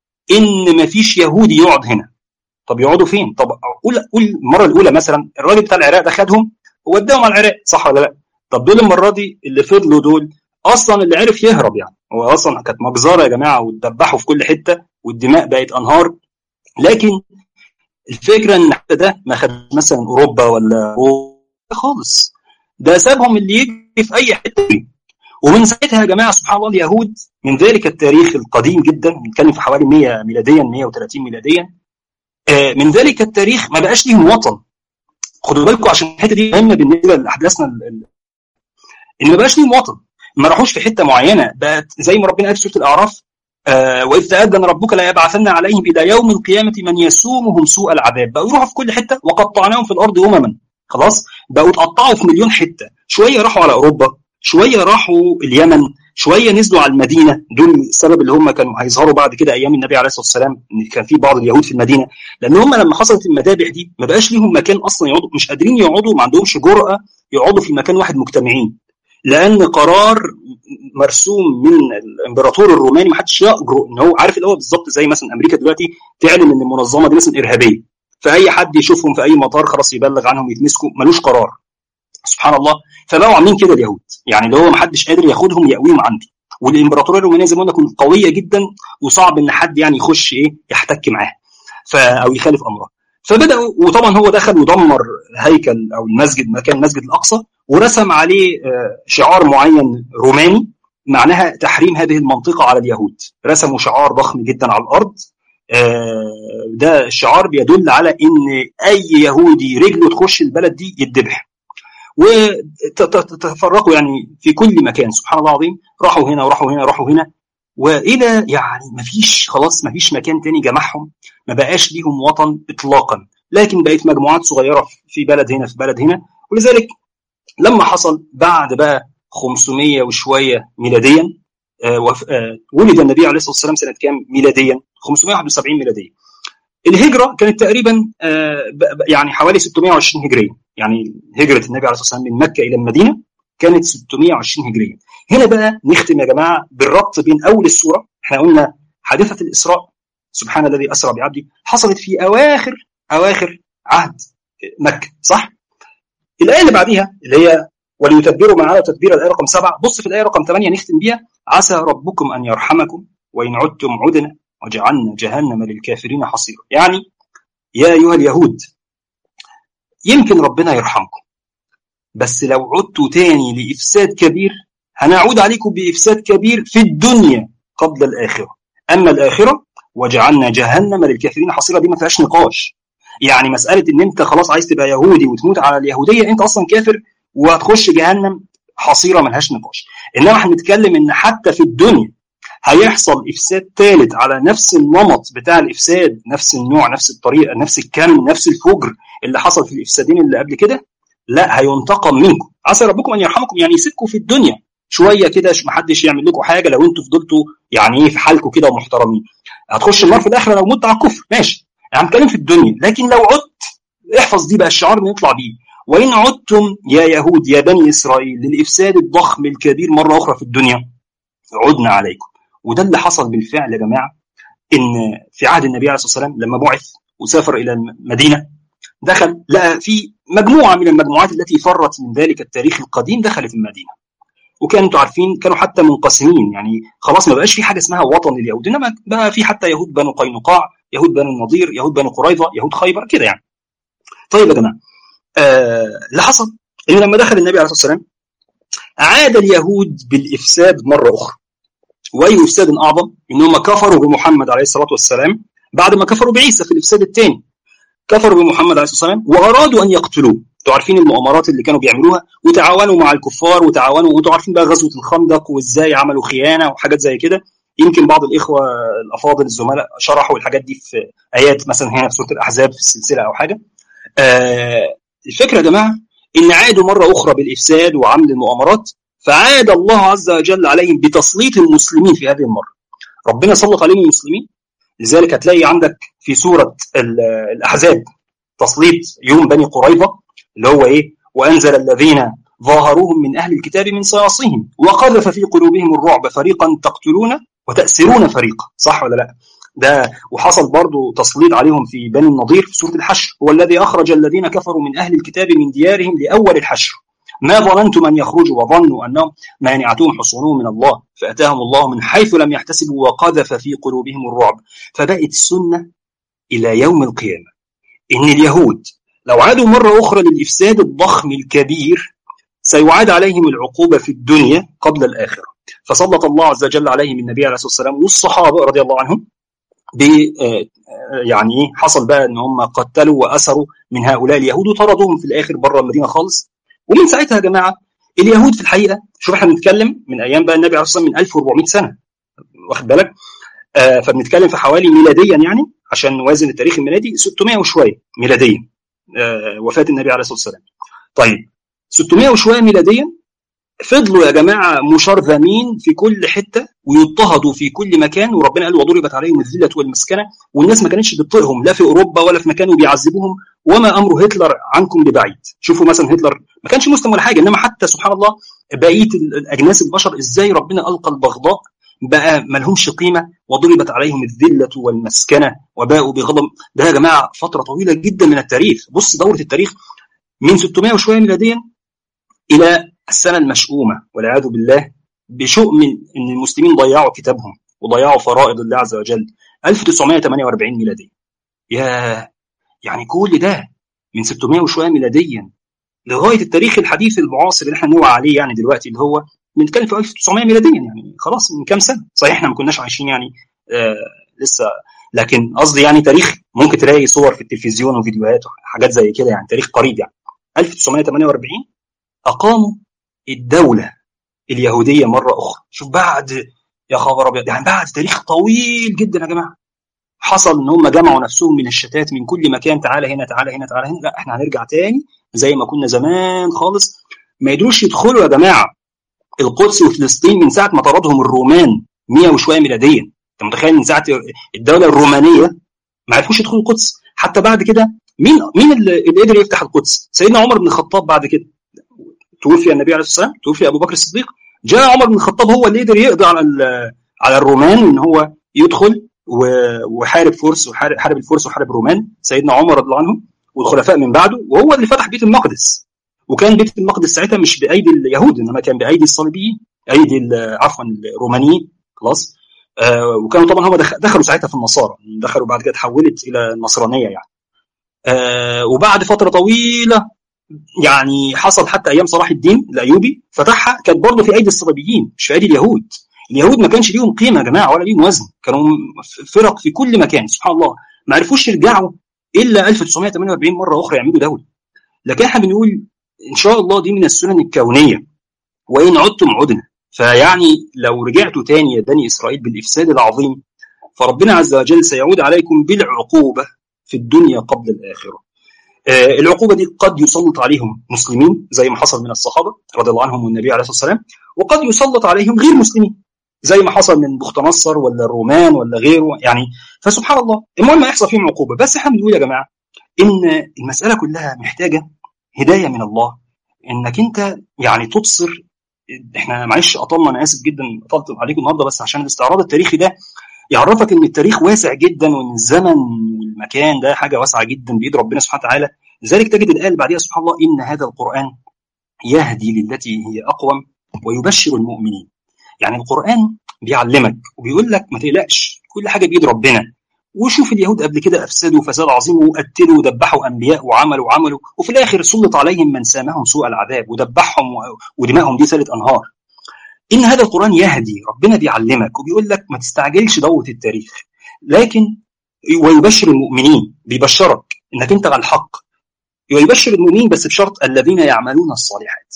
ان مفيش يهودي يقعد هنا طب يقعدوا فين؟ طب قول قول المره الاولى مثلا الراجل بتاع العراق ده خدهم ووداهم على العراق صح ولا لا؟ طب دول المره دي اللي فضلوا دول اصلا اللي عرف يهرب يعني هو اصلا كانت مجزره يا جماعه واتذبحوا في كل حته والدماء بقت انهار لكن الفكره ان حتى ده ما خد مثلا اوروبا ولا خالص ده سابهم اللي يجري في اي حته ومن ساعتها يا جماعه سبحان الله اليهود من ذلك التاريخ القديم جدا بنتكلم في حوالي 100 ميلاديا 130 ميلاديا من ذلك التاريخ ما بقاش ليهم وطن خدوا بالكم عشان الحته دي مهمه بالنسبه لاحداثنا ان ما بقاش ليهم وطن ما راحوش في حته معينه بقت زي ما ربنا قال في سوره الاعراف آه واذ تاذن ربك لا يبعثن عليهم الى يوم القيامه من يسومهم سوء العذاب بقوا يروحوا في كل حته وقطعناهم في الارض امما خلاص بقوا اتقطعوا في مليون حته شويه راحوا على اوروبا شويه راحوا اليمن شويه نزلوا على المدينه دول السبب اللي هم كانوا هيظهروا بعد كده ايام النبي عليه الصلاه والسلام ان كان في بعض اليهود في المدينه لان هم لما حصلت المذابح دي ما بقاش ليهم مكان اصلا يقعدوا مش قادرين يقعدوا ما عندهمش جرأه يقعدوا في مكان واحد مجتمعين لان قرار مرسوم من الامبراطور الروماني ما حدش يجرؤ ان هو عارف اللي هو بالظبط زي مثلا امريكا دلوقتي تعلن ان المنظمه دي مثلا ارهابيه فاي حد يشوفهم في اي مطار خلاص يبلغ عنهم يتمسكوا ملوش قرار سبحان الله فبقوا عاملين كده اليهود يعني اللي هو ما حدش قادر ياخدهم يقويهم عنده والامبراطوريه الرومانيه زي ما قلنا كانت قويه جدا وصعب ان حد يعني يخش ايه يحتك معاها او يخالف امرها فبداوا وطبعا هو دخل ودمر هيكل او المسجد مكان المسجد الاقصى ورسم عليه شعار معين روماني معناها تحريم هذه المنطقه على اليهود رسموا شعار ضخم جدا على الارض ده الشعار بيدل على ان اي يهودي رجله تخش البلد دي يتذبح وتفرقوا يعني في كل مكان سبحان الله العظيم راحوا هنا وراحوا هنا وراحوا هنا والى يعني ما فيش خلاص ما فيش مكان تاني جمعهم ما بقاش ليهم وطن اطلاقا لكن بقت مجموعات صغيره في بلد هنا في بلد هنا ولذلك لما حصل بعد بقى 500 وشويه ميلاديا آه آه ولد النبي عليه الصلاه والسلام سنه كام ميلاديا 571 ميلاديا الهجره كانت تقريبا آه يعني حوالي 620 هجريه يعني هجره النبي عليه الصلاه والسلام من مكه الى المدينه كانت 620 هجريه هنا بقى نختم يا جماعه بالربط بين اول السوره احنا قلنا حادثه الاسراء سبحان الذي اسرى بعبده حصلت في اواخر اواخر عهد مكه صح الايه اللي بعديها اللي هي وليتدبروا ما على تدبير الايه رقم سبعه بص في الايه رقم ثمانيه نختم بيها عسى ربكم ان يرحمكم وان عدتم عدنا وجعلنا جهنم للكافرين حصيرا يعني يا ايها اليهود يمكن ربنا يرحمكم بس لو عدتوا تاني لافساد كبير هنعود عليكم بافساد كبير في الدنيا قبل الاخره اما الاخره وجعلنا جهنم للكافرين حصيره دي ما فيهاش نقاش يعني مساله ان انت خلاص عايز تبقى يهودي وتموت على اليهوديه انت اصلا كافر وهتخش جهنم حصيره ملهاش نقاش انما احنا بنتكلم ان حتى في الدنيا هيحصل افساد ثالث على نفس النمط بتاع الافساد نفس النوع نفس الطريقه نفس الكم نفس الفجر اللي حصل في الافسادين اللي قبل كده لا هينتقم منكم عسى ربكم ان يرحمكم يعني يسيبكم في الدنيا شويه كده محدش يعمل لكم حاجه لو انتوا فضلتوا يعني ايه في حالكم كده ومحترمين هتخش النار في الاخره لو مت على الكفر ماشي يعني هنتكلم في الدنيا لكن لو عدت احفظ دي بقى الشعار نطلع بيه وان عدتم يا يهود يا بني اسرائيل للافساد الضخم الكبير مره اخرى في الدنيا عدنا عليكم وده اللي حصل بالفعل يا جماعه ان في عهد النبي عليه الصلاه والسلام لما بعث وسافر الى المدينه دخل لقى في مجموعه من المجموعات التي فرت من ذلك التاريخ القديم دخلت المدينه وكانوا انتوا عارفين كانوا حتى منقسمين يعني خلاص ما بقاش في حاجه اسمها وطن لليهود انما بقى في حتى يهود بنو قينقاع يهود بنو النضير يهود بنو قريظه يهود خيبر كده يعني طيب يا جماعه آه اللي حصل ان لما دخل النبي عليه الصلاه والسلام عاد اليهود بالافساد مره اخرى واي افساد اعظم ان هم كفروا بمحمد عليه الصلاه والسلام بعد ما كفروا بعيسى في الافساد الثاني كفروا بمحمد عليه الصلاه والسلام وارادوا ان يقتلوه انتوا عارفين المؤامرات اللي كانوا بيعملوها وتعاونوا مع الكفار وتعاونوا وانتوا عارفين بقى غزوه الخندق وازاي عملوا خيانه وحاجات زي كده يمكن بعض الاخوه الافاضل الزملاء شرحوا الحاجات دي في ايات مثلا هنا في سوره الاحزاب في السلسله او حاجه آه الفكره يا جماعه ان عادوا مره اخرى بالافساد وعمل المؤامرات فعاد الله عز وجل عليهم بتسليط المسلمين في هذه المره ربنا سلط عليهم المسلمين لذلك هتلاقي عندك في سوره الاحزاب تسليط يوم بني قريظه اللي هو ايه وانزل الذين ظاهروهم من اهل الكتاب من صياصيهم وقذف في قلوبهم الرعب فريقا تقتلون وتاسرون فريقا صح ولا لا ده وحصل برضو تسليط عليهم في بني النضير في سوره الحشر هو الذي اخرج الذين كفروا من اهل الكتاب من ديارهم لاول الحشر ما ظننتم ان يخرجوا وظنوا انهم مانعتهم حصونهم من الله فاتاهم الله من حيث لم يحتسبوا وقذف في قلوبهم الرعب فبقت السنه الى يوم القيامه ان اليهود لو عادوا مره اخرى للافساد الضخم الكبير سيعاد عليهم العقوبه في الدنيا قبل الاخره فسلط الله عز وجل عليهم النبي عليه الصلاه والسلام والصحابه رضي الله عنهم ب يعني ايه حصل بقى ان هم قتلوا واسروا من هؤلاء اليهود وطردوهم في الاخر بره المدينه خالص ومن ساعتها يا جماعه اليهود في الحقيقه شوف احنا بنتكلم من ايام بقى النبي عليه الصلاه والسلام من 1400 سنه واخد بالك آه فبنتكلم في حوالي ميلاديا يعني عشان نوازن التاريخ الميلادي 600 وشويه ميلاديا آه وفاه النبي عليه الصلاه والسلام طيب 600 وشويه ميلاديا فضلوا يا جماعه مشرذمين في كل حته ويضطهدوا في كل مكان وربنا قال وضربت عليهم الذله والمسكنه والناس ما كانتش بتطيقهم لا في اوروبا ولا في مكان وبيعذبوهم وما امر هتلر عنكم ببعيد شوفوا مثلا هتلر ما كانش مسلم ولا حاجه انما حتى سبحان الله بقيه الاجناس البشر ازاي ربنا القى البغضاء بقى ما لهمش قيمه وضربت عليهم الذله والمسكنه وباءوا بغضب ده يا جماعه فتره طويله جدا من التاريخ بص دوره التاريخ من 600 وشويه ميلاديا الى السنه المشؤومه والعياذ بالله بشؤم ان المسلمين ضيعوا كتابهم وضيعوا فرائض الله عز وجل 1948 ميلاديا يا يعني كل ده من 600 وشويه ميلاديا لغايه التاريخ الحديث المعاصر اللي احنا نوعى عليه يعني دلوقتي اللي هو بنتكلم في 1900 ميلاديا يعني خلاص من كام سنه صحيح احنا ما كناش عايشين يعني آه لسه لكن قصدي يعني تاريخ ممكن تلاقي صور في التلفزيون وفيديوهات وحاجات زي كده يعني تاريخ قريب يعني 1948 اقاموا الدوله اليهوديه مره اخرى شوف بعد يا خبر ابيض يعني بعد تاريخ طويل جدا يا جماعه حصل ان هم جمعوا نفسهم من الشتات من كل مكان تعالى هنا تعالى هنا تعالى هنا لا احنا هنرجع تاني زي ما كنا زمان خالص ما يقدروش يدخلوا يا جماعه القدس وفلسطين من ساعه ما طردهم الرومان 100 وشويه ميلاديا انت متخيل من ساعه الدوله الرومانيه ما عرفوش يدخلوا القدس حتى بعد كده مين مين اللي قدر يفتح القدس؟ سيدنا عمر بن الخطاب بعد كده توفي النبي عليه الصلاه والسلام توفي ابو بكر الصديق جاء عمر بن الخطاب هو اللي قدر يقضي على على الرومان ان هو يدخل وحارب فرس وحارب الفرس وحارب الرومان سيدنا عمر رضي الله عنه والخلفاء من بعده وهو اللي فتح بيت المقدس وكان بيت المقدس ساعتها مش بايدي اليهود انما كان بايدي الصليبيين ايدي عفوا الرومانيين خلاص آه وكانوا طبعا هم دخلوا ساعتها في النصارى دخلوا بعد كده تحولت الى النصرانيه يعني آه وبعد فتره طويله يعني حصل حتى ايام صلاح الدين الايوبي فتحها كانت برضه في ايدي الصليبيين مش في ايدي اليهود اليهود ما كانش ليهم قيمه يا جماعه ولا ليهم وزن كانوا فرق في كل مكان سبحان الله ما عرفوش يرجعوا الا 1948 مره اخرى يعملوا دوله لكن احنا بنقول ان شاء الله دي من السنن الكونيه وان عدتم عدنا فيعني لو رجعتوا تاني يا بني اسرائيل بالافساد العظيم فربنا عز وجل سيعود عليكم بالعقوبه في الدنيا قبل الاخره. آه العقوبه دي قد يسلط عليهم مسلمين زي ما حصل من الصحابه رضي الله عنهم والنبي عليه الصلاه والسلام وقد يسلط عليهم غير مسلمين زي ما حصل من بخت نصر ولا الرومان ولا غيره يعني فسبحان الله المهم هيحصل فيهم عقوبه بس احنا بنقول يا جماعه ان المساله كلها محتاجه هدايه من الله انك انت يعني تبصر احنا معلش اطلنا انا اسف جدا اطلت عليكم النهارده بس عشان الاستعراض التاريخي ده يعرفك ان التاريخ واسع جدا وان الزمن والمكان ده حاجه واسعه جدا بايد ربنا سبحانه وتعالى لذلك تجد الايه اللي بعديها سبحان الله ان هذا القران يهدي للتي هي اقوم ويبشر المؤمنين يعني القران بيعلمك وبيقول لك ما تقلقش كل حاجه بايد ربنا وشوف اليهود قبل كده افسدوا فساد عظيم وقتلوا وذبحوا انبياء وعملوا وعملوا وفي الاخر سلط عليهم من سامهم سوء العذاب وذبحهم ودمائهم دي سالت انهار. ان هذا القران يهدي ربنا بيعلمك وبيقول لك ما تستعجلش دوره التاريخ لكن ويبشر المؤمنين بيبشرك انك انت على الحق ويبشر المؤمنين بس بشرط الذين يعملون الصالحات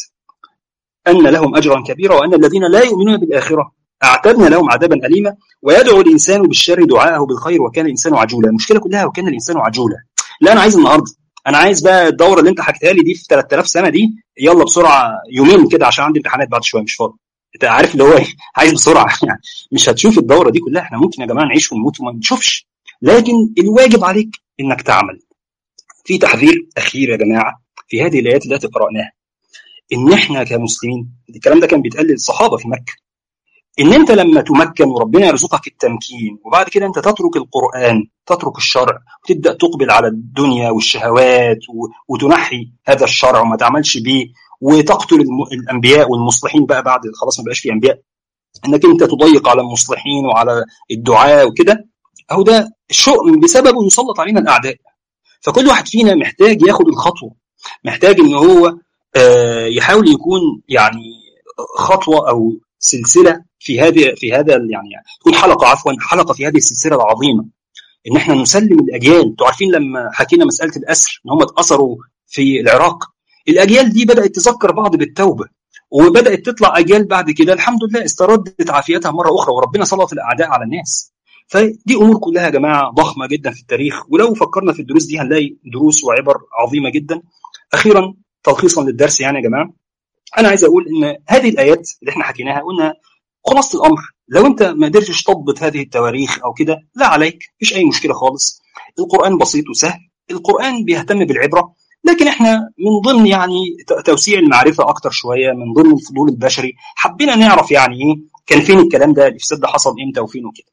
ان لهم اجرا كبيرا وان الذين لا يؤمنون بالاخره اعتدنا لهم عذابا اليما ويدعو الانسان بالشر دعاءه بالخير وكان الانسان عجولا المشكله كلها وكان الانسان عجولا لا انا عايز النهارده انا عايز بقى الدوره اللي انت حكيتها لي دي في 3000 سنه دي يلا بسرعه يومين كده عشان عندي امتحانات بعد شويه مش فاضي انت عارف اللي هو ايه عايز بسرعه يعني مش هتشوف الدوره دي كلها احنا ممكن يا جماعه نعيش ونموت وما نشوفش لكن الواجب عليك انك تعمل في تحذير اخير يا جماعه في هذه الايات التي قراناها ان احنا كمسلمين الكلام ده كان بيتقال للصحابه في مكه ان انت لما تمكن وربنا يرزقك التمكين وبعد كده انت تترك القران تترك الشرع وتبدا تقبل على الدنيا والشهوات وتنحي هذا الشرع وما تعملش بيه وتقتل الانبياء والمصلحين بقى بعد خلاص ما بقاش في انبياء انك انت تضيق على المصلحين وعلى الدعاء وكده اهو ده شؤم بسببه يسلط علينا الاعداء فكل واحد فينا محتاج ياخد الخطوه محتاج ان هو يحاول يكون يعني خطوه او سلسله في هذه في هذا يعني تكون حلقه عفوا حلقه في هذه السلسله العظيمه ان احنا نسلم الاجيال انتوا عارفين لما حكينا مساله الاسر ان هم اتاثروا في العراق الاجيال دي بدات تذكر بعض بالتوبه وبدات تطلع اجيال بعد كده الحمد لله استردت عافيتها مره اخرى وربنا سلط الاعداء على الناس فدي امور كلها يا جماعه ضخمه جدا في التاريخ ولو فكرنا في الدروس دي هنلاقي دروس وعبر عظيمه جدا اخيرا تلخيصا للدرس يعني يا جماعه انا عايز اقول ان هذه الايات اللي احنا حكيناها قلنا خلاصه الامر لو انت ما قدرتش تضبط هذه التواريخ او كده لا عليك مفيش اي مشكله خالص القران بسيط وسهل القران بيهتم بالعبره لكن احنا من ضمن يعني توسيع المعرفه اكتر شويه من ضمن الفضول البشري حبينا نعرف يعني ايه كان فين الكلام ده الافساد ده حصل امتى وفين وكده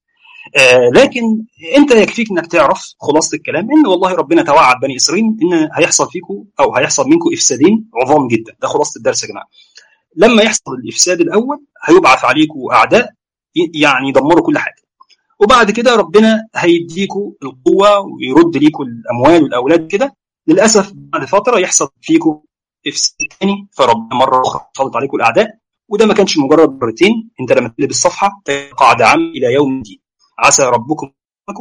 آه لكن انت يكفيك انك تعرف خلاصه الكلام ان والله ربنا توعد بني اسرائيل ان هيحصل فيكم او هيحصل منكم افسادين عظام جدا ده خلاصه الدرس يا جماعه لما يحصل الافساد الاول هيبعث عليكم اعداء يعني يدمروا كل حاجه وبعد كده ربنا هيديكم القوه ويرد ليكم الاموال والاولاد كده للاسف بعد فتره يحصل فيكم افساد تاني فربنا مره اخرى يسلط عليكم الاعداء وده ما كانش مجرد مرتين انت لما تقلب الصفحه قاعده عام الى يوم الدين عسى ربكم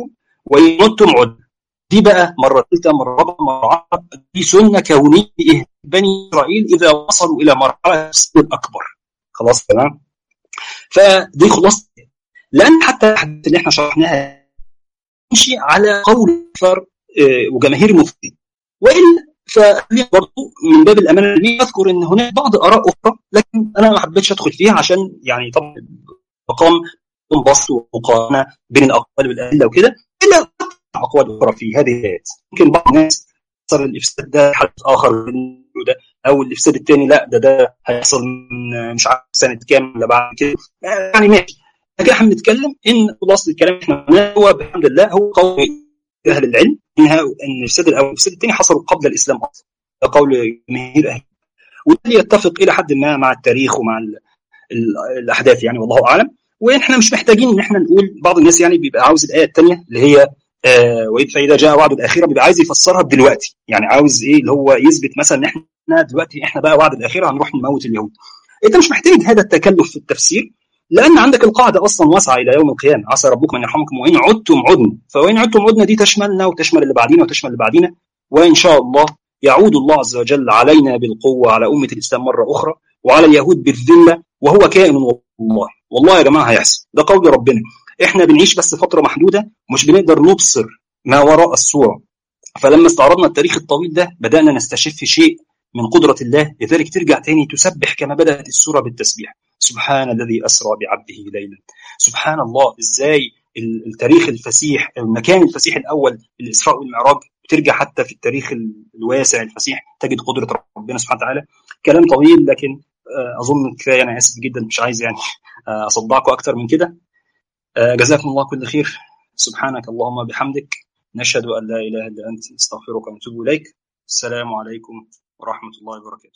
وان عدتم عد دي بقى مره ثالثه مره رابعه مره عشرة دي سنه كونيه بني اسرائيل اذا وصلوا الى مرحله الصدق الاكبر خلاص تمام فدي خلاصه لان حتى الحديث اللي احنا شرحناها تمشي على قول اكثر وجماهير المفتين والا فخلينا برضه من باب الامانه العلميه اذكر ان هناك بعض اراء اخرى لكن انا ما حبيتش ادخل فيها عشان يعني طبعا مقام بسط ومقارنه بين الاقوال والادله وكده الا اقوال اخرى في هذه الايات يمكن بعض الناس صار الافساد ده حدث اخر ده او الافساد الثاني لا ده ده هيحصل من مش عارف سنه كام ولا بعد كده يعني ماشي لكن احنا بنتكلم ان خلاصه الكلام احنا هو بحمد الله هو قول اهل العلم انها ان الافساد الاول والافساد الثاني حصلوا قبل الاسلام اصلا ده قول جماهير اهل وده يتفق الى حد ما مع التاريخ ومع ال ال الاحداث يعني والله اعلم واحنا مش محتاجين ان احنا نقول بعض الناس يعني بيبقى عاوز الايه الثانيه اللي هي آه فاذا جاء وعد الاخره بيبقى عايز يفسرها دلوقتي يعني عاوز ايه اللي هو يثبت مثلا ان احنا دلوقتي احنا بقى بعد الاخره هنروح نموت اليهود انت مش محتاج هذا التكلف في التفسير لان عندك القاعده اصلا واسعه الى يوم القيامه عسى ربكم ان يرحمكم وان عدتم عدنا فوان عدتم عدنا دي تشملنا وتشمل اللي بعدينا وتشمل اللي بعدينا وان شاء الله يعود الله عز وجل علينا بالقوه على امه الاسلام مره اخرى وعلى اليهود بالذله وهو كائن والله والله يا جماعه هيحصل ده قول ربنا احنا بنعيش بس فتره محدوده ومش بنقدر نبصر ما وراء الصوره فلما استعرضنا التاريخ الطويل ده بدانا نستشف شيء من قدرة الله لذلك ترجع تاني تسبح كما بدأت السورة بالتسبيح سبحان الذي أسرى بعبده ليلا سبحان الله إزاي التاريخ الفسيح المكان الفسيح الأول الإسراء والمعراج ترجع حتى في التاريخ الواسع الفسيح تجد قدرة ربنا سبحانه وتعالى كلام طويل لكن أظن كفاية أنا آسف جدا مش عايز يعني أصدعكم أكتر من كده جزاكم الله كل خير سبحانك اللهم بحمدك نشهد أن لا إله إلا أنت نستغفرك ونتوب إليك السلام عليكم ورحمة الله وبركاته